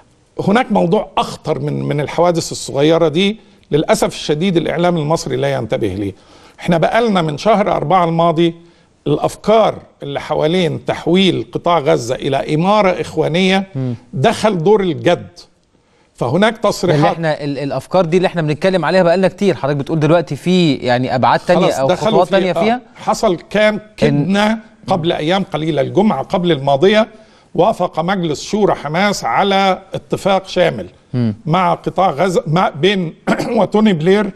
هناك موضوع اخطر من من الحوادث الصغيره دي للاسف الشديد الاعلام المصري لا ينتبه ليه احنا بقالنا من شهر أربعة الماضي الافكار اللي حوالين تحويل قطاع غزه الى اماره اخوانيه دخل دور الجد فهناك اللي تصريحات احنا ال- الافكار دي اللي احنا بنتكلم عليها بقالنا كتير حضرتك بتقول دلوقتي في يعني ابعاد تانية خلاص او دخلوا خطوات في- تانية آه، فيها حصل كان كدنا قبل ايام قليله الجمعه قبل الماضيه وافق مجلس شورى حماس على اتفاق شامل مم. مع قطاع غزه مع بين وتوني بلير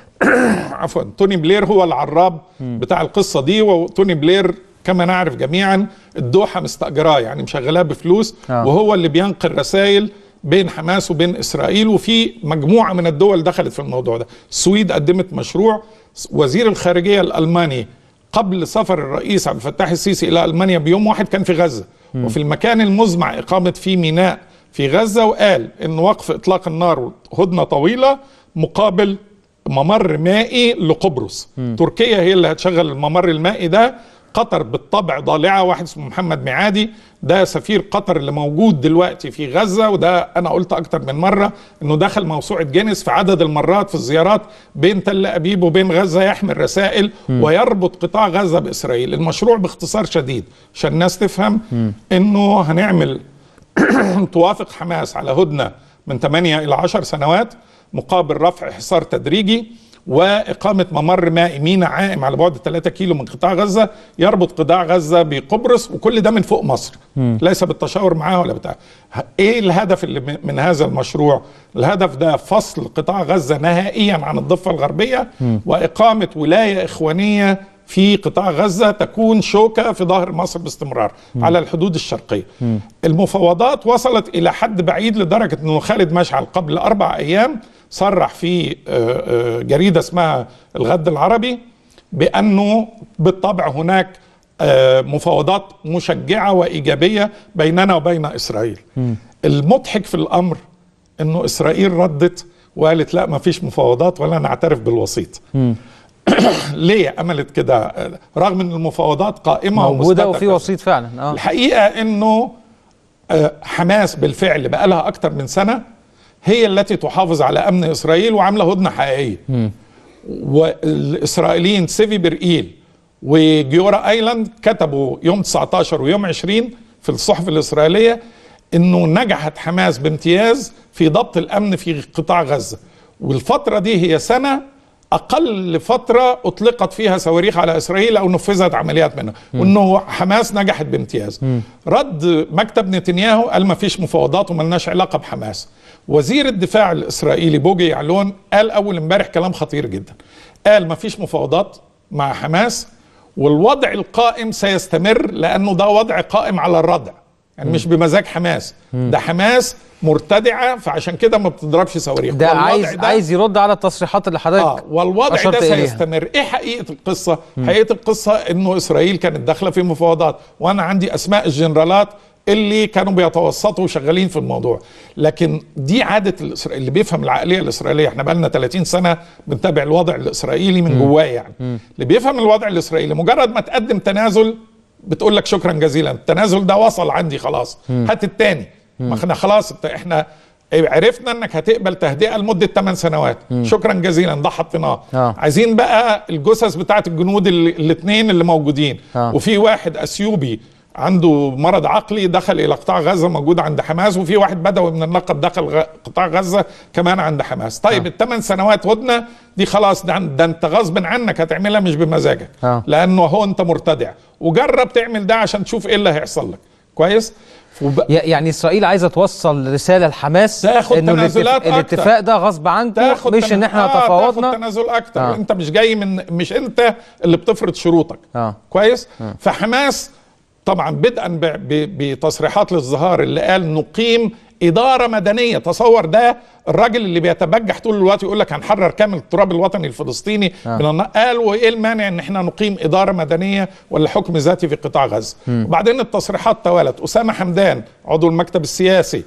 عفوا توني بلير هو العراب بتاع القصه دي وتوني بلير كما نعرف جميعا الدوحه مستاجراه يعني مشغلاه بفلوس آه. وهو اللي بينقل رسائل بين حماس وبين اسرائيل وفي مجموعه من الدول دخلت في الموضوع ده السويد قدمت مشروع وزير الخارجيه الالماني قبل سفر الرئيس عبد الفتاح السيسي الى المانيا بيوم واحد كان في غزه مم. وفي المكان المزمع اقامه فيه ميناء في غزه وقال ان وقف اطلاق النار هدنه طويله مقابل ممر مائي لقبرص مم. تركيا هي اللي هتشغل الممر المائي ده قطر بالطبع ضالعه واحد اسمه محمد معادي ده سفير قطر اللي موجود دلوقتي في غزه وده انا قلت اكتر من مره انه دخل موسوعه جينيس في عدد المرات في الزيارات بين تل ابيب وبين غزه يحمل رسائل م. ويربط قطاع غزه باسرائيل المشروع باختصار شديد عشان الناس تفهم م. انه هنعمل توافق حماس على هدنه من 8 الى 10 سنوات مقابل رفع حصار تدريجي وإقامة ممر مائي ميناء عائم على بعد 3 كيلو من قطاع غزة يربط قطاع غزة بقبرص وكل ده من فوق مصر مم. ليس بالتشاور معاه ولا بتاع ايه الهدف اللي من- من هذا المشروع الهدف ده فصل قطاع غزة نهائيا عن الضفة الغربية مم. وإقامة ولاية إخوانية في قطاع غزة تكون شوكة في ظهر مصر باستمرار مم. على الحدود الشرقية المفاوضات وصلت الى حد بعيد لدرجه انه خالد مشعل قبل اربع ايام صرح في آه، آه، جريده اسمها الغد العربي بانه بالطبع هناك آه، مفاوضات مشجعه وايجابيه بيننا وبين اسرائيل. المضحك في الامر انه اسرائيل ردت وقالت لا ما فيش مفاوضات ولا نعترف بالوسيط. ليه عملت كده رغم ان المفاوضات قائمه موجوده ومثبتة وفي وسيط فعلا اه الحقيقه انه آه، حماس بالفعل بقى لها اكتر من سنه هي التي تحافظ على امن اسرائيل وعامله هدنه حقيقيه مم. والاسرائيليين سيفي برئيل وجيورا ايلاند كتبوا يوم 19 ويوم 20 في الصحف الاسرائيليه انه نجحت حماس بامتياز في ضبط الامن في قطاع غزه والفتره دي هي سنه اقل فتره اطلقت فيها صواريخ على اسرائيل او نفذت عمليات منها مم. وانه حماس نجحت بامتياز مم. رد مكتب نتنياهو قال ما فيش مفاوضات وملناش علاقه بحماس وزير الدفاع الاسرائيلي بوجي يعلون قال اول امبارح كلام خطير جدا قال ما فيش مفاوضات مع حماس والوضع القائم سيستمر لانه ده وضع قائم على الردع يعني مم. مش بمزاج حماس مم. ده حماس مرتدعه فعشان كده ما بتضربش صواريخ ده والوضع عايز عايز يرد على التصريحات اللي حضرتك آه والوضع أشرت ده إليها. سيستمر ايه حقيقه القصه مم. حقيقه القصه انه اسرائيل كانت داخله في مفاوضات وانا عندي اسماء الجنرالات اللي كانوا بيتوسطوا وشغالين في الموضوع لكن دي عاده الإسرائيل اللي بيفهم العقليه الاسرائيليه احنا بقى لنا 30 سنه بنتابع الوضع الاسرائيلي من مم. جواه يعني مم. اللي بيفهم الوضع الاسرائيلي مجرد ما تقدم تنازل بتقول لك شكرا جزيلا التنازل ده وصل عندي خلاص مم. هات التاني ما احنا خلاص انت- احنا عرفنا انك هتقبل تهدئه لمده 8 سنوات مم. شكرا جزيلا ده حطيناه آه. عايزين بقى الجثث بتاعت الجنود الاثنين اللي موجودين آه. وفي واحد اثيوبي عنده مرض عقلي دخل الى قطاع غزه موجود عند حماس وفي واحد بدوي من النقب دخل غ... قطاع غزه كمان عند حماس طيب آه. الثمان سنوات هدنه دي خلاص ده, ده انت غصب عنك هتعملها مش بمزاجك آه. لانه هو انت مرتدع وجرب تعمل ده عشان تشوف ايه اللي هيحصل لك كويس وب... ي- يعني اسرائيل عايزه توصل رساله لحماس تاخد انه الاتف- تنازلات أكتر. الاتفاق ده غصب عنكم تاخد مش تنا- ان احنا آه تفاوضنا تاخد تنازل اكتر آه. آه. انت مش جاي من مش انت اللي بتفرض شروطك اه كويس آه. فحماس طبعا بدءا ب- ب- بتصريحات للظهار اللي قال نقيم اداره مدنيه تصور ده الراجل اللي بيتبجح طول الوقت يقول لك هنحرر كامل التراب الوطني الفلسطيني آه. من الن- قال وايه المانع ان احنا نقيم اداره مدنيه ولا حكم ذاتي في قطاع غزه مم. وبعدين التصريحات توالت اسامه حمدان عضو المكتب السياسي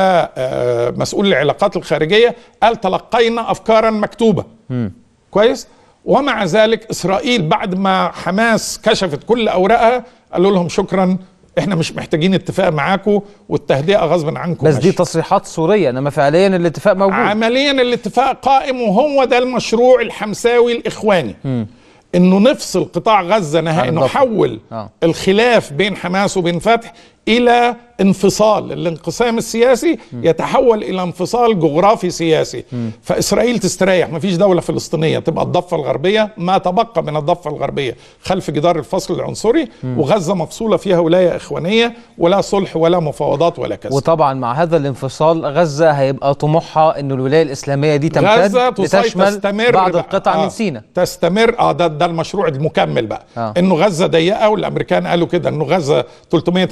ومسؤول العلاقات الخارجيه قال تلقينا افكارا مكتوبه مم. كويس ومع ذلك اسرائيل بعد ما حماس كشفت كل اوراقها قالوا لهم شكرا احنا مش محتاجين اتفاق معاكم والتهدئه غصب عنكم بس دي تصريحات سوريه انما فعليا الاتفاق موجود عمليا الاتفاق قائم وهو ده المشروع الحمساوي الاخواني مم. انه نفصل قطاع غزه نهائيا عن الضفة. نحول آه. الخلاف بين حماس وبين فتح الى انفصال الانقسام السياسي يتحول الى انفصال جغرافي سياسي مم. فاسرائيل تستريح مفيش دوله فلسطينيه تبقى الضفه الغربيه ما تبقى من الضفه الغربيه خلف جدار الفصل العنصري مم. وغزه مفصوله فيها ولايه اخوانيه ولا صلح ولا مفاوضات ولا كذا وطبعا مع هذا الانفصال غزه هيبقى طموحها انه الولايه الاسلاميه دي تمتد غزه تسيطر لتشمل تستمر بعض بقى. القطع آه. من سيناء تستمر اه ده ده المشروع المكمل بقى آه. انه غزه ضيقه والامريكان قالوا كده انه غزه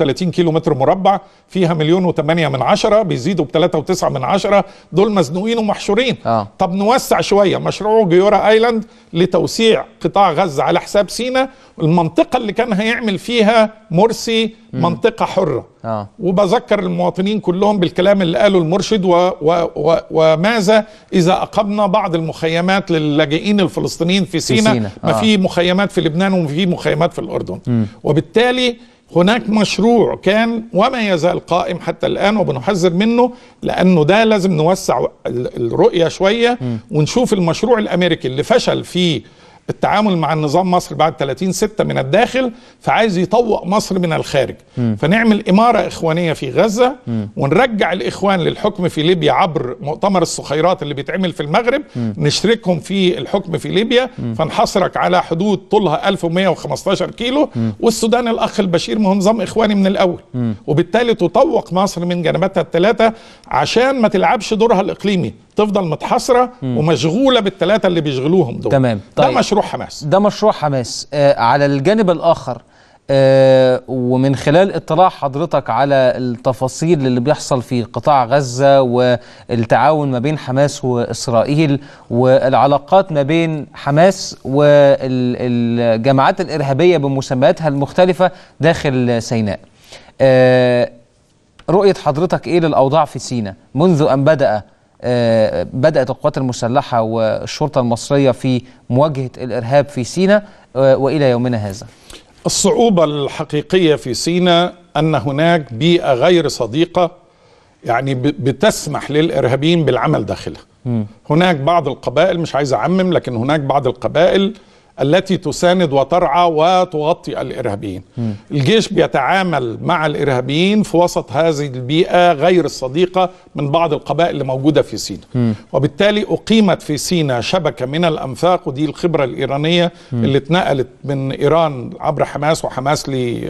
32 كيلو متر مربع فيها مليون وثمانية من عشرة بيزيدوا بثلاثة وتسعة من عشرة دول مزنوقين ومحشورين آه. طب نوسع شوية مشروع جيورا ايلاند لتوسيع قطاع غزة على حساب سينا المنطقة اللي كان هيعمل فيها مرسي منطقة حرة اه وبذكر المواطنين كلهم بالكلام اللي قاله المرشد و و و وماذا اذا اقمنا بعض المخيمات للاجئين الفلسطينيين في سيناء سيناء، ما آه. في مخيمات في لبنان وفي مخيمات في الاردن مم. وبالتالي هناك مشروع كان وما يزال قائم حتى الان وبنحذر منه لانه ده لازم نوسع ال- الرؤيه شويه ونشوف المشروع الامريكي اللي فشل في التعامل مع النظام مصر بعد 30 ستة من الداخل فعايز يطوق مصر من الخارج مم. فنعمل إمارة إخوانية في غزة مم. ونرجع الإخوان للحكم في ليبيا عبر مؤتمر الصخيرات اللي بيتعمل في المغرب مم. نشركهم في الحكم في ليبيا مم. فنحصرك على حدود طولها 1115 كيلو مم. والسودان الأخ البشير ما هو نظام إخواني من الأول مم. وبالتالي تطوق مصر من جنباتها الثلاثة عشان ما تلعبش دورها الإقليمي تفضل متحصرة مم. ومشغولة بالثلاثة اللي بيشغلوهم دول تمام ده طيب. مشروع حماس ده مشروع حماس آه على الجانب الآخر آه ومن خلال اطلاع حضرتك على التفاصيل اللي بيحصل في قطاع غزة والتعاون ما بين حماس وإسرائيل والعلاقات ما بين حماس والجماعات الإرهابية بمسمياتها المختلفة داخل سيناء آه رؤية حضرتك إيه للأوضاع في سيناء منذ أن بدأ آه، بدأت القوات المسلحة والشرطة المصرية في مواجهة الإرهاب في سيناء آه، وإلى يومنا هذا الصعوبة الحقيقية في سيناء أن هناك بيئة غير صديقة يعني ب- بتسمح للإرهابيين بالعمل داخلها هناك بعض القبائل مش عايز أعمم لكن هناك بعض القبائل التي تساند وترعى وتغطي الإرهابيين الجيش بيتعامل مع الإرهابيين في وسط هذه البيئة غير الصديقة من بعض القبائل اللي موجودة في سيناء وبالتالي أقيمت في سيناء شبكة من الأنفاق ودي الخبرة الإيرانية مم. اللي اتنقلت من إيران عبر حماس وحماس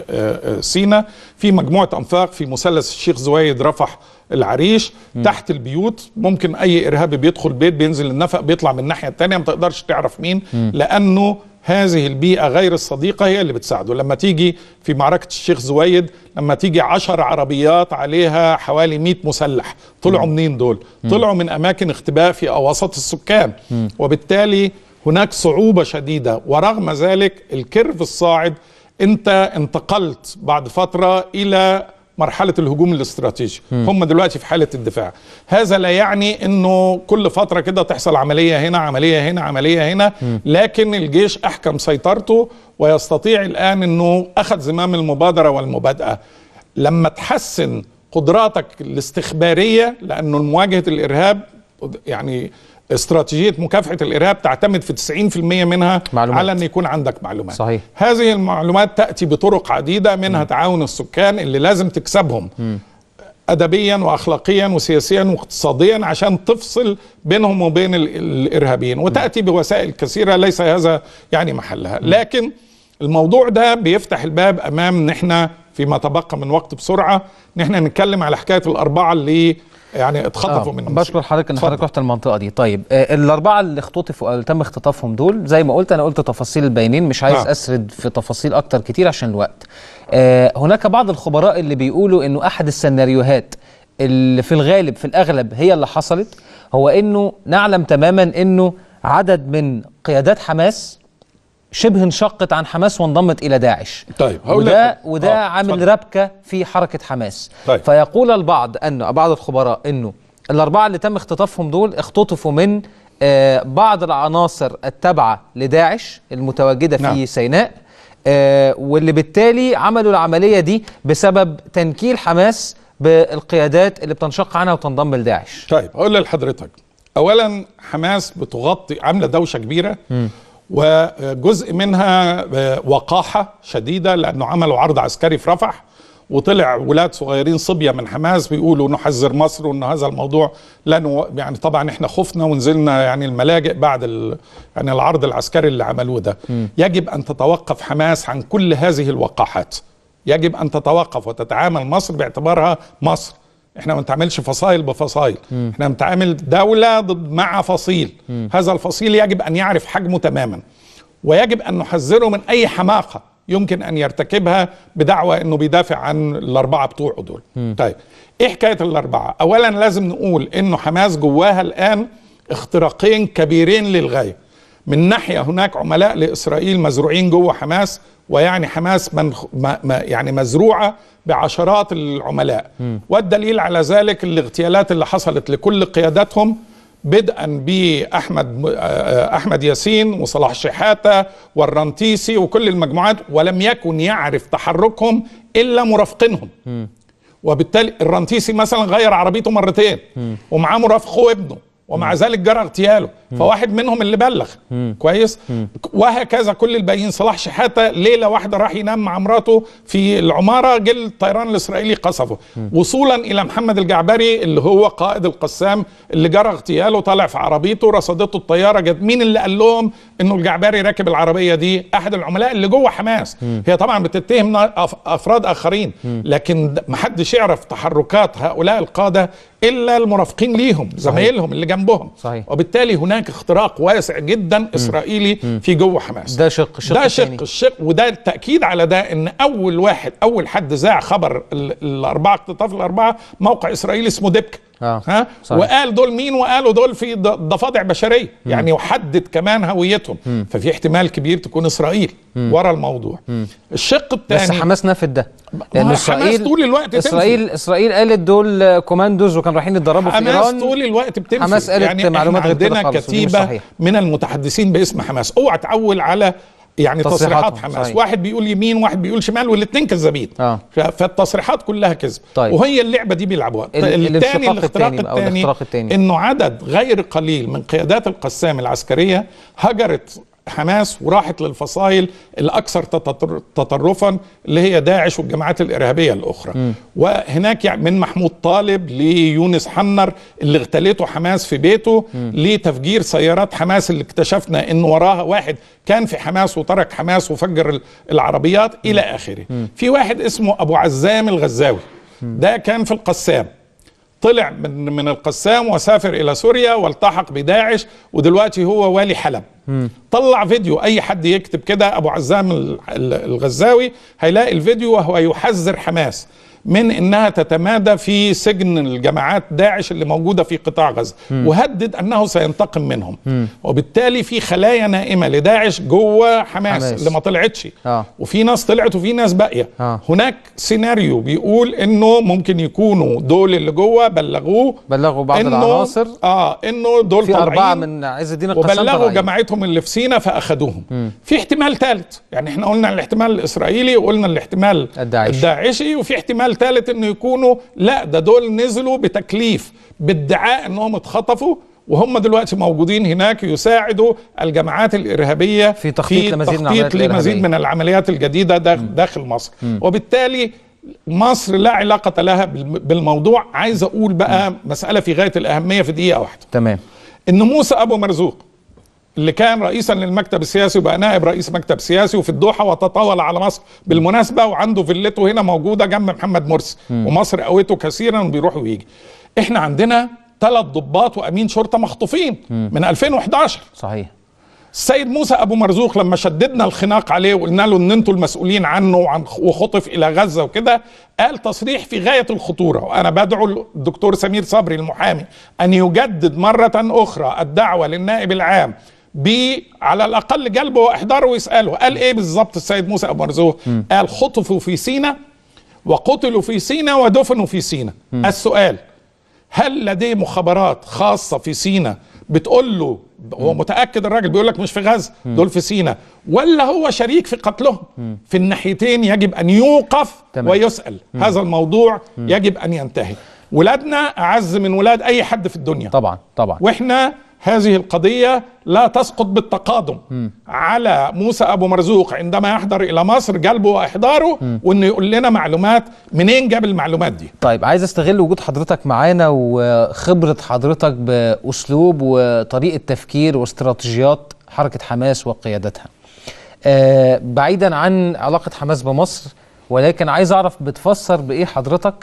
لسيناء في مجموعة أنفاق في مثلث الشيخ زويد رفح العريش مم. تحت البيوت ممكن أي إرهابي بيدخل بيت بينزل النفق بيطلع من الناحية التانية ما تقدرش تعرف مين مم. لأنه هذه البيئة غير الصديقة هي اللي بتساعده لما تيجي في معركة الشيخ زويد لما تيجي عشر عربيات عليها حوالي 100 مسلح طلعوا منين دول مم. طلعوا من أماكن اختباء في أواسط السكان مم. وبالتالي هناك صعوبة شديدة ورغم ذلك الكيرف الصاعد انت انتقلت بعد فترة الى مرحلة الهجوم الاستراتيجي مم. هم دلوقتي في حالة الدفاع هذا لا يعني انه كل فترة كده تحصل عملية هنا عملية هنا عملية هنا مم. لكن الجيش احكم سيطرته ويستطيع الان انه اخذ زمام المبادرة والمبادئة لما تحسن قدراتك الاستخبارية لانه مواجهة الارهاب يعني استراتيجية مكافحة الإرهاب تعتمد في 90% منها معلومات. على أن يكون عندك معلومات صحيح هذه المعلومات تأتي بطرق عديدة منها تعاون السكان اللي لازم تكسبهم مم. أدبيا وأخلاقيا وسياسيا واقتصاديا عشان تفصل بينهم وبين ال- الإرهابيين وتأتي بوسائل كثيرة ليس هذا يعني محلها لكن الموضوع ده بيفتح الباب أمام إن إحنا فيما تبقى من وقت بسرعة إن إحنا نتكلم على حكاية الأربعة اللي يعني اتخطفوا آه من بشكر حضرتك ان اتفضل. حضرتك رحت المنطقه دي طيب آه الاربعه اللي اختطفوا او اللي تم اختطافهم دول زي ما قلت انا قلت تفاصيل البيانين مش عايز آه. اسرد في تفاصيل اكتر كتير عشان الوقت آه هناك بعض الخبراء اللي بيقولوا انه احد السيناريوهات اللي في الغالب في الاغلب هي اللي حصلت هو انه نعلم تماما انه عدد من قيادات حماس شبه انشقت عن حماس وانضمت الى داعش طيب هقول وده لك- وده آه، عامل اتفضل. ربكه في حركه حماس طيب. فيقول البعض انه بعض الخبراء انه الاربعه اللي تم اختطافهم دول اختطفوا من آه، بعض العناصر التابعه لداعش المتواجده في نعم. سيناء آه، واللي بالتالي عملوا العمليه دي بسبب تنكيل حماس بالقيادات اللي بتنشق عنها وتنضم لداعش طيب أقول لحضرتك أولا حماس بتغطي عاملة دوشة كبيرة وجزء منها وقاحة شديدة لأنه عملوا عرض عسكري في رفح وطلع ولاد صغيرين صبية من حماس بيقولوا نحذر مصر وان هذا الموضوع لانه يعني طبعا احنا خفنا ونزلنا يعني الملاجئ بعد ال يعني العرض العسكري اللي عملوه ده يجب ان تتوقف حماس عن كل هذه الوقاحات يجب ان تتوقف وتتعامل مصر باعتبارها مصر احنا ما بنتعاملش فصائل بفصائل مم. احنا بنتعامل دولة ضد مع فصيل مم. هذا الفصيل يجب ان يعرف حجمه تماما ويجب ان نحذره من اي حماقة يمكن ان يرتكبها بدعوى انه بيدافع عن الاربعه بتوعه دول طيب ايه حكايه الاربعه اولا لازم نقول انه حماس جواها الان اختراقين كبيرين للغايه من ناحيه هناك عملاء لاسرائيل مزروعين جوه حماس ويعني حماس من ما ما يعني مزروعه بعشرات العملاء والدليل على ذلك الاغتيالات اللي حصلت لكل قياداتهم بدءا باحمد آه، احمد ياسين وصلاح شحاته والرنتيسي وكل المجموعات ولم يكن يعرف تحركهم الا مرافقينهم وبالتالي الرنتيسي مثلا غير عربيته مرتين ومعاه مرافقه وابنه ومع ذلك جرى اغتياله فواحد منهم اللي بلغ كويس وهكذا كل الباقيين صلاح شحاته ليله واحده راح ينام مع مراته في العماره جه الطيران الاسرائيلي قصفه وصولا الى محمد الجعبري اللي هو قائد القسام اللي جرى اغتياله طالع في عربيته رصدته الطياره جت مين اللي قال لهم انه الجعبري راكب العربيه دي احد العملاء اللي جوه حماس هي طبعا بتتهم أف- افراد اخرين لكن د- محدش يعرف تحركات هؤلاء القاده الا المرافقين ليهم زمايلهم اللي جنبهم صحيح. وبالتالي هناك اختراق واسع جدا اسرائيلي في جوه حماس ده شق الشق ده التاني. شق الشق وده التاكيد على ده ان اول واحد اول حد ذاع خبر ال- الاربعه اختطاف الاربعه موقع اسرائيلي اسمه دبكه آه. ها صحيح. وقال دول مين وقالوا دول في ض- ضفادع بشريه يعني وحدد كمان هويتهم ففي احتمال كبير تكون اسرائيل ورا الموضوع الشق الثاني بس حماس نفد ده لان ما حماس طول الوقت تنفي. اسرائيل اسرائيل قالت دول كوماندوز وكانوا رايحين يتدربوا في حماس ايران طول الوقت بتنفي حماس قالت يعني معلومات احنا غير كده عندنا خالص ودي مش كتيبه صحيح. من المتحدثين باسم حماس اوعى تعول على يعني تصريحات تصريحاتهم، حماس صحيح. واحد بيقول يمين واحد بيقول شمال والاثنين كذابين آه. ف- فالتصريحات كلها كذب طيب. وهي اللعبه دي بيلعبوها ال- الثاني الانشقاق الاختراق التاني بقى أو الثاني الاختراق التاني. انه عدد غير قليل من قيادات القسام العسكريه هجرت حماس وراحت للفصائل الاكثر تتطر- تطرفا اللي هي داعش والجماعات الارهابيه الاخرى وهناك يعني من محمود طالب ليونس حنر اللي اغتالته حماس في بيته لتفجير سيارات حماس اللي اكتشفنا ان وراها واحد كان في حماس وترك حماس وفجر ال- العربيات الى اخره في واحد اسمه ابو عزام الغزاوي ده كان في القسام طلع من من القسام وسافر الى سوريا والتحق بداعش ودلوقتي هو والي حلب طلع فيديو اي حد يكتب كده ابو عزام ال- ال- الغزاوي هيلاقي الفيديو وهو يحذر حماس من انها تتمادى في سجن الجماعات داعش اللي موجوده في قطاع غزه مم. وهدد انه سينتقم منهم مم. وبالتالي في خلايا نائمه لداعش جوه حماس, حماس. اللي ما طلعتش اه وفي ناس طلعت وفي ناس باقيه آه. هناك سيناريو بيقول انه ممكن يكونوا دول اللي جوه بلغوه بلغوا بعض إنه- العناصر اه انه دول في طالعين اربعه من عز الدين القسام وبلغوا طالعين. جماعتهم اللي في سينا فاخدوهم مم. في احتمال ثالث يعني احنا قلنا الاحتمال الاسرائيلي وقلنا الاحتمال الداعشي. الداعشي وفي احتمال ثالث انه يكونوا لا ده دول نزلوا بتكليف بادعاء انهم اتخطفوا وهم دلوقتي موجودين هناك يساعدوا الجماعات الارهابيه في تخطيط لمزيد من العمليات تخطيط لمزيد الإرهابية. من العمليات الجديده داخل, داخل مصر وبالتالي مصر لا علاقه لها بالم- بالموضوع عايز اقول بقى مساله في غايه الاهميه في دقيقه واحده تمام ان موسى ابو مرزوق اللي كان رئيسا للمكتب السياسي وبقى نائب رئيس مكتب سياسي وفي الدوحه وتطاول على مصر بالمناسبه وعنده فيلته هنا موجوده جنب محمد مرسي مم. ومصر قوته كثيرا وبيروح ويجي احنا عندنا ثلاث ضباط وامين شرطه مخطوفين مم. من 2011 صحيح السيد موسى ابو مرزوق لما شددنا الخناق عليه وقلنا له ان انتوا المسؤولين عنه وعن وخطف الى غزه وكده قال تصريح في غايه الخطوره وانا بدعو الدكتور سمير صبري المحامي ان يجدد مره اخرى الدعوه للنائب العام ب على الاقل جلبه واحضاره ويساله قال ايه بالظبط السيد موسى ابو مرزوق قال خطفوا في سينا وقتلوا في سينا ودفنوا في سينا السؤال هل لديه مخابرات خاصه في سينا بتقول له هو متاكد الراجل بيقول لك مش في غزه دول في سينا ولا هو شريك في قتلهم في الناحيتين يجب ان يوقف تمام. ويسال مم. هذا الموضوع مم. يجب ان ينتهي ولادنا اعز من ولاد اي حد في الدنيا طبعا طبعا واحنا هذه القضيه لا تسقط بالتقادم مم. على موسى ابو مرزوق عندما يحضر الى مصر جلبه واحضاره مم. وانه يقول لنا معلومات منين جاب المعلومات دي طيب عايز استغل وجود حضرتك معانا وخبرة حضرتك بأسلوب وطريقة تفكير واستراتيجيات حركة حماس وقيادتها آه بعيدا عن علاقة حماس بمصر ولكن عايز أعرف بتفسر بإيه حضرتك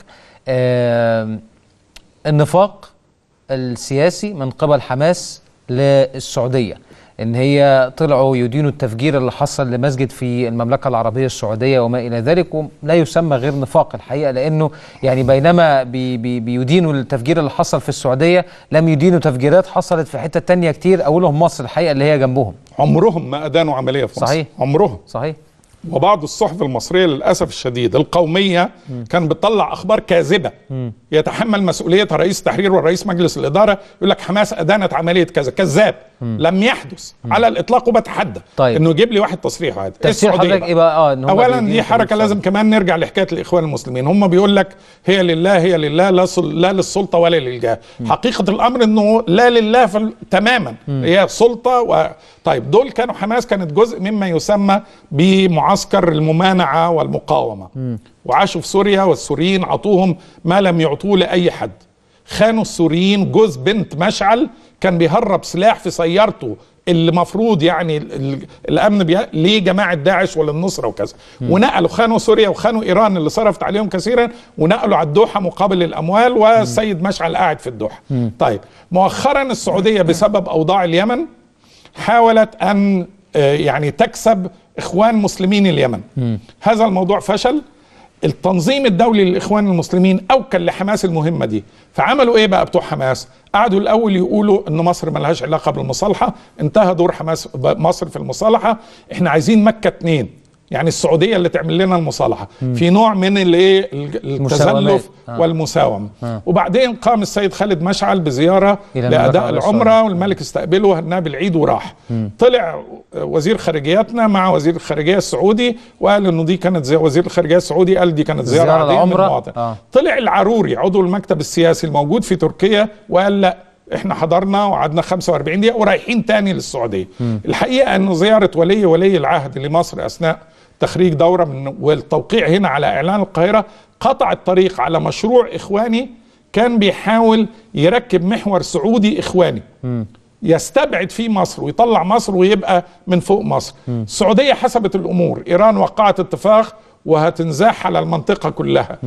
آه النفاق السياسي من قبل حماس للسعودية ان هي طلعوا يدينوا التفجير اللي حصل لمسجد في المملكه العربيه السعوديه وما الى ذلك ولا يسمى غير نفاق الحقيقه لانه يعني بينما بي بي بيدينوا التفجير اللي حصل في السعوديه لم يدينوا تفجيرات حصلت في حته تانية كتير اولهم مصر الحقيقه اللي هي جنبهم عمرهم ما ادانوا عمليه في مصر صحيح. عمرهم صحيح وبعض الصحف المصريه للاسف الشديد القوميه كان بتطلع اخبار كاذبه يتحمل مسؤوليتها رئيس التحرير ورئيس مجلس الاداره يقول لك حماس ادانت عمليه كذا كذاب لم يحدث على الاطلاق وبتحدى طيب. انه يجيب لي واحد تصريح عادي تفسير السعودية حضرتك ايه بقى اه ان هم اولا بيدينوا دي حركه تفجير لازم كمان نرجع لحكايه الاخوان المسلمين هم بيقول لك هي لله هي لله لا, سل لا للسلطه ولا للجاه حقيقه الامر انه لا لله فل... تماما هي سلطه و... طيب دول كانوا حماس كانت جزء مما يسمى بمعسكر الممانعه والمقاومه وعاشوا في سوريا والسوريين عطوهم ما لم يعطوه لاي حد خانوا السوريين جوز بنت مشعل كان بيهرب سلاح في سيارته اللي مفروض يعني ال- ال- الامن بي... لجماعه داعش وللنصره وكذا ونقلوا خانوا سوريا وخانوا ايران اللي صرفت عليهم كثيرا ونقلوا على الدوحه مقابل الاموال والسيد مشعل قاعد في الدوحه طيب مؤخرا السعوديه بسبب اوضاع اليمن حاولت ان آه، يعني تكسب اخوان مسلمين اليمن هذا الموضوع فشل التنظيم الدولي للاخوان المسلمين اوكل لحماس المهمه دي فعملوا ايه بقى بتوع حماس قعدوا الاول يقولوا ان مصر ملهاش علاقه بالمصالحه انتهى دور حماس مصر في المصالحه احنا عايزين مكه اتنين يعني السعوديه اللي تعمل لنا المصالحه في نوع من الايه المساومات. التزلف آه. والمساومه آه. وبعدين قام السيد خالد مشعل بزياره إلى المملكة لاداء العربية العمره السعودية. والملك استقبله هناه بالعيد وراح طلع وزير خارجيتنا مع وزير الخارجيه السعودي وقال انه دي كانت زي وزير الخارجيه السعودي قال دي كانت زياره, زيارة عاديه من العمرة. المواطن آه. طلع العروري عضو المكتب السياسي الموجود في تركيا وقال لا احنا حضرنا وقعدنا 45 دقيقه ورايحين تاني للسعوديه الحقيقه انه زياره ولي ولي العهد لمصر اثناء تخريج دوره من والتوقيع هنا على اعلان القاهره قطع الطريق على مشروع اخواني كان بيحاول يركب محور سعودي اخواني يستبعد فيه مصر ويطلع مصر ويبقى من فوق مصر السعودية حسبت الأمور إيران وقعت اتفاق وهتنزاح على المنطقة كلها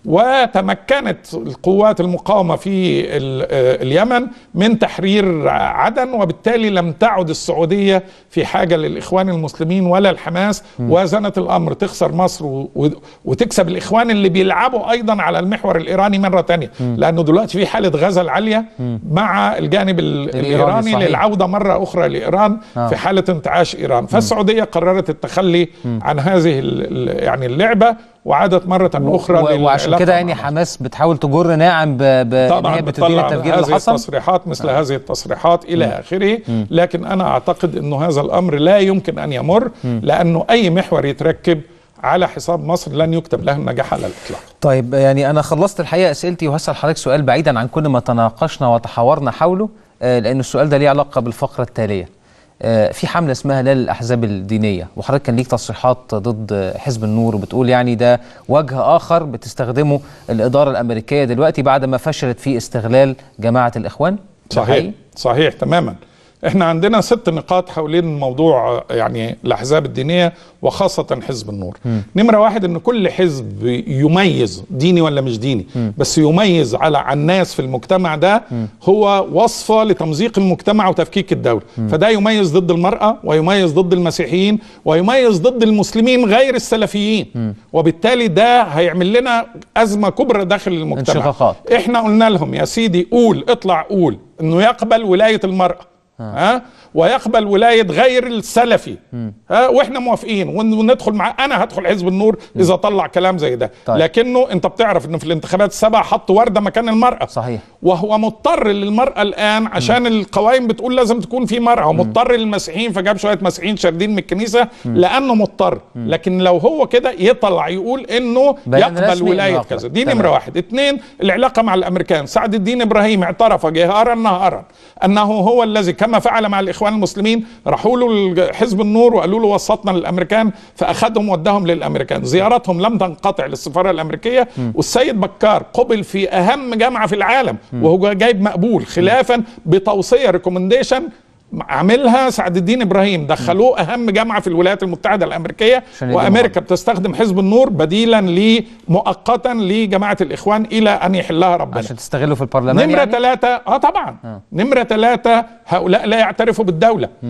وتمكنت القوات المقاومة في ال- آه، اليمن من تحرير عدن وبالتالي لم تعد السعودية في حاجة للإخوان المسلمين ولا الحماس وازنت الأمر تخسر مصر و- و- وتكسب الإخوان اللي بيلعبوا أيضا على المحور الإيراني مرة تانية لأنه دلوقتي في حالة غزل عالية مع الجانب ال- الإيراني الإيراني صحيح. للعودة مرة أخرى لإيران آه. في حالة انتعاش إيران فالسعودية قررت التخلي عن هذه ال- ال- يعني اللعبة وعادت مرة أخرى و- وعشان للعلاقة كده مع يعني حماس بتحاول تجر ناعم ب... ب... إن طبعا هي بتدين بتطلع التفجير اللي هذه حصل التصريحات مثل آه. هذه التصريحات الى مم. اخره مم. لكن انا اعتقد انه هذا الامر لا يمكن ان يمر لانه اي محور يتركب على حساب مصر لن يكتب له النجاح على الاطلاق طيب يعني انا خلصت الحقيقه اسئلتي وهسال حضرتك سؤال بعيدا عن كل ما تناقشنا وتحاورنا حوله آه، لان السؤال ده ليه علاقه بالفقره التاليه آه، في حمله اسمها لا للاحزاب الدينيه وحضرتك كان ليك تصريحات ضد حزب النور وبتقول يعني ده وجه اخر بتستخدمه الاداره الامريكيه دلوقتي بعد ما فشلت في استغلال جماعه الاخوان ده صحيح حقيقي؟ صحيح تماما احنا عندنا ست نقاط حوالين موضوع يعني الاحزاب الدينيه وخاصه حزب النور مم. نمره واحد ان كل حزب يميز ديني ولا مش ديني مم. بس يميز على عن الناس في المجتمع ده مم. هو وصفه لتمزيق المجتمع وتفكيك الدوله مم. فده يميز ضد المراه ويميز ضد المسيحيين ويميز ضد المسلمين غير السلفيين مم. وبالتالي ده هيعمل لنا ازمه كبرى داخل المجتمع انشقاقات. احنا قلنا لهم يا سيدي قول اطلع قول انه يقبل ولايه المراه ها ويقبل ولايه غير السلفي ها واحنا موافقين ون- وندخل مع انا هدخل حزب النور اذا طلع كلام زي ده طيب. لكنه انت بتعرف انه في الانتخابات السبع حط ورده مكان المراه صحيح وهو مضطر للمراه الان عشان القوائم بتقول لازم تكون في مراه ومضطر للمسيحيين فجاب شويه مسيحيين شاردين من الكنيسه لانه مضطر لكن لو هو كده يطلع يقول انه بيان يقبل رسمي ولايه إنه كذا يقبل. دي تمام. نمره واحد اثنين العلاقه مع الامريكان سعد الدين ابراهيم اعترف جهارا نهارا انه هو الذي كما فعل مع الاخوان المسلمين راحوا له الج- حزب النور وقالوا له وسطنا للامريكان فاخذهم ودهم للامريكان زيارتهم لم تنقطع للسفاره الامريكيه والسيد بكار قبل في اهم جامعه في العالم وهو جايب مقبول خلافا بتوصيه ريكومنديشن عاملها سعد الدين ابراهيم دخلوه اهم جامعه في الولايات المتحده الامريكيه عشان يدي وامريكا بتستخدم حزب النور بديلا لي مؤقتا لجماعه الاخوان الى ان يحلها ربنا عشان تستغله في البرلمان نمرة يعني؟ ثلاثة اه طبعا آه. نمرة ثلاثة هؤلاء لا يعترفوا بالدولة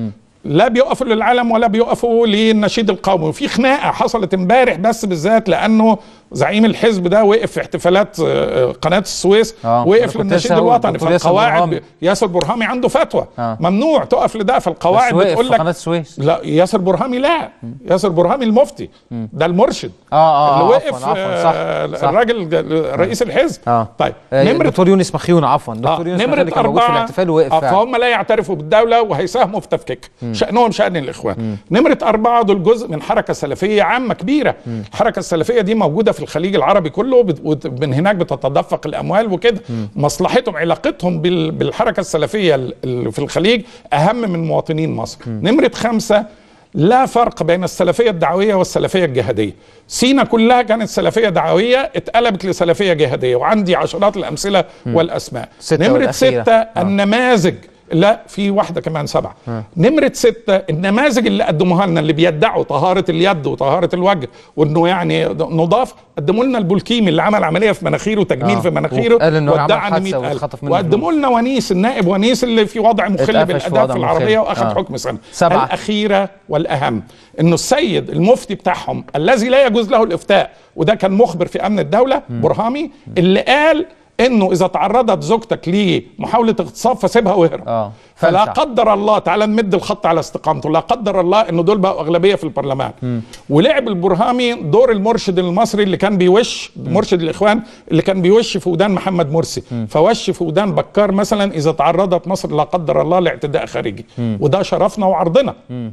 لا بيقفوا للعلم ولا بيقفوا للنشيد القومي وفي خناقه حصلت امبارح بس بالذات لانه زعيم الحزب ده وقف في احتفالات آه، قناه السويس آه، أنا وقف كنت للنشيد لسه هقول الوطني دكتور ياسر فالقواعد برهامي. ياسر برهامي عنده فتوى آه. ممنوع تقف لده فالقواعد بس وقف بتقول في لك قناه السويس لا ياسر برهامي لا ياسر برهامي المفتي ده المرشد اه اه اللي آه، وقف عفوا عفوا صح, آه، صح. الراجل ده- رئيس الحزب اه طيب آه، نمرة دكتور يونس مخيون عفوا آه، دكتور يونس مخيون نمرة اللي كان موجود في أربعة الاحتفال ووقف آه، فعلا. فهم لا يعترفوا بالدولة وهيساهموا في تفكيكها شأنهم شأن الإخوان نمرة أربعة دول جزء من حركة سلفية عامة كبيرة الحركة السلفية دي موجودة في الخليج العربي كله وبت- ومن هناك بتتدفق الأموال وكده مصلحتهم علاقتهم بال- بالحركة السلفية ال- ال- في الخليج أهم من مواطنين مصر نمرة خمسة لا فرق بين السلفية الدعوية والسلفية الجهادية سينا كلها كانت سلفية دعوية اتقلبت لسلفية جهادية وعندي عشرات الأمثلة مم. والأسماء ستة نمرة والأخيرة. ستة آه. النماذج لا في واحدة كمان سبعة آه. نمرة ستة النماذج اللي قدموها لنا اللي بيدعوا طهارة اليد وطهارة الوجه وانه يعني نضاف قدموا لنا البولكيمي اللي عمل عملية في مناخيره تجميل آه. في مناخيره وقال إنه عمل وادعى حادثة 100000 واتخطف منه وقدموا لنا ونيس النائب ونيس اللي في وضع مخل اتقفش في بالاداب وضع في مخل. العربية واخذ آه. حكم سنة سبعة. الأخيرة والأهم انه السيد المفتي بتاعهم الذي لا يجوز له الإفتاء وده كان مخبر في أمن الدولة برهامي اللي قال انه اذا تعرضت زوجتك لمحاوله اغتصاب فسيبها واهرب اه فلا فلسع. قدر الله تعالى نمد الخط على استقامته لا قدر الله انه دول بقوا اغلبيه في البرلمان ولعب البرهامي دور المرشد المصري اللي كان بيوش مرشد الاخوان اللي كان بيوش في ودان محمد مرسي فوش في ودان بكار مثلا اذا تعرضت مصر لا قدر الله لاعتداء خارجي مم. وده شرفنا وعرضنا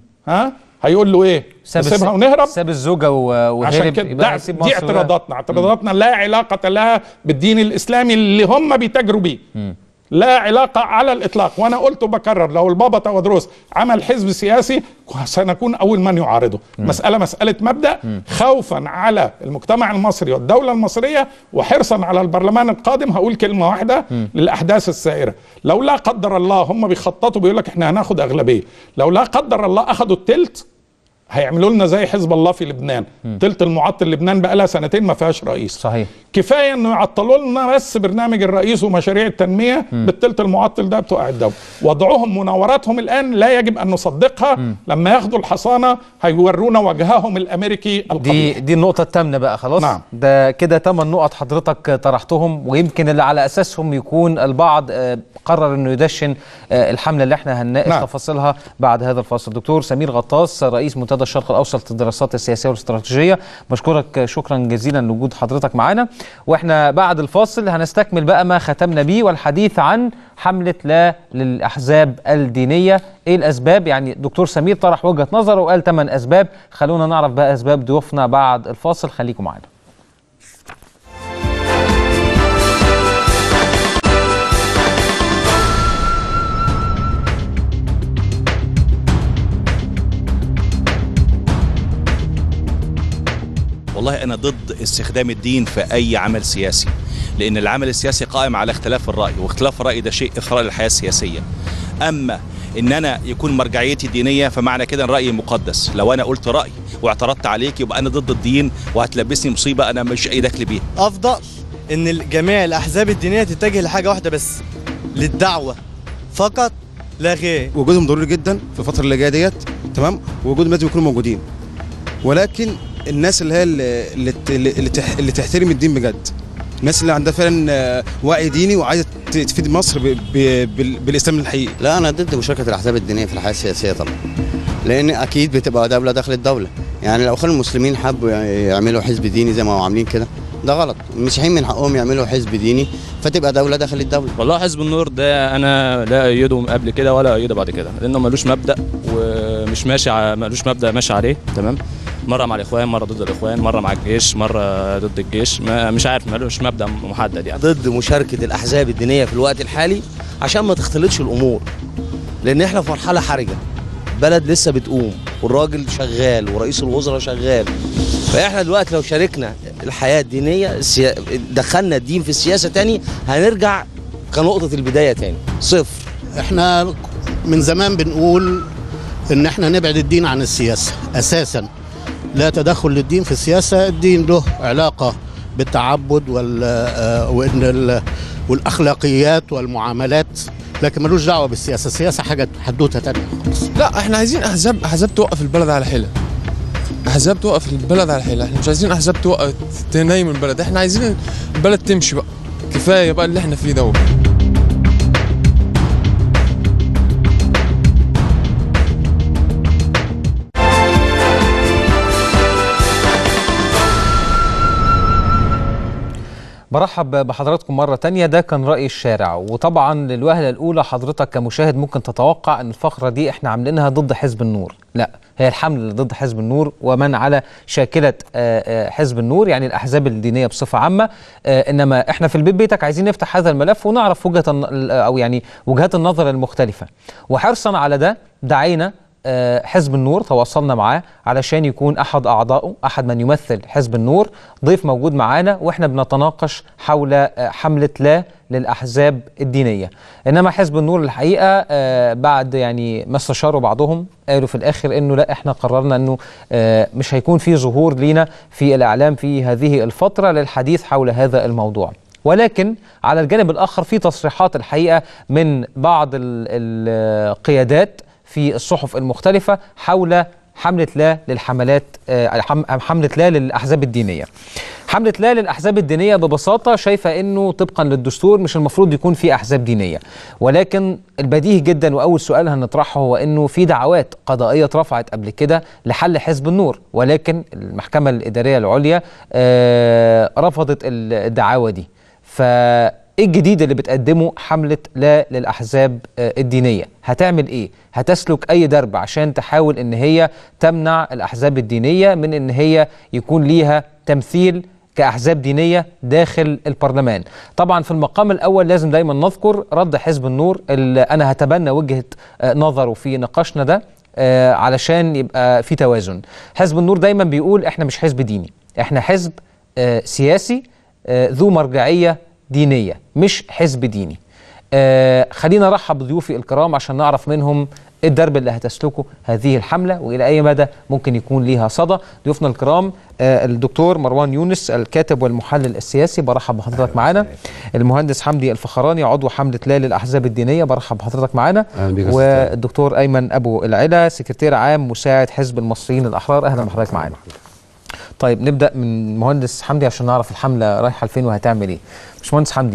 ها هيقول له ايه ساب نسيبها الس- ونهرب ساب الزوجه و- وهرب عشان كده يبقى ده هيسيب دي مصر بقى. اعتراضاتنا اعتراضاتنا لا علاقه لها بالدين الاسلامي اللي هم بيتاجروا بيه لا علاقة على الإطلاق وأنا قلت وبكرر لو البابا تودروس عمل حزب سياسي سنكون أول من يعارضه مم. مسألة مسألة مبدأ مم. خوفا على المجتمع المصري والدولة المصرية وحرصا على البرلمان القادم هقول كلمة واحدة مم. للأحداث السائرة لو لا قدر الله هم بيخططوا بيقول لك احنا هناخد أغلبية لو لا قدر الله أخدوا التلت هيعملوا لنا زي حزب الله في لبنان تلت المعطل لبنان بقى لها سنتين ما فيهاش رئيس صحيح كفايه انه يعطلوا لنا بس برنامج الرئيس ومشاريع التنميه مم. بالتلت المعطل ده بتوقع الدوله وضعهم مناوراتهم الان لا يجب ان نصدقها لما ياخدوا الحصانه هيورونا وجههم الامريكي دي القبيح دي النقطة الثامنة بقى خلاص نعم. ده كده ثمان نقط حضرتك طرحتهم ويمكن اللي على أساسهم يكون البعض آه، قرر إنه يدشن آه، الحملة اللي احنا هنناقش نعم. تفاصيلها بعد هذا الفاصل دكتور سمير غطاس رئيس منتدى الشرق الأوسط للدراسات السياسية والاستراتيجية بشكرك شكرا جزيلا لوجود حضرتك معانا واحنا بعد الفاصل هنستكمل بقى ما ختمنا بيه والحديث عن حملة لا للأحزاب الدينية ايه الأسباب يعني دكتور سمير طرح وجهة نظره وقال ثمان أسباب خلونا نعرف بقى أسباب ضيوفنا بعد الفاصل خليكم معانا والله أنا ضد استخدام الدين في أي عمل سياسي لأن العمل السياسي قائم على اختلاف الرأي واختلاف الرأي ده شيء إثراء للحياة السياسية أما إن أنا يكون مرجعيتي دينية فمعنى كده إن رأيي مقدس لو أنا قلت رأي واعترضت عليك يبقى أنا ضد الدين وهتلبسني مصيبة أنا مش أي دخل بيها افضل ان جميع الاحزاب الدينيه تتجه لحاجه واحده بس للدعوه فقط لا غير وجودهم ضروري جدا في الفتره اللي جايه ديت تمام ووجودهم لازم يكونوا موجودين ولكن الناس اللي هي اللي, اللي, اللي, تح اللي تحترم الدين بجد الناس اللي عندها فعلا آه، وعي ديني وعايزه ت- تفيد مصر ب ب بال بالاسلام الحقيقي لا انا ضد مشاركه الاحزاب الدينيه في الحياه السياسيه طبعا لان اكيد بتبقى دوله داخل الدوله يعني لو كانوا المسلمين حبوا يعملوا حزب ديني زي ما هم عاملين كده ده غلط المسيحيين من حقهم يعملوا حزب ديني فتبقى دوله داخل الدوله والله حزب النور ده انا لا ايده قبل كده ولا ايده بعد كده لانه ملوش مبدا ومش ماشي ع- ملوش مبدا ماشي عليه تمام مره مع الاخوان مره ضد الاخوان مره مع الجيش مره ضد الجيش ما مش عارف ملوش مبدا محدد يعني ضد مشاركة الأحزاب الدينية في الوقت الحالي عشان ما تختلطش الأمور لأن إحنا في مرحلة حرجة بلد لسه بتقوم والراجل شغال ورئيس الوزراء شغال فإحنا دلوقتي لو شاركنا الحياة الدينية السيا... دخلنا الدين في السياسة تاني هنرجع كنقطة البداية تاني صفر احنا من زمان بنقول ان احنا نبعد الدين عن السياسه اساسا لا تدخل للدين في السياسه الدين له علاقه بالتعبد وال آه، وان ال- والاخلاقيات والمعاملات لكن ملوش دعوه بالسياسه السياسه حاجه حدوته تانية خالص لا احنا عايزين احزاب احزاب توقف البلد على حيلها احزاب توقف البلد على حيلها احنا مش عايزين احزاب توقف تنيم البلد احنا عايزين البلد تمشي بقى كفايه بقى اللي احنا فيه ده برحب بحضراتكم مرة تانية ده كان رأي الشارع وطبعا للوهلة الأولى حضرتك كمشاهد ممكن تتوقع أن الفقرة دي احنا عاملينها ضد حزب النور لا هي الحملة ضد حزب النور ومن على شاكلة آه، آه، حزب النور يعني الأحزاب الدينية بصفة عامة آه، إنما احنا في البيت بيتك عايزين نفتح هذا الملف ونعرف وجهة الن- أو يعني وجهات النظر المختلفة وحرصا على ده دعينا آه، حزب النور تواصلنا معاه علشان يكون احد اعضائه احد من يمثل حزب النور ضيف موجود معانا واحنا بنتناقش حول آه، حمله لا للاحزاب الدينيه انما حزب النور الحقيقه آه، بعد يعني ما استشاروا بعضهم قالوا في الاخر انه لا احنا قررنا انه آه، مش هيكون في ظهور لينا في الاعلام في هذه الفتره للحديث حول هذا الموضوع ولكن على الجانب الاخر في تصريحات الحقيقه من بعض ال- القيادات في الصحف المختلفة حول حملة لا للحملات آه، حم- حملة لا للأحزاب الدينية حملة لا للأحزاب الدينية ببساطة شايفة أنه طبقا للدستور مش المفروض يكون في أحزاب دينية ولكن البديهي جدا وأول سؤال هنطرحه هو أنه في دعوات قضائية اترفعت قبل كده لحل حزب النور ولكن المحكمة الإدارية العليا آه، رفضت الدعاوى دي فايه الجديد اللي بتقدمه حمله لا للاحزاب آه، الدينيه هتعمل ايه هتسلك اي درب عشان تحاول ان هي تمنع الاحزاب الدينيه من ان هي يكون ليها تمثيل كاحزاب دينيه داخل البرلمان طبعا في المقام الاول لازم دايما نذكر رد حزب النور اللي انا هتبنى وجهه آه، نظره في نقاشنا ده آه، علشان يبقى في توازن حزب النور دايما بيقول احنا مش حزب ديني احنا حزب آه، سياسي آه، ذو مرجعيه دينيه مش حزب ديني آه خلينا نرحب بضيوفي الكرام عشان نعرف منهم ايه الدرب اللي هتسلكه هذه الحمله والى اي مدى ممكن يكون ليها صدى ضيوفنا الكرام آه الدكتور مروان يونس الكاتب والمحلل السياسي برحب بحضرتك معانا المهندس حمدي الفخراني عضو حمله لا للاحزاب الدينيه برحب بحضرتك معانا أهلا بيك يا أستاذ والدكتور ايمن ابو العلا سكرتير عام مساعد حزب المصريين الاحرار اهلا بحضرتك معانا طيب نبدا من مهندس حمدي عشان نعرف الحمله رايحه لفين وهتعمل ايه باشمهندس حمدي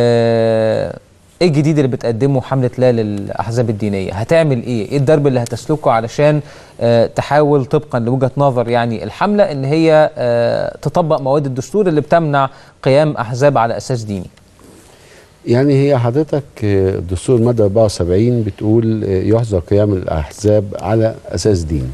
آه ايه الجديد اللي بتقدمه حمله لا للاحزاب الدينيه هتعمل ايه ايه الدرب اللي هتسلكه علشان آه تحاول طبقا لوجهه نظر يعني الحمله ان هي آه تطبق مواد الدستور اللي بتمنع قيام احزاب على اساس ديني يعني هي حضرتك آه، دستور المادة 74 بتقول آه، يحظر قيام الأحزاب على أساس ديني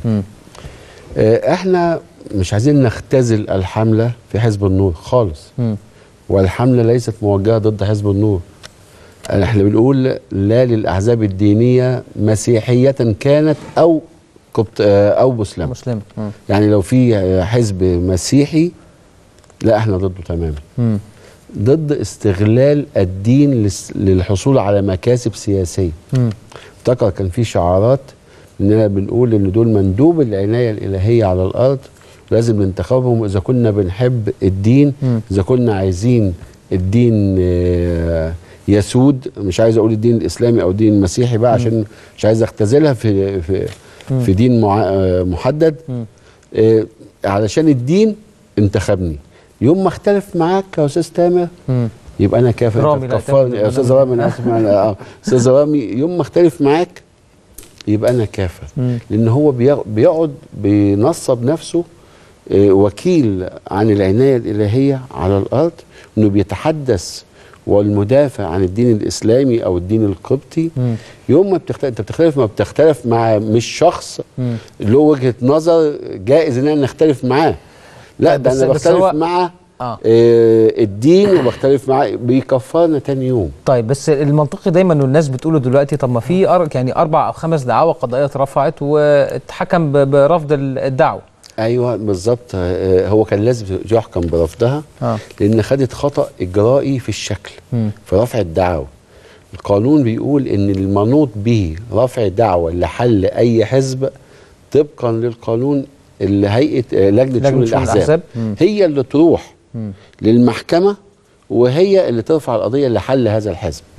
آه، احنا مش عايزين نختزل الحملة في حزب النور خالص مم. والحملة ليست موجهة ضد حزب النور احنا بنقول لا للأحزاب الدينية مسيحية كانت أو قبط آه، أو مسلمة مسلم مم. يعني لو في آه، حزب مسيحي لا احنا ضده تماما مم. ضد استغلال الدين لس- للحصول على مكاسب سياسيه مم. افتكر كان في شعارات اننا بنقول ان دول مندوب العنايه الالهيه على الارض لازم ننتخبهم اذا كنا بنحب الدين مم. اذا كنا عايزين الدين آه، يسود مش عايز اقول الدين الاسلامي او الدين المسيحي بقى عشان مش عايز اختزلها في في مم. في دين مع- آه، محدد مم. آه، علشان الدين انتخبني يوم ما اختلف معاك يا استاذ تامر مم. يبقى انا كافر رامي انت لا تكفرني تامر. يا استاذ رامي انا اسف أنا- اه استاذ رامي يوم ما اختلف معاك يبقى انا كافر مم. لان هو بيغ- بيقعد بينصب نفسه آه، وكيل عن العنايه الالهيه على الارض انه بيتحدث والمدافع عن الدين الاسلامي او الدين القبطي مم. يوم ما بتختلف انت بتختلف ما بتختلف مع مش شخص مم. له وجهه نظر جائز ان انا نختلف معاه لا طيب ده بس- انا بس بختلف هو- مع آه. آه الدين وبختلف معاه بيكفرنا تاني يوم طيب بس المنطقي دايما انه الناس بتقوله دلوقتي طب ما في أر- يعني اربع او خمس دعاوى قضائيه اترفعت واتحكم ب- برفض ال- الدعوه ايوه بالظبط آه، هو كان لازم يحكم برفضها اه لان خدت خطا اجرائي في الشكل مم. في رفع الدعوه القانون بيقول ان المنوط به رفع دعوه لحل اي حزب طبقا للقانون اللي هيئه آه، لجنه لجنة شؤون شؤون الاحزاب الأحزاب. مم. هي اللي تروح مم. للمحكمه وهي اللي ترفع القضيه لحل هذا الحزب مم.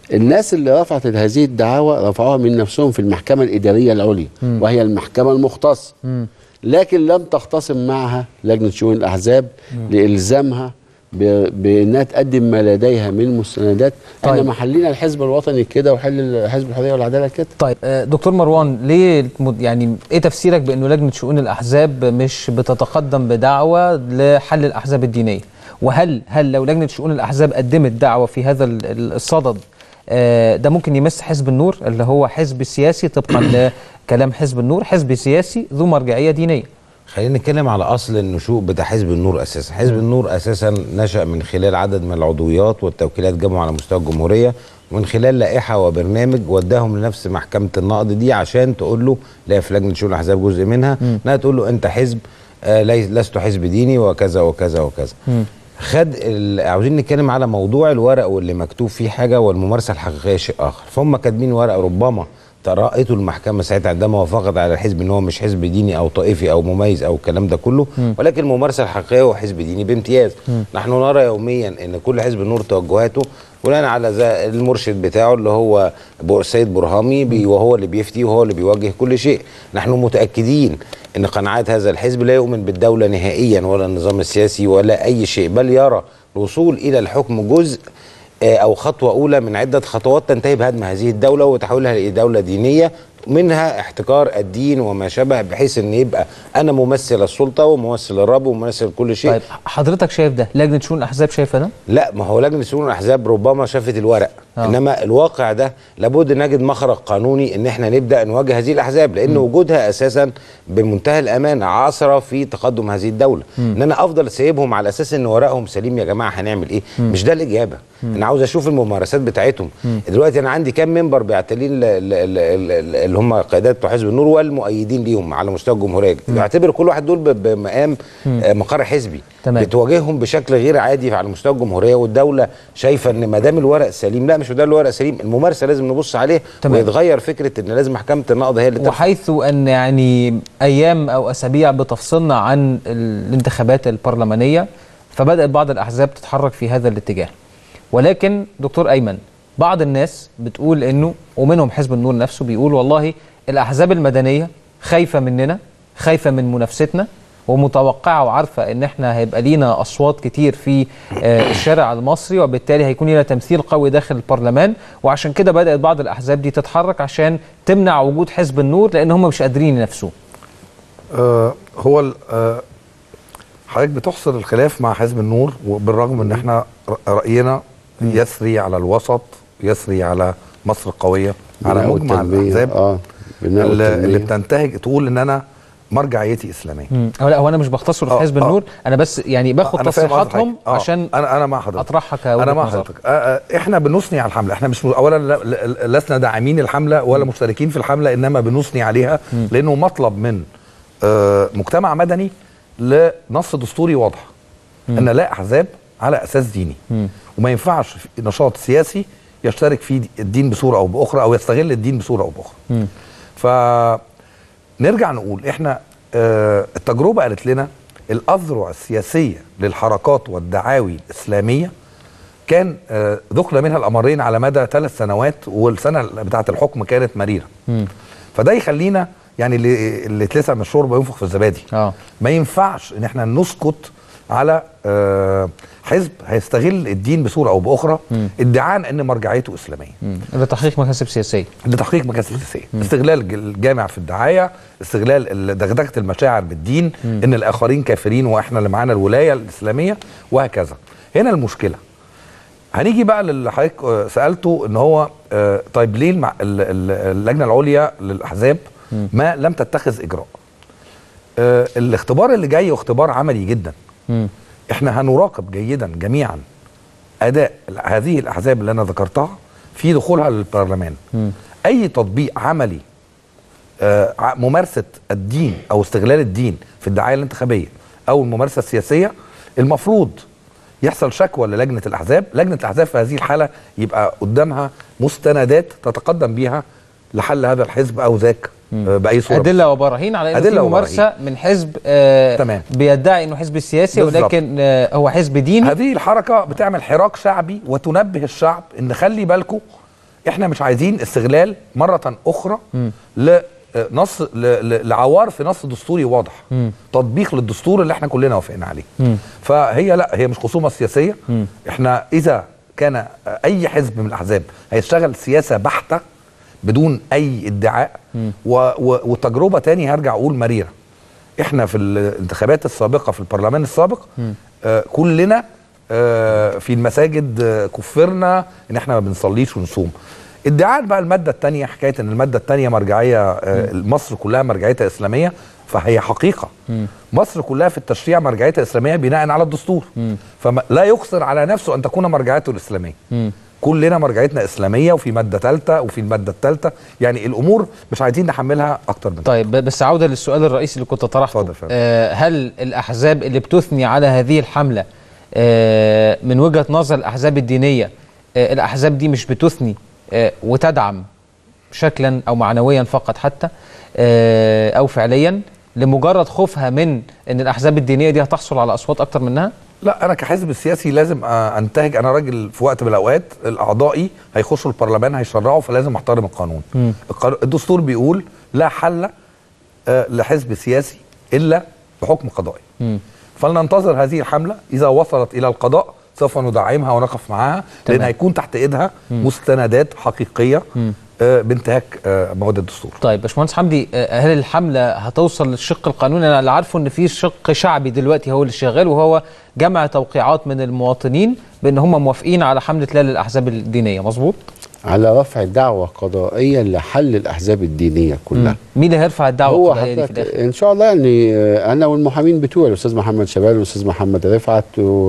الناس اللي رفعت هذه الدعاوى رفعوها من نفسهم في المحكمة الإدارية العليا مم. وهي المحكمة المختصة مم. لكن لم تختصم معها لجنة شؤون الأحزاب مم. لإلزامها ب- بأنها تقدم ما لديها من مستندات طيب. احنا محلين الحزب الوطني كده وحل حزب الحرية والعدالة كده طيب آه، دكتور مروان ليه المد- يعني ايه تفسيرك بانه لجنه شؤون الاحزاب مش بتتقدم بدعوه لحل الاحزاب الدينيه وهل هل لو لجنه شؤون الاحزاب قدمت دعوه في هذا ال- ال- الصدد آه، ده ممكن يمس حزب النور اللي هو حزب سياسي طبقا لكلام حزب النور حزب سياسي ذو مرجعيه دينيه خلينا نتكلم على اصل النشوء بتاع حزب النور اساسا حزب النور اساسا نشا من خلال عدد من العضويات والتوكيلات جمعوا على مستوى الجمهوريه ومن خلال لائحه وبرنامج وداهم لنفس محكمه النقد دي عشان تقول له لا في لجنه شؤون الاحزاب جزء منها انها تقول له انت حزب آه لي- لست حزب ديني وكذا وكذا وكذا خد ال- عاوزين نتكلم على موضوع الورق واللي مكتوب فيه حاجه والممارسه الحقيقيه شيء اخر فهم كاتبين ورق ربما ترأته المحكمة ساعتها عندما وافقت على الحزب ان هو مش حزب ديني او طائفي او مميز او الكلام ده كله مم. ولكن الممارسة الحقيقية هو حزب ديني بامتياز مم. نحن نرى يوميا ان كل حزب النور توجهاته بناء على ذا- المرشد بتاعه اللي هو بو- السيد برهامي بي وهو اللي بيفتي وهو اللي بيوجه كل شيء نحن متأكدين ان قناعات هذا الحزب لا يؤمن بالدولة نهائيا ولا النظام السياسي ولا اي شيء بل يرى الوصول الى الحكم جزء آه، او خطوه اولى من عده خطوات تنتهي بهدم هذه الدوله وتحويلها لدوله دينيه منها احتكار الدين وما شابه بحيث ان يبقى انا ممثل السلطه وممثل الرب وممثل كل شيء طيب حضرتك شايف ده لجنه شؤون الاحزاب شايفه ده لا ما هو لجنه شؤون الاحزاب ربما شافت الورق آه. آه. انما الواقع ده لابد نجد مخرج قانوني ان احنا نبدا نواجه هذه الاحزاب لان وجودها اساسا بمنتهى الامان عثره في تقدم هذه الدوله مم. ان انا افضل سايبهم على اساس ان ورقهم سليم يا جماعه هنعمل ايه مم. مش ده الاجابه مم. انا عاوز اشوف الممارسات بتاعتهم مم. دلوقتي انا عندي كام منبر بيعتلين ال- ال- ال- ال- اللي هم قيادات بتوع حزب النور والمؤيدين ليهم على مستوى الجمهوريه بيعتبر كل واحد دول ب- بمقام مم. آه، مقر حزبي تمام. بتواجههم بشكل غير عادي على مستوى الجمهوريه والدوله شايفه ان ما دام الورق سليم لا مش ده الورق سليم الممارسه لازم نبص عليه تمام. ويتغير فكره ان لازم محكمه النقض هي اللي ترفع وحيث ان يعني ايام او اسابيع بتفصلنا عن الانتخابات البرلمانيه فبدات بعض الاحزاب تتحرك في هذا الاتجاه ولكن دكتور ايمن بعض الناس بتقول انه ومنهم حزب النور نفسه بيقول والله الاحزاب المدنيه خايفه مننا خايفه من منافستنا ومتوقعه وعارفه ان احنا هيبقى لينا اصوات كتير في آه، الشارع المصري وبالتالي هيكون لنا تمثيل قوي داخل البرلمان وعشان كده بدات بعض الاحزاب دي تتحرك عشان تمنع وجود حزب النور لان هم مش قادرين ينافسوه آه هو ال- آه حضرتك بتحصر الخلاف مع حزب النور وبالرغم ان احنا ر- راينا يسري على الوسط يسري على مصر القويه على بناء مجمع والتنمية، الاحزاب اه بناء اللي, والتنمية. اللي بتنتهج تقول ان انا مرجعيتي اسلاميه مم. أو لا هو انا مش بختصر في آه، حزب آه. النور انا بس يعني باخد أنا فاهم قصدك تصريحاتهم حضرتك. آه، عشان انا انا مع حضرتك اطرحها كوجهه انا مع نظر. حضرتك آه، آه، احنا بنثني على الحمله احنا مش م- اولا لا- لا- لسنا داعمين الحمله ولا مشتركين في الحمله انما بنثني عليها مم. لانه مطلب من آه، مجتمع مدني لنص دستوري واضح مم. ان لا احزاب على اساس ديني مم. وما ينفعش في نشاط سياسي يشترك فيه الدين بصوره او باخرى او يستغل الدين بصوره او باخرى مم. فنرجع نقول احنا آه التجربه قالت لنا الاذرع السياسيه للحركات والدعاوي الاسلاميه كان آه ذقنا منها الامرين على مدى ثلاث سنوات والسنه بتاعه الحكم كانت مريره مم. فده يخلينا يعني اللي اللي اتلسع من الشوربه ينفخ في الزبادي اه ما ينفعش ان احنا نسكت على آه حزب هيستغل الدين بصوره او باخرى مم. ادعاء ان مرجعيته اسلاميه مم. لتحقيق مكاسب سياسيه لتحقيق مكاسب سياسيه استغلال الج- الجامع في الدعايه استغلال ال- دغدغه المشاعر بالدين مم. ان الاخرين كافرين واحنا اللي معانا الولايه الاسلاميه وهكذا هنا المشكله هنيجي بقى للي حضرتك آه، سالته ان هو آه، طيب ليه المع... ال- ال- اللجنه العليا للاحزاب مم. ما لم تتخذ اجراء آه، الاختبار اللي جاي اختبار عملي جدا مم. احنا هنراقب جيدا جميعا اداء ال- هذه الاحزاب اللي انا ذكرتها في دخولها للبرلمان مم. اي تطبيق عملي آه، ع- ممارسه الدين او استغلال الدين في الدعايه الانتخابيه او الممارسه السياسيه المفروض يحصل شكوى للجنه الاحزاب لجنه الاحزاب في هذه الحاله يبقى قدامها مستندات تتقدم بيها لحل هذا الحزب او ذاك آه، باي صوره ادله وبراهين على انه في أدلة ممارسه من حزب آه تمام. بيدعي انه حزب سياسي بالظبط. ولكن آه هو حزب ديني هذه الحركه بتعمل حراك شعبي وتنبه الشعب ان خلي بالكم احنا مش عايزين استغلال مره اخرى لنص ل- ل- لعوار في نص دستوري واضح مم. تطبيق للدستور اللي احنا كلنا وافقنا عليه مم. فهي لا هي مش خصومه سياسيه مم. احنا اذا كان اي حزب من الاحزاب هيشتغل سياسه بحته بدون اي ادعاء مم. و و وتجربه تاني هرجع اقول مريره احنا في الانتخابات السابقه في البرلمان السابق مم. آه كلنا آه في المساجد آه كفرنا ان احنا ما بنصليش ونصوم ادعاء بقى الماده الثانيه حكايه ان الماده الثانيه مرجعيه آه مصر كلها مرجعيتها اسلاميه فهي حقيقه مم. مصر كلها في التشريع مرجعيتها اسلاميه بناء على الدستور مم. فلا يقصر على نفسه ان تكون مرجعيته الاسلاميه مم. كلنا مرجعيتنا اسلاميه وفي ماده ثالثه وفي الماده الثالثه يعني الامور مش عايزين نحملها اكتر من طيب ب- بس عودة للسؤال الرئيسي اللي كنت طرحته آه هل الأحزاب اللي بتثني على هذه الحملة آه من وجهة نظر الأحزاب الدينية آه الأحزاب دي مش بتثني آه وتدعم شكلا أو معنويا فقط حتى آه أو فعليا لمجرد خوفها من أن الأحزاب الدينية دي هتحصل على أصوات أكتر منها؟ لا انا كحزب سياسي لازم آه، انتهج انا راجل في وقت من الاوقات الاعضائي هيخشوا البرلمان هيشرعوا فلازم احترم القانون مم. القانون- الدستور بيقول لا حل آه، لحزب سياسي الا بحكم قضائي مم. فلننتظر هذه الحمله اذا وصلت الى القضاء سوف ندعمها ونقف معاها لان تمام. هيكون تحت ايدها مم. مستندات حقيقيه مم. آه، بانتهاك آه، مواد الدستور طيب باشمهندس حمدي آه، هل الحمله هتوصل للشق القانوني انا اللي عارفه ان في شق شعبي دلوقتي هو اللي شغال وهو جمع توقيعات من المواطنين بان هم موافقين على حمله لا للاحزاب الدينيه مظبوط على رفع دعوة قضائية لحل الأحزاب الدينية كلها مين اللي هيرفع الدعوه هو القضائيه دي في حضرتك الاخر ان شاء الله يعني آه، انا والمحامين بتوعي الاستاذ محمد شباب والاستاذ محمد رفعت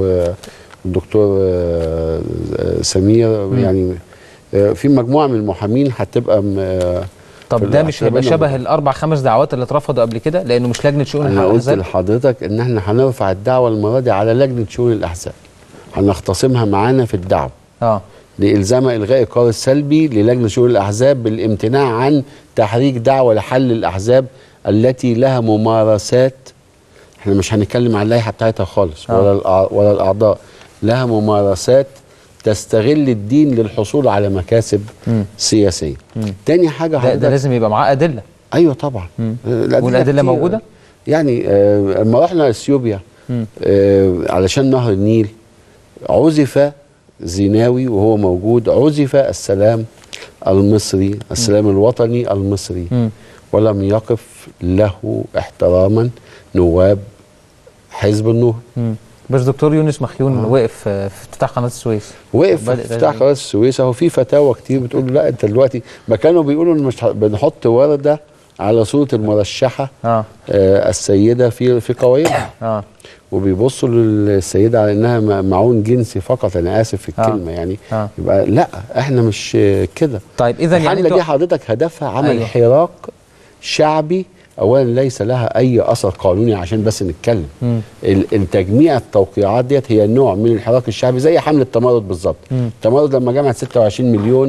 والدكتور آه، آه، سمير مم. يعني آه، في مجموعه من المحامين هتبقى م- آه، في طب ده مش هيبقى الاحتمال- شبه الاربع خمس دعوات اللي اترفضوا قبل كده لانه مش لجنه شؤون انا قلت الاحزاب لحضرتك ان احنا هنرفع الدعوه المره دي على لجنه شؤون الاحزاب هنختصمها معانا في الدعوه اه لإلزام إلغاء القرار السلبي للجنة شؤون الأحزاب بالامتناع عن تحريك دعوة لحل الأحزاب التي لها ممارسات احنا مش هنتكلم عن اللائحة بتاعتها خالص آه. ولا الأع- ولا الأعضاء لها ممارسات تستغل الدين للحصول على مكاسب مم. سياسية مم. تاني حاجة ده, حضرتك ده لازم يبقى معاه ادله أيوة طبعا مم. الأدلة والادله كتير. موجوده يعني آه، لما رحنا اثيوبيا مم. آه، علشان نهر النيل عزف زيناوي وهو موجود عزف السلام المصري السلام الوطني المصري مم. ولم يقف له احتراما نواب حزب النور مم. بس دكتور يونس مخيون آه. وقف آه، في افتتاح قناه السويس وقف في بدأ افتتاح ده- قناه السويس اهو في فتاوى كتير بتقول له لا انت دلوقتي ما كانوا بيقولوا ان مش ه- بنحط ورده على صوره المرشحه اه آه السيده في في قوائمها اه وبيبصوا للسيده على انها م- معون جنسي فقط انا اسف في آه. الكلمه يعني آه. يبقى لا احنا مش آه، كده طيب اذا يعني الحمله انتوا- دي حضرتك هدفها عمل أيوة. أيوة. حراك شعبي اولا ليس لها اي اثر قانوني عشان بس نتكلم مم. ال- التجميع التوقيعات ديت هي نوع من الحراك الشعبي زي حمله تمرد بالظبط مم. تمرد لما جمعت 26 مليون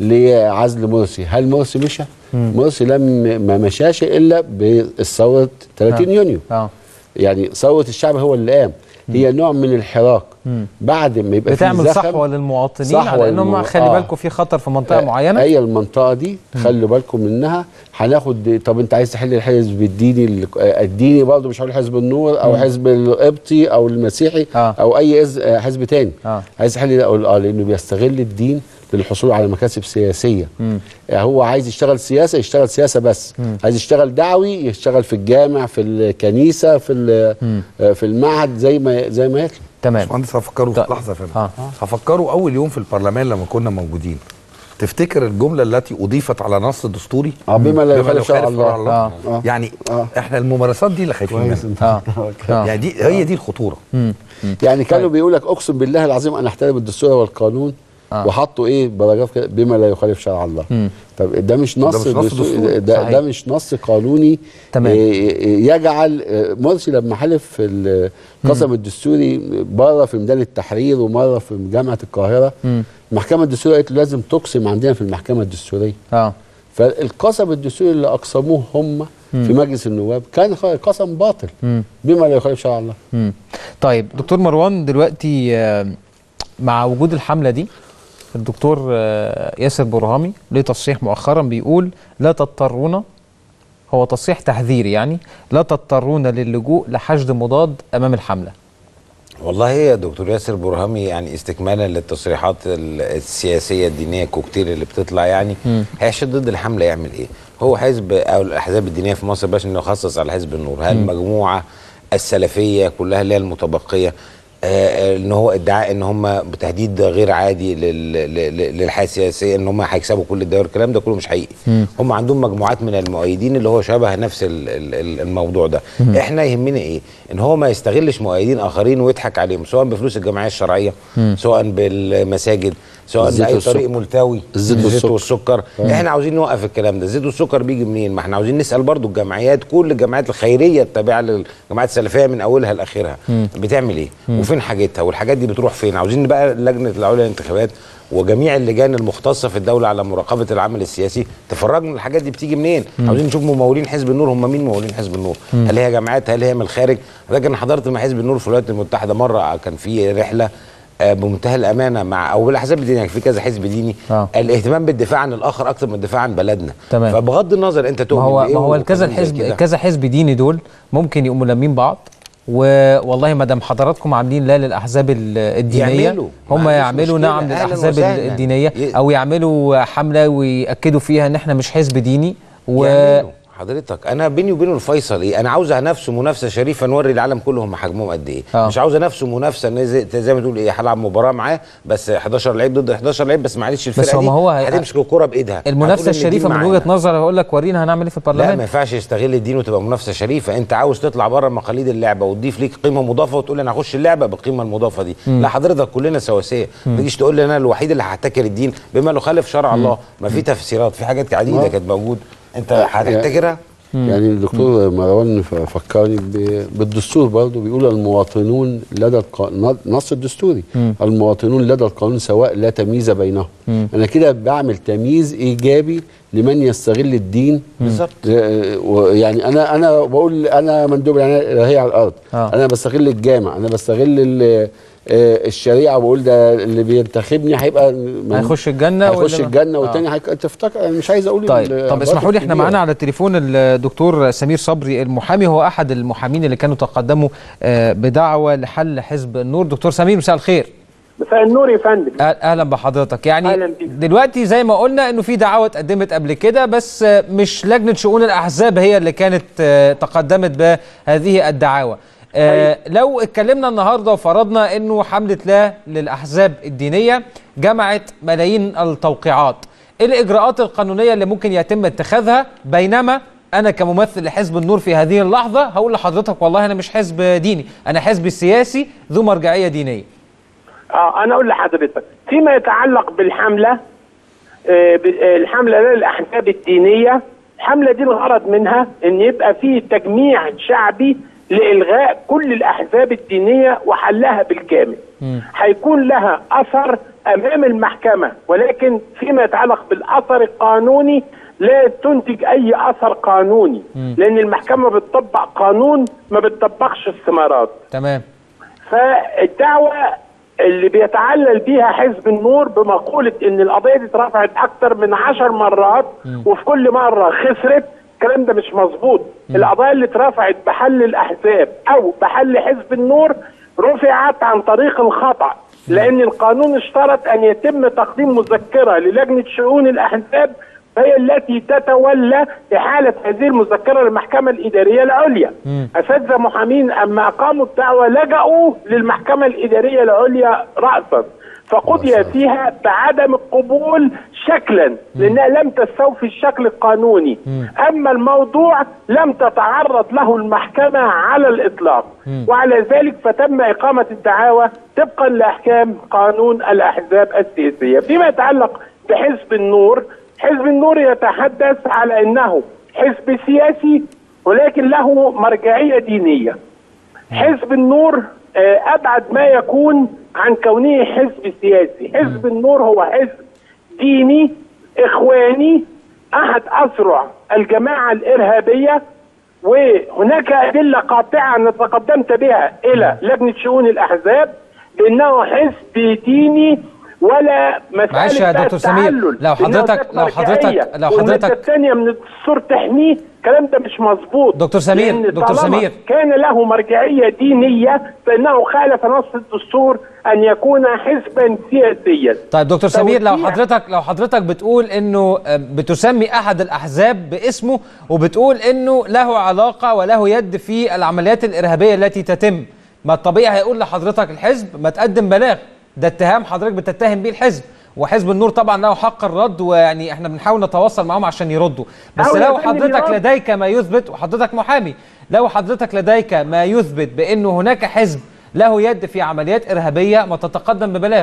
لعزل مرسي هل مرسي مشى مم. مرسي لم ما مشاش الا بالثوره 30 آه. يونيو اه يعني ثوره الشعب هو اللي قام هي نوع من الحراك مم. بعد ما يبقى في بتعمل زخم صحوه للمواطنين صحوة على انهم للمو- خلي آه. بالكم في خطر في منطقه آه، معينه هي المنطقه دي خلوا بالكم منها هناخد طب انت عايز تحل الحزب الديني ال- آه، الديني برضه مش هقول حزب النور او مم. حزب القبطي او المسيحي آه. او اي إز- آه، حزب تاني اه عايز تحل ده اقول اه لانه بيستغل الدين للحصول على مكاسب سياسيه مم. يعني هو عايز يشتغل سياسه يشتغل سياسه بس مم. عايز يشتغل دعوي يشتغل في الجامع في الكنيسه في ال- مم. آه، في المعهد زي ما زي ما يطلع تمام باشمهندس هفكروا طيب. لحظه يا فندم آه. هفكروا اول يوم في البرلمان لما كنا موجودين تفتكر الجمله التي اضيفت على نص دستوري اه بما لا يخالف شرع الله. الله آه. آه. يعني آه. احنا الممارسات دي اللي خايفين كويس منها انت آه. يعني دي هي دي الخطوره مم. مم. يعني كانوا طيب. بيقول لك اقسم بالله العظيم انا احترم الدستور والقانون آه. وحطوا ايه باراجراف كده بما لا يخالف شرع الله مم. طب ده مش نص ده مش نص دستور- دستوري. ده, صحيح. ده مش نص قانوني تمام. إيه، يجعل آه، مرسي لما حلف في القسم الدستوري بره في ميدان التحرير ومره في جامعه القاهره مم. المحكمه الدستوريه قالت له لازم تقسم عندنا في المحكمه الدستوريه اه فالقسم الدستوري اللي اقسموه هم في مجلس النواب كان خ- قسم باطل مم. بما لا يخالف شرع الله مم. طيب دكتور مروان دلوقتي آه، مع وجود الحمله دي الدكتور آه، ياسر برهامي ليه تصريح مؤخرا بيقول لا تضطرون هو تصريح تحذيري يعني لا تضطرون للجوء لحشد مضاد امام الحمله والله يا دكتور ياسر برهامي يعني استكمالا للتصريحات ال- السياسيه الدينيه الكوكتيل اللي بتطلع يعني مم. هيشد ضد الحمله يعمل ايه؟ هو حزب او الاحزاب الدينيه في مصر باش انه يخصص على حزب النور، هل مم. المجموعه السلفيه كلها اللي هي المتبقيه آه، ان هو ادعاء ان هم بتهديد غير عادي لل- لل- للحياه السياسيه ان هم هيكسبوا كل الدول الكلام ده كله مش حقيقي هم عندهم مجموعات من المؤيدين اللي هو شبه نفس ال- ال- ال- الموضوع ده مم. احنا يهمنا ايه ان هو ما يستغلش مؤيدين اخرين ويضحك عليهم سواء بفلوس الجمعيه الشرعيه مم. سواء بالمساجد سواء الزيت باي طريق والسكر. ملتوي الزيت والسكر. والسكر آه. احنا عاوزين نوقف الكلام ده الزيت والسكر بيجي منين ما احنا عاوزين نسال برضو الجمعيات كل الجمعيات الخيريه التابعه للجمعيات السلفيه من اولها لاخرها مم. بتعمل ايه مم. وفين حاجتها والحاجات دي بتروح فين عاوزين بقى لجنه العليا للانتخابات وجميع اللجان المختصه في الدوله على مراقبه العمل السياسي تفرجنا الحاجات دي بتيجي منين مم. عاوزين نشوف ممولين حزب النور هم مين ممولين حزب النور مم. هل هي جماعات هل هي من الخارج لكن حضرت مع حزب النور في الولايات المتحده مره كان في رحله آه، بمنتهى الامانه مع او بالاحزاب الدينيه يعني في كذا حزب ديني آه. الاهتمام بالدفاع عن الاخر اكتر من الدفاع عن بلدنا تمام. فبغض النظر انت ما تؤمن هو بإيه ما هو كذا وكلام زي الحزب كده. كذا حزب ديني دول ممكن يقوموا لامين بعض والله ما دام حضراتكم عاملين لا للاحزاب ال- الدينيه يعملوا. هم ما عنديش يعملوا مشكلة. نعم أهلاً للاحزاب وسهلاً. الدينيه ي- او يعملوا حمله وياكدوا فيها ان احنا مش حزب ديني و يعملوا. حضرتك انا بيني وبينه الفيصل ايه انا عاوز انافسه منافسه شريفه نوري العالم كله هم حجمهم قد ايه آه. مش عاوز انافسه منافسه إن زي, زي ما تقول ايه هلعب مباراه معاه بس 11 لعيب ضد 11 لعيب بس معلش الفرقه بس هو دي ما هو هي- هتمسك الكوره بايدها المنافسه هتقول إن الدين الشريفه من معانا. وجهه نظر هقول لك ورينا هنعمل ايه في لا ما البرلمان ينفعش يستغل الدين وتبقى منافسه شريفه انت عاوز تطلع بره مقاليد اللعبه وتضيف ليك قيمه مضافه وتقول انا هخش اللعبه بالقيمه المضافه دي مم. لا حضرتك كلنا سواسيه مم. ما تجيش تقول لي انا الوحيد اللي هحتكر الدين بما لا يخالف شرع الله ما في تفسيرات في حاجات عديده آه. كانت موجوده انت هتحتكرها يعني الدكتور مروان ف- فكرني ب- بالدستور برضه بيقول المواطنون لدى الق... نص الدستوري مم. المواطنون لدى القانون سواء لا تمييز بينهم مم. انا كده بعمل تمييز ايجابي لمن يستغل الدين بالظبط. آه، ويعني انا انا بقول انا مندوب يعني هي على الارض آه. انا بستغل الجامع انا بستغل ال- آه، الشريعه وبقول ده اللي بينتخبني هيبقى من- هيخش الجنه هيخش واللي- الجنه آه. والتاني هيك... تفتكر أنا مش عايز اقول طيب ال- طب اسمحوا لي احنا الكبيرة. معانا على التليفون الدكتور سمير صبري المحامي هو احد المحامين اللي كانوا تقدموا آه، بدعوه لحل حزب النور دكتور سمير مساء الخير مساء النور يا فندم أه- اهلا بحضرتك يعني أهلاً بيك. دلوقتي زي ما قلنا انه في دعوه اتقدمت قبل كده بس آه، مش لجنه شؤون الاحزاب هي اللي كانت آه، تقدمت بهذه الدعاوى آه، لو اتكلمنا النهارده وفرضنا انه حمله لا للاحزاب الدينيه جمعت ملايين التوقيعات ايه الاجراءات القانونيه اللي ممكن يتم اتخاذها بينما انا كممثل لحزب النور في هذه اللحظه هقول لحضرتك والله انا مش حزب ديني انا حزب سياسي ذو مرجعيه دينيه اه انا اقول لحضرتك فيما يتعلق بالحمله آه ب- آه، الحمله للاحزاب الدينيه الحمله دي الغرض منها ان يبقى في تجميع شعبي لالغاء كل الاحزاب الدينيه وحلها بالكامل هيكون لها اثر امام المحكمه ولكن فيما يتعلق بالاثر القانوني لا تنتج اي اثر قانوني مم. لان المحكمه بتطبق قانون ما بتطبقش استمارات تمام فالدعوة اللي بيتعلل بيها حزب النور بمقولة ان القضية دي اترفعت اكتر من عشر مرات وفي كل مرة خسرت الكلام ده مش مظبوط القضايا اللي اترفعت بحل الاحزاب او بحل حزب النور رفعت عن طريق الخطأ لان القانون اشترط ان يتم تقديم مذكرة للجنة شؤون الاحزاب هي التي تتولى إحالة هذه المذكرة للمحكمة الإدارية العليا أساتذة محامين أما أقاموا الدعوة لجأوا للمحكمة الإدارية العليا رأسا فقضي فيها بعدم القبول شكلا لأنها لم تستوفي الشكل القانوني أما الموضوع لم تتعرض له المحكمة على الإطلاق وعلى ذلك فتم إقامة الدعاوى طبقا لأحكام قانون الأحزاب السياسية فيما يتعلق بحزب النور حزب النور يتحدث على انه حزب سياسي ولكن له مرجعيه دينيه. حزب النور آه، ابعد ما يكون عن كونه حزب سياسي، حزب النور هو حزب ديني اخواني احد اذرع الجماعه الارهابيه وهناك ادله قاطعه انا تقدمت بها الى لجنه شؤون الاحزاب بانه حزب ديني ولا مساله معلش يا بقى دكتور سمير، التعلل لو إنها حضرتك- ذات لو حضرتك- مرجعية لو والمادة حضرتك- الثانيه من الدستور تحميه الكلام ده مش مظبوط دكتور سمير، لأن دكتور طالما سمير. كان له مرجعيه دينيه فانه خالف نص الدستور ان يكون حزبا سياسيا طيب دكتور سمير لو توزيع- حضرتك لو حضرتك بتقول انه آه، بتسمي احد الاحزاب باسمه وبتقول انه له علاقه وله يد في العمليات الارهابيه التي تتم ما الطبيعي هيقول لحضرتك الحزب ما تقدم بلاغ ده اتهام حضرتك بتتهم بيه الحزب وحزب النور طبعا له حق الرد ويعني احنا بنحاول نتواصل معاهم عشان يردوا بس حاول لو يا فندم حضرتك يرد. لديك ما يثبت وحضرتك محامي لو حضرتك لديك ما يثبت بانه هناك حزب له يد في عمليات ارهابيه ما تتقدم ببلاغ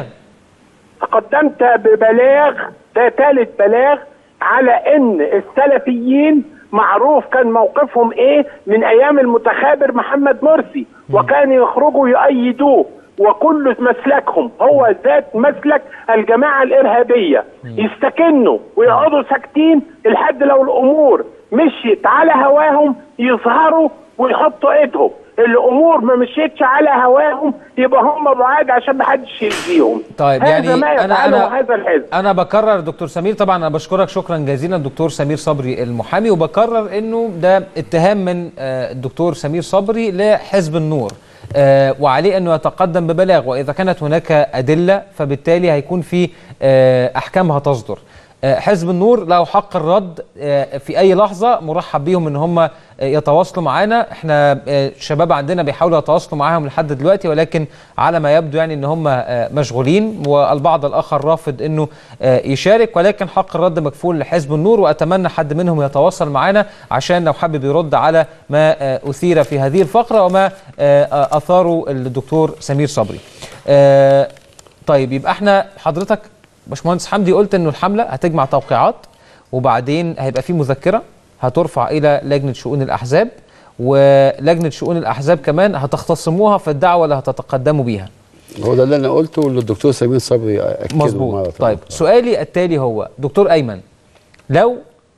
تقدمت ببلاغ ده ثالث بلاغ على ان السلفيين معروف كان موقفهم ايه من ايام المتخابر محمد مرسي وكانوا يخرجوا يؤيدوه وكل مسلكهم هو ذات مسلك الجماعه الارهابيه يستكنوا ويقعدوا ساكتين لحد لو الامور مشيت على هواهم يظهروا ويحطوا ايدهم الامور ما مشيتش على هواهم يبقى هم بعاد عشان ما حدش يأذيهم طيب هذا يعني ما انا يفعله انا هذا الحزب انا بكرر دكتور سمير طبعا انا بشكرك شكرا جزيلا دكتور سمير صبري المحامي وبكرر انه ده اتهام من آه، الدكتور سمير صبري لحزب النور آه، وعليه انه يتقدم ببلاغ واذا كانت هناك ادله فبالتالي هيكون في آه، احكام هتصدر آه، حزب النور له حق الرد آه، في اي لحظه مرحب بيهم ان هم آه، يتواصلوا معانا احنا آه، الشباب عندنا بيحاولوا يتواصلوا معاهم لحد دلوقتي ولكن على ما يبدو يعني ان هم آه، مشغولين والبعض الاخر رافض انه آه، يشارك ولكن حق الرد مكفول لحزب النور واتمنى حد منهم يتواصل معانا عشان لو حابب يرد على ما آه، اثير في هذه الفقره وما آه، آه، اثاره الدكتور سمير صبري آه، طيب يبقى احنا حضرتك باشمهندس حمدي قلت انه الحمله هتجمع توقيعات وبعدين هيبقى في مذكره هترفع الى لجنه شؤون الاحزاب ولجنه شؤون الاحزاب كمان هتختصموها في الدعوه اللي هتتقدموا بيها هو ده اللي انا قلته واللي الدكتور سمير صبري اكده مرة مظبوط تانية. طيب سؤالي التالي هو دكتور ايمن لو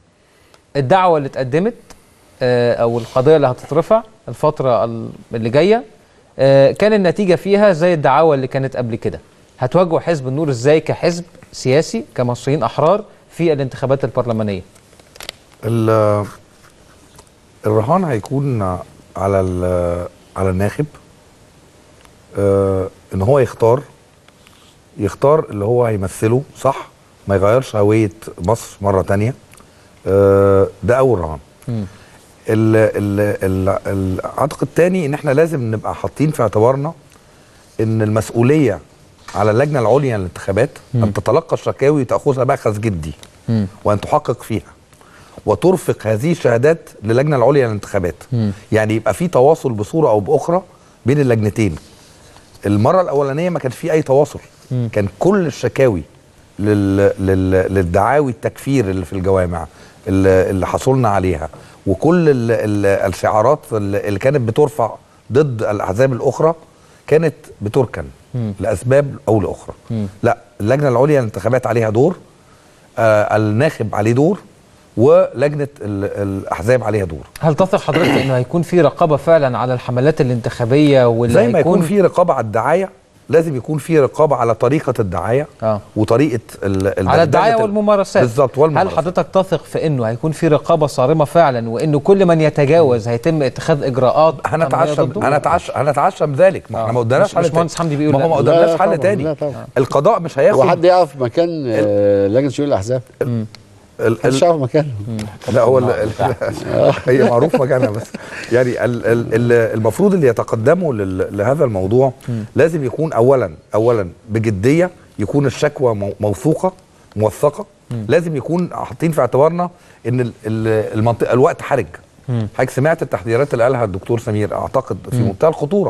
الدعوه اللي اتقدمت آه، او القضيه اللي هتترفع الفتره ال- اللي جايه آه، كان النتيجه فيها زي الدعاوى اللي كانت قبل كده هتواجهوا حزب النور ازاي كحزب سياسي كمصريين احرار في الانتخابات البرلمانيه ال- الرهان هيكون على ال- على الناخب آه، ان هو يختار يختار اللي هو هيمثله صح ما يغيرش هوية مصر مرة تانية آه، ده أول رهان ال- ال- ال- العاتق الثاني ان احنا لازم نبقى حاطين في اعتبارنا ان المسؤوليه على اللجنه العليا للانتخابات ان تتلقى الشكاوي وتاخذها باخذ جدي وان تحقق فيها وترفق هذه الشهادات للجنه العليا للانتخابات يعني يبقى في تواصل بصوره او باخرى بين اللجنتين المره الاولانيه ما كانش في اي تواصل مم. كان كل الشكاوي لل... لل... للدعاوي التكفير اللي في الجوامع اللي, اللي حصلنا عليها وكل ال... ال... الشعارات اللي اللي كانت بترفع ضد الاحزاب الاخرى كانت بتركن مم. لاسباب او لاخرى مم. لا اللجنه العليا للانتخابات عليها دور آه الناخب عليه دور ولجنه ال... الاحزاب عليها دور هل تثق حضرتك انه هيكون في رقابه فعلا على الحملات الانتخابيه واللي زي ما هيكون يكون في رقابه على الدعايه لازم يكون في رقابه على طريقه الدعايه آه. وطريقه ال... على الدعايه الدغدغة ال- والممارسات بالظبط هل والممارسات حضرتك تثق في انه هيكون في رقابه صارمه فعلا وانه كل من يتجاوز هيتم اتخاذ اجراءات قانونية هنتعشم ضده؟ هنتعشم هنتعشم ذلك ما احنا ما مش- قدامناش مش حل باشمهندس تاني. حمدي بيقول ما هو لا. ما لا قدامناش طبعاً، حل تاني لا طبعاً. القضاء مش هياخد وحد يقف مكان آه، لجنه شؤون الاحزاب محدش يقف مكانه لا هو ال- ال- هي معروف مكانها بس يعني ال- ال- ال- المفروض اللي يتقدموا لل- لهذا الموضوع لازم يكون اولا اولا بجديه يكون الشكوى مو- موثوقه موثقه لازم يكون حاطين في اعتبارنا ان ال- ال- المنطقه الوقت حرج حضرتك سمعت التحذيرات اللي قالها الدكتور سمير اعتقد في مم. منتهى الخطوره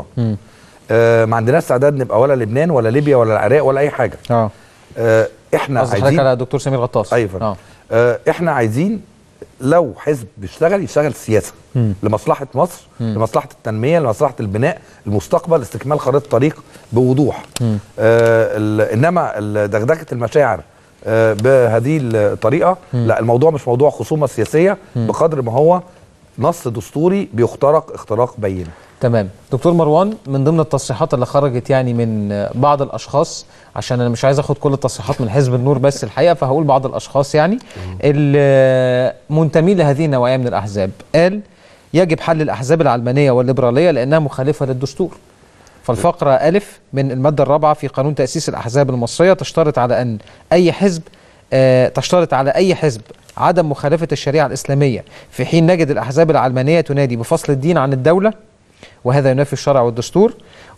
آه ما عندناش استعداد نبقى ولا لبنان ولا ليبيا ولا العراق ولا اي حاجه اه آه احنا قصدي حضرتك عايزين على دكتور سمير غطاس ايوه فندم. اه آه احنا عايزين لو حزب بيشتغل يشتغل سياسه مم. لمصلحه مصر مم. لمصلحه التنميه لمصلحه البناء المستقبل استكمال خريطه طريق بوضوح مم. آه ال- انما ال- دغدغه المشاعر آه بهذه الطريقه مم. لا الموضوع مش موضوع خصومه سياسيه مم. بقدر ما هو نص دستوري بيخترق اختراق بين تمام دكتور مروان من ضمن التصريحات اللي خرجت يعني من بعض الاشخاص عشان انا مش عايز اخد كل التصريحات من حزب النور بس الحقيقه فهقول بعض الاشخاص يعني المنتمين لهذه النوعيه من الاحزاب قال يجب حل الاحزاب العلمانيه والليبراليه لانها مخالفه للدستور فالفقره الف من الماده الرابعه في قانون تاسيس الاحزاب المصريه تشترط على ان اي حزب آه، تشترط على اي حزب عدم مخالفه الشريعه الاسلاميه في حين نجد الاحزاب العلمانيه تنادي بفصل الدين عن الدوله وهذا ينافي الشرع والدستور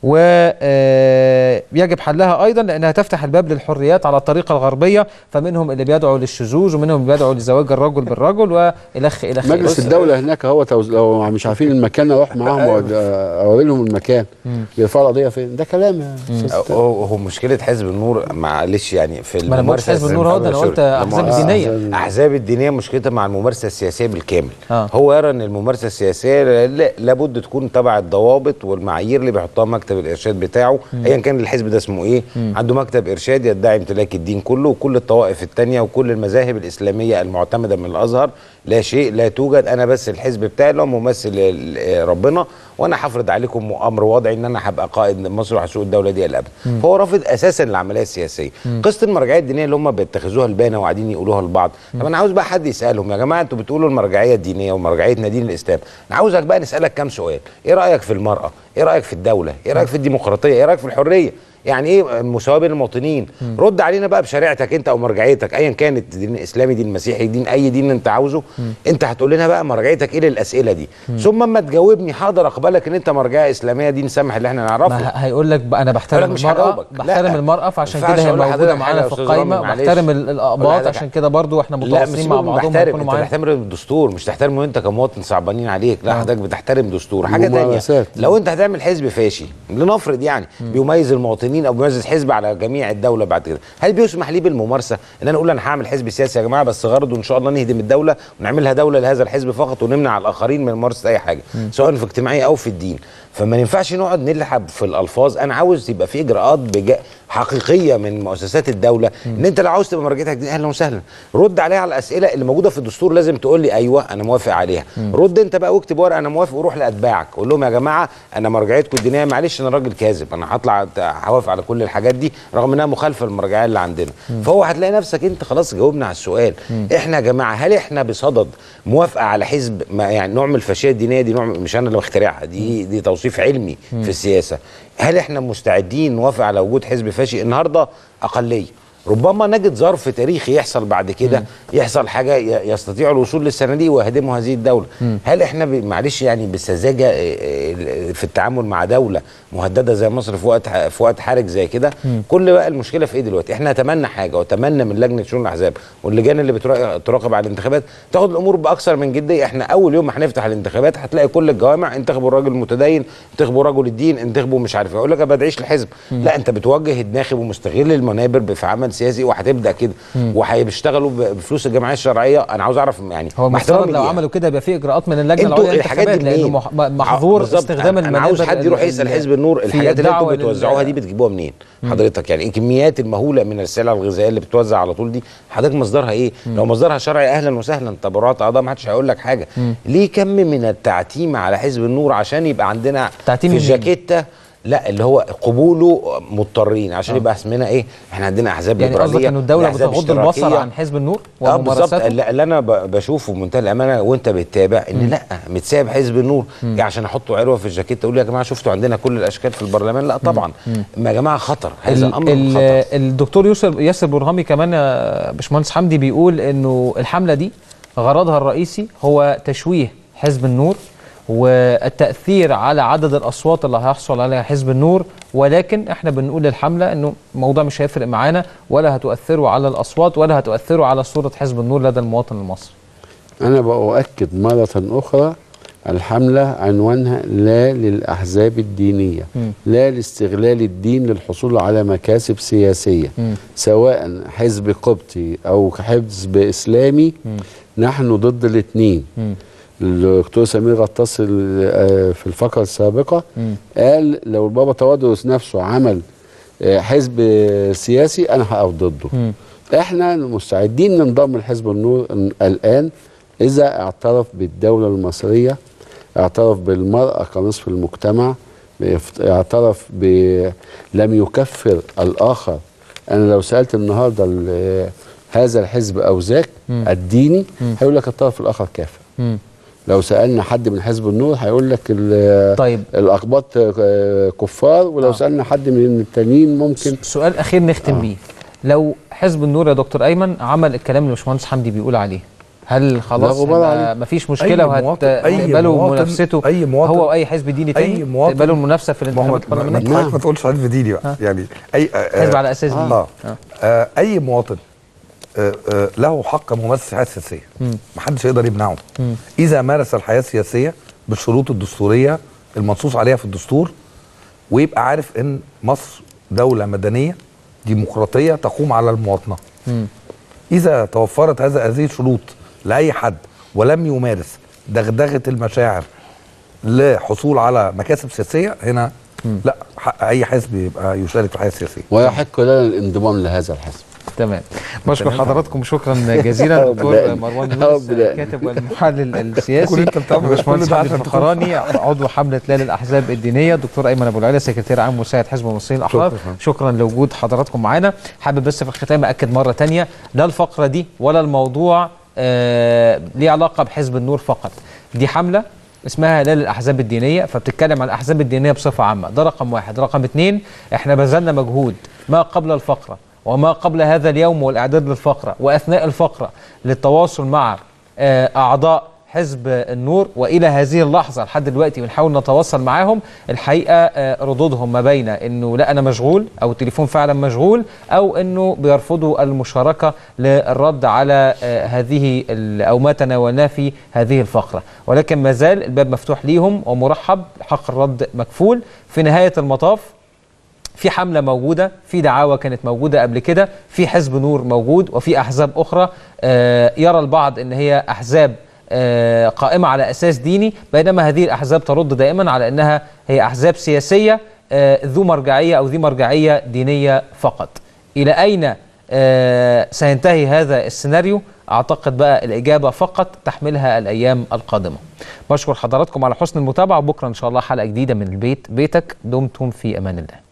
ويجب حلها ايضا لانها تفتح الباب للحريات على الطريقه الغربيه فمنهم اللي بيدعوا للشذوذ ومنهم اللي بيدعوا لزواج الرجل بالرجل والخ الخ مجلس الدوله هناك هو توز... لو مش عارفين المكان اروح معاهم وأد- اوري لهم المكان بيرفعوا القضيه فين ده كلام يا أستاذ هو هو مشكله حزب النور معلش يعني في ما أنا ما الممارسه قلتش حزب النور أهو، ده أنا سوري. قلت أحزاب المؤسسة- الدينية. احزاب الدينيه مشكلتها مع الممارسه السياسيه بالكامل آه. هو يرى ان الممارسه السياسيه لا- لابد تكون تبع الضوابط والمعايير اللي بيحطها مكتب الارشاد بتاعه مم. ايا كان الحزب ده اسمه ايه مم. عنده مكتب ارشاد يدعي امتلاك الدين كله وكل الطوائف التانية وكل المذاهب الاسلاميه المعتمده من الازهر لا شيء لا توجد انا بس الحزب بتاعي اللي هو ممثل ال- ربنا وانا هفرض عليكم امر وضعي ان انا هبقى قائد مصر وهسوق الدوله دي الابد مم. فهو رافض اساسا العمليه السياسيه مم. قصه المرجعيه الدينيه اللي هم بيتخذوها البانه وقاعدين يقولوها لبعض طب انا عاوز بقى حد يسالهم يا جماعه انتوا بتقولوا المرجعيه الدينيه ومرجعيتنا دين الاسلام انا عاوزك بقى نسالك كام سؤال ايه رايك في المراه ايه رايك في الدوله ايه رايك في الديمقراطيه ايه رايك في الحريه يعني ايه المساواه بين المواطنين مم. رد علينا بقى بشريعتك انت او مرجعيتك ايا كانت دين اسلامي دين مسيحي دين اي دين انت عاوزه مم. انت هتقول لنا بقى مرجعيتك ايه للاسئله دي مم. ثم اما تجاوبني هقدر اقبلك ان انت مرجعيه اسلاميه دين سمح اللي احنا نعرفه ما ه- هيقول لك بقى انا هقول بحترم لك مش المرأة هجاوبك. بحترم لا. المرأة فعشان ما ينفعش كده هي أقول موجودة لحضرتك معانا حاجة في يا أستاذ القايمة رامي، معلش. بحترم ال- أقول الأقباط لحضرتك عشان كده برضو احنا لا مش متواصلين مع سيبك من بعضهم بحترم هيكونوا انت معانا بتحترم الدستور مش تحترمه انت كمواطن صعبانين عليك لا حضرتك بتحترم دستور حاجه تانية ممارسات. لو انت هتعمل حزب فاشي لنفرض يعني بيميز المواطنين او بيميز حزب على جميع الدوله بعد كده هل بيسمح لي بالممارسه ان انا اقول انا هعمل حزب سياسي يا جماعه بس غرضه ان شاء الله نهدم الدوله ونعملها دوله لهذا الحزب فقط ونمنع الاخرين من ممارسه اي حاجه مم. سواء في اجتماعيه او في الدين فما ينفعش نقعد نلعب في الالفاظ انا عاوز يبقى في اجراءات بجا حقيقيه من مؤسسات الدوله ان انت لو عاوز تبقى مرجعيتك دي اهلا وسهلا رد عليها على الاسئله اللي موجوده في الدستور لازم تقول لي ايوه انا موافق عليها مم. رد انت بقى واكتب ورقه انا موافق وروح لاتباعك قول لهم يا جماعه انا مرجعيتكم الدينيه معلش انا راجل كاذب انا هطلع هوافق على كل الحاجات دي رغم انها مخالفه للمرجعيه اللي عندنا مم. فهو هتلاقي نفسك انت خلاص جاوبنا على السؤال مم. احنا يا جماعه هل احنا بصدد موافقه على حزب ما يعني نوع من الفاشيه الدينيه دي نوع من- مش انا اللي مخترعها دي دي توصيف علمي مم. في السياسه هل احنا مستعدين نوافق على وجود حزب فاشي النهارده اقليه ربما نجد ظرف تاريخي يحصل بعد كده يحصل حاجه ي- يستطيع الوصول للصناديق ويهدموا هذه الدوله مم. هل احنا ب- معلش يعني بسذاجه آه، آه، في التعامل مع دوله مهدده زي مصر في وقت ح- في وقت حرج زي كده مم. كل بقى المشكله في ايه دلوقتي احنا نتمنى حاجه واتمنى من لجنه شؤون الاحزاب واللجان اللي بترا- تراقب على الانتخابات تاخد الامور باكثر من جديه احنا اول يوم ما هنفتح الانتخابات هتلاقي كل الجوامع انتخبوا الراجل المتدين انتخبوا رجل الدين انتخبوا مش عارف إيه. يقول لك ما بدعيش الحزب مم. لا انت بتوجه الناخب ومستغل المنابر في عمل سياسي وهتبدا كده مم. وهيشتغلوا ب- بفلوس الجمعيه الشرعيه انا عاوز اعرف يعني هو مع المفترض احترامي لو ليها. عملوا كده يبقى في اجراءات من اللجنه انتوا العليا الحاجات للانتخابات دي لانه منين؟ مح- محظور بالظبط. استخدام انا المنابر عاوز حد يروح ال- يسال حزب النور في الحاجات اللي انتوا الدعوة لل- بتوزعوها دي بتجيبوها منين مم. حضرتك يعني الكميات المهوله من السلع الغذائيه اللي بتوزع على طول دي حضرتك مصدرها ايه مم. لو مصدرها شرعي اهلا وسهلا تبرعات اعضاء ما حدش هيقول لك حاجه مم. ليه كم من التعتيم على حزب النور عشان يبقى عندنا تعتيم في من مين؟ الجاكيته لا اللي هو قبوله مضطرين عشان آه. يبقى اسمنا ايه احنا عندنا احزاب يعني ليبراليه قصدك انه الدوله أحزاب بتغض البصر اشتراكية. عن حزب النور اه بالظبط وممارساته اللي اللي انا ب- بشوفه بمنتهى الامانه وانت بتتابع ان مم. لا متساب حزب النور مم. يعني عشان احطوا عروه في الجاكيت اقول يا جماعه شفتوا عندنا كل الاشكال في البرلمان لا طبعا مم. ما يا جماعه خطر هذا ال- امر ال- خطر الدكتور ياسر ياسر برهامي كمان يا باشمهندس حمدي بيقول انه الحمله دي غرضها الرئيسي هو تشويه حزب النور والتاثير على عدد الاصوات اللي هيحصل عليها حزب النور ولكن احنا بنقول للحمله انه الموضوع مش هيفرق معانا ولا هتؤثروا على الاصوات ولا هتؤثروا على صوره حزب النور لدى المواطن المصري أنا بأؤكد مرة أخرى الحملة عنوانها لا للأحزاب الدينية مم. لا لاستغلال الدين للحصول على مكاسب سياسية مم. سواء حزب قبطي أو حزب إسلامي مم. نحن ضد الاثنين مم. الدكتور سمير غطاس ال- في الفقرة السابقة مم. قال لو البابا تودرس نفسه عمل آه، حزب سياسي أنا هقف ضده مم. احنا مستعدين ننضم لحزب النور ن- الان اذا اعترف بالدوله المصريه اعترف بالمرأة كنصف المجتمع بيفت- اعترف ب لم يكفر الآخر أنا لو سألت النهاردة ال- هذا الحزب أو ذاك مم. الديني مم. هيقول لك الطرف الآخر كافر مم. لو سألنا حد من حزب النور هيقول لك ال- طيب. الأقباط آه، كفار ولو سألنا حد من التانيين ممكن سؤال اخير نختم بيه لو حزب النور يا دكتور ايمن عمل الكلام اللي الباشمهندس حمدي بيقول عليه هل خلاص لا غبار هيبقى عليه. مفيش مشكله أي مواطن- أي وهتقبلوا مواطن- منافسته أي مواطن- هو واي حزب ديني أي تاني مواطن- تقبلوا المنافسه في ما هو الانتخابات ما- ما البرلمانيه حضرتك ما تقولش حزب ديني بقى يعني اي آه، حزب على أساس ديني. آه. آه. آه. اي مواطن آه آه له حق ممارسه الحياه السياسيه مم. محدش يقدر يمنعه مم. اذا مارس الحياه السياسيه بالشروط الدستوريه المنصوص عليها في الدستور ويبقى عارف ان مصر دوله مدنيه ديمقراطيه تقوم على المواطنه مم. اذا توفرت هذا هذه الشروط لاي حد ولم يمارس دغدغه المشاعر لحصول على مكاسب سياسيه هنا لا حق اي حزب يبقى يشارك في الحياه السياسيه ويحق لنا الانضمام لهذا الحزب تمام بشكر تمام. حضراتكم شكرا جزيلا رب دكتور دائم. مروان رب يونس دائم. الكاتب والمحلل كل السياسي انت بتعمل باشمهندس كل ده حمدي عشان الفخراني عضو حمله ليل الاحزاب الدينيه دكتور ايمن ابو العلا سكرتير عام مساعد حزب المصريين الاحرار شكراً. شكرا لوجود حضراتكم معانا حابب بس في الختام اكد مره تانية لا الفقره دي ولا الموضوع آه ليه علاقه بحزب النور فقط دي حمله اسمها ليل الاحزاب الدينيه فبتتكلم عن الاحزاب الدينيه بصفه عامه ده رقم واحد رقم اتنين احنا بذلنا مجهود ما قبل الفقره وما قبل هذا اليوم والاعداد للفقره واثناء الفقره للتواصل مع آه، اعضاء حزب النور والى هذه اللحظه لحد دلوقتي بنحاول نتواصل معاهم الحقيقه آه، ردودهم ما بين انه لا انا مشغول او التليفون فعلا مشغول او انه بيرفضوا المشاركه للرد على آه، هذه ال- او ما تناولناه في هذه الفقره ولكن ما زال الباب مفتوح ليهم ومرحب حق الرد مكفول في نهايه المطاف في حملة موجودة في دعاوى كانت موجودة قبل كده في حزب نور موجود وفي أحزاب أخرى آه، يرى البعض أن هي أحزاب آه، قائمة على أساس ديني بينما هذه الأحزاب ترد دائما على أنها هي أحزاب سياسية آه، ذو مرجعية أو ذي مرجعية دينية فقط إلى أين آه، سينتهي هذا السيناريو أعتقد بقى الإجابة فقط تحملها الأيام القادمة بشكر حضراتكم على حسن المتابعة وبكرة إن شاء الله حلقة جديدة من البيت بيتك دمتم في أمان الله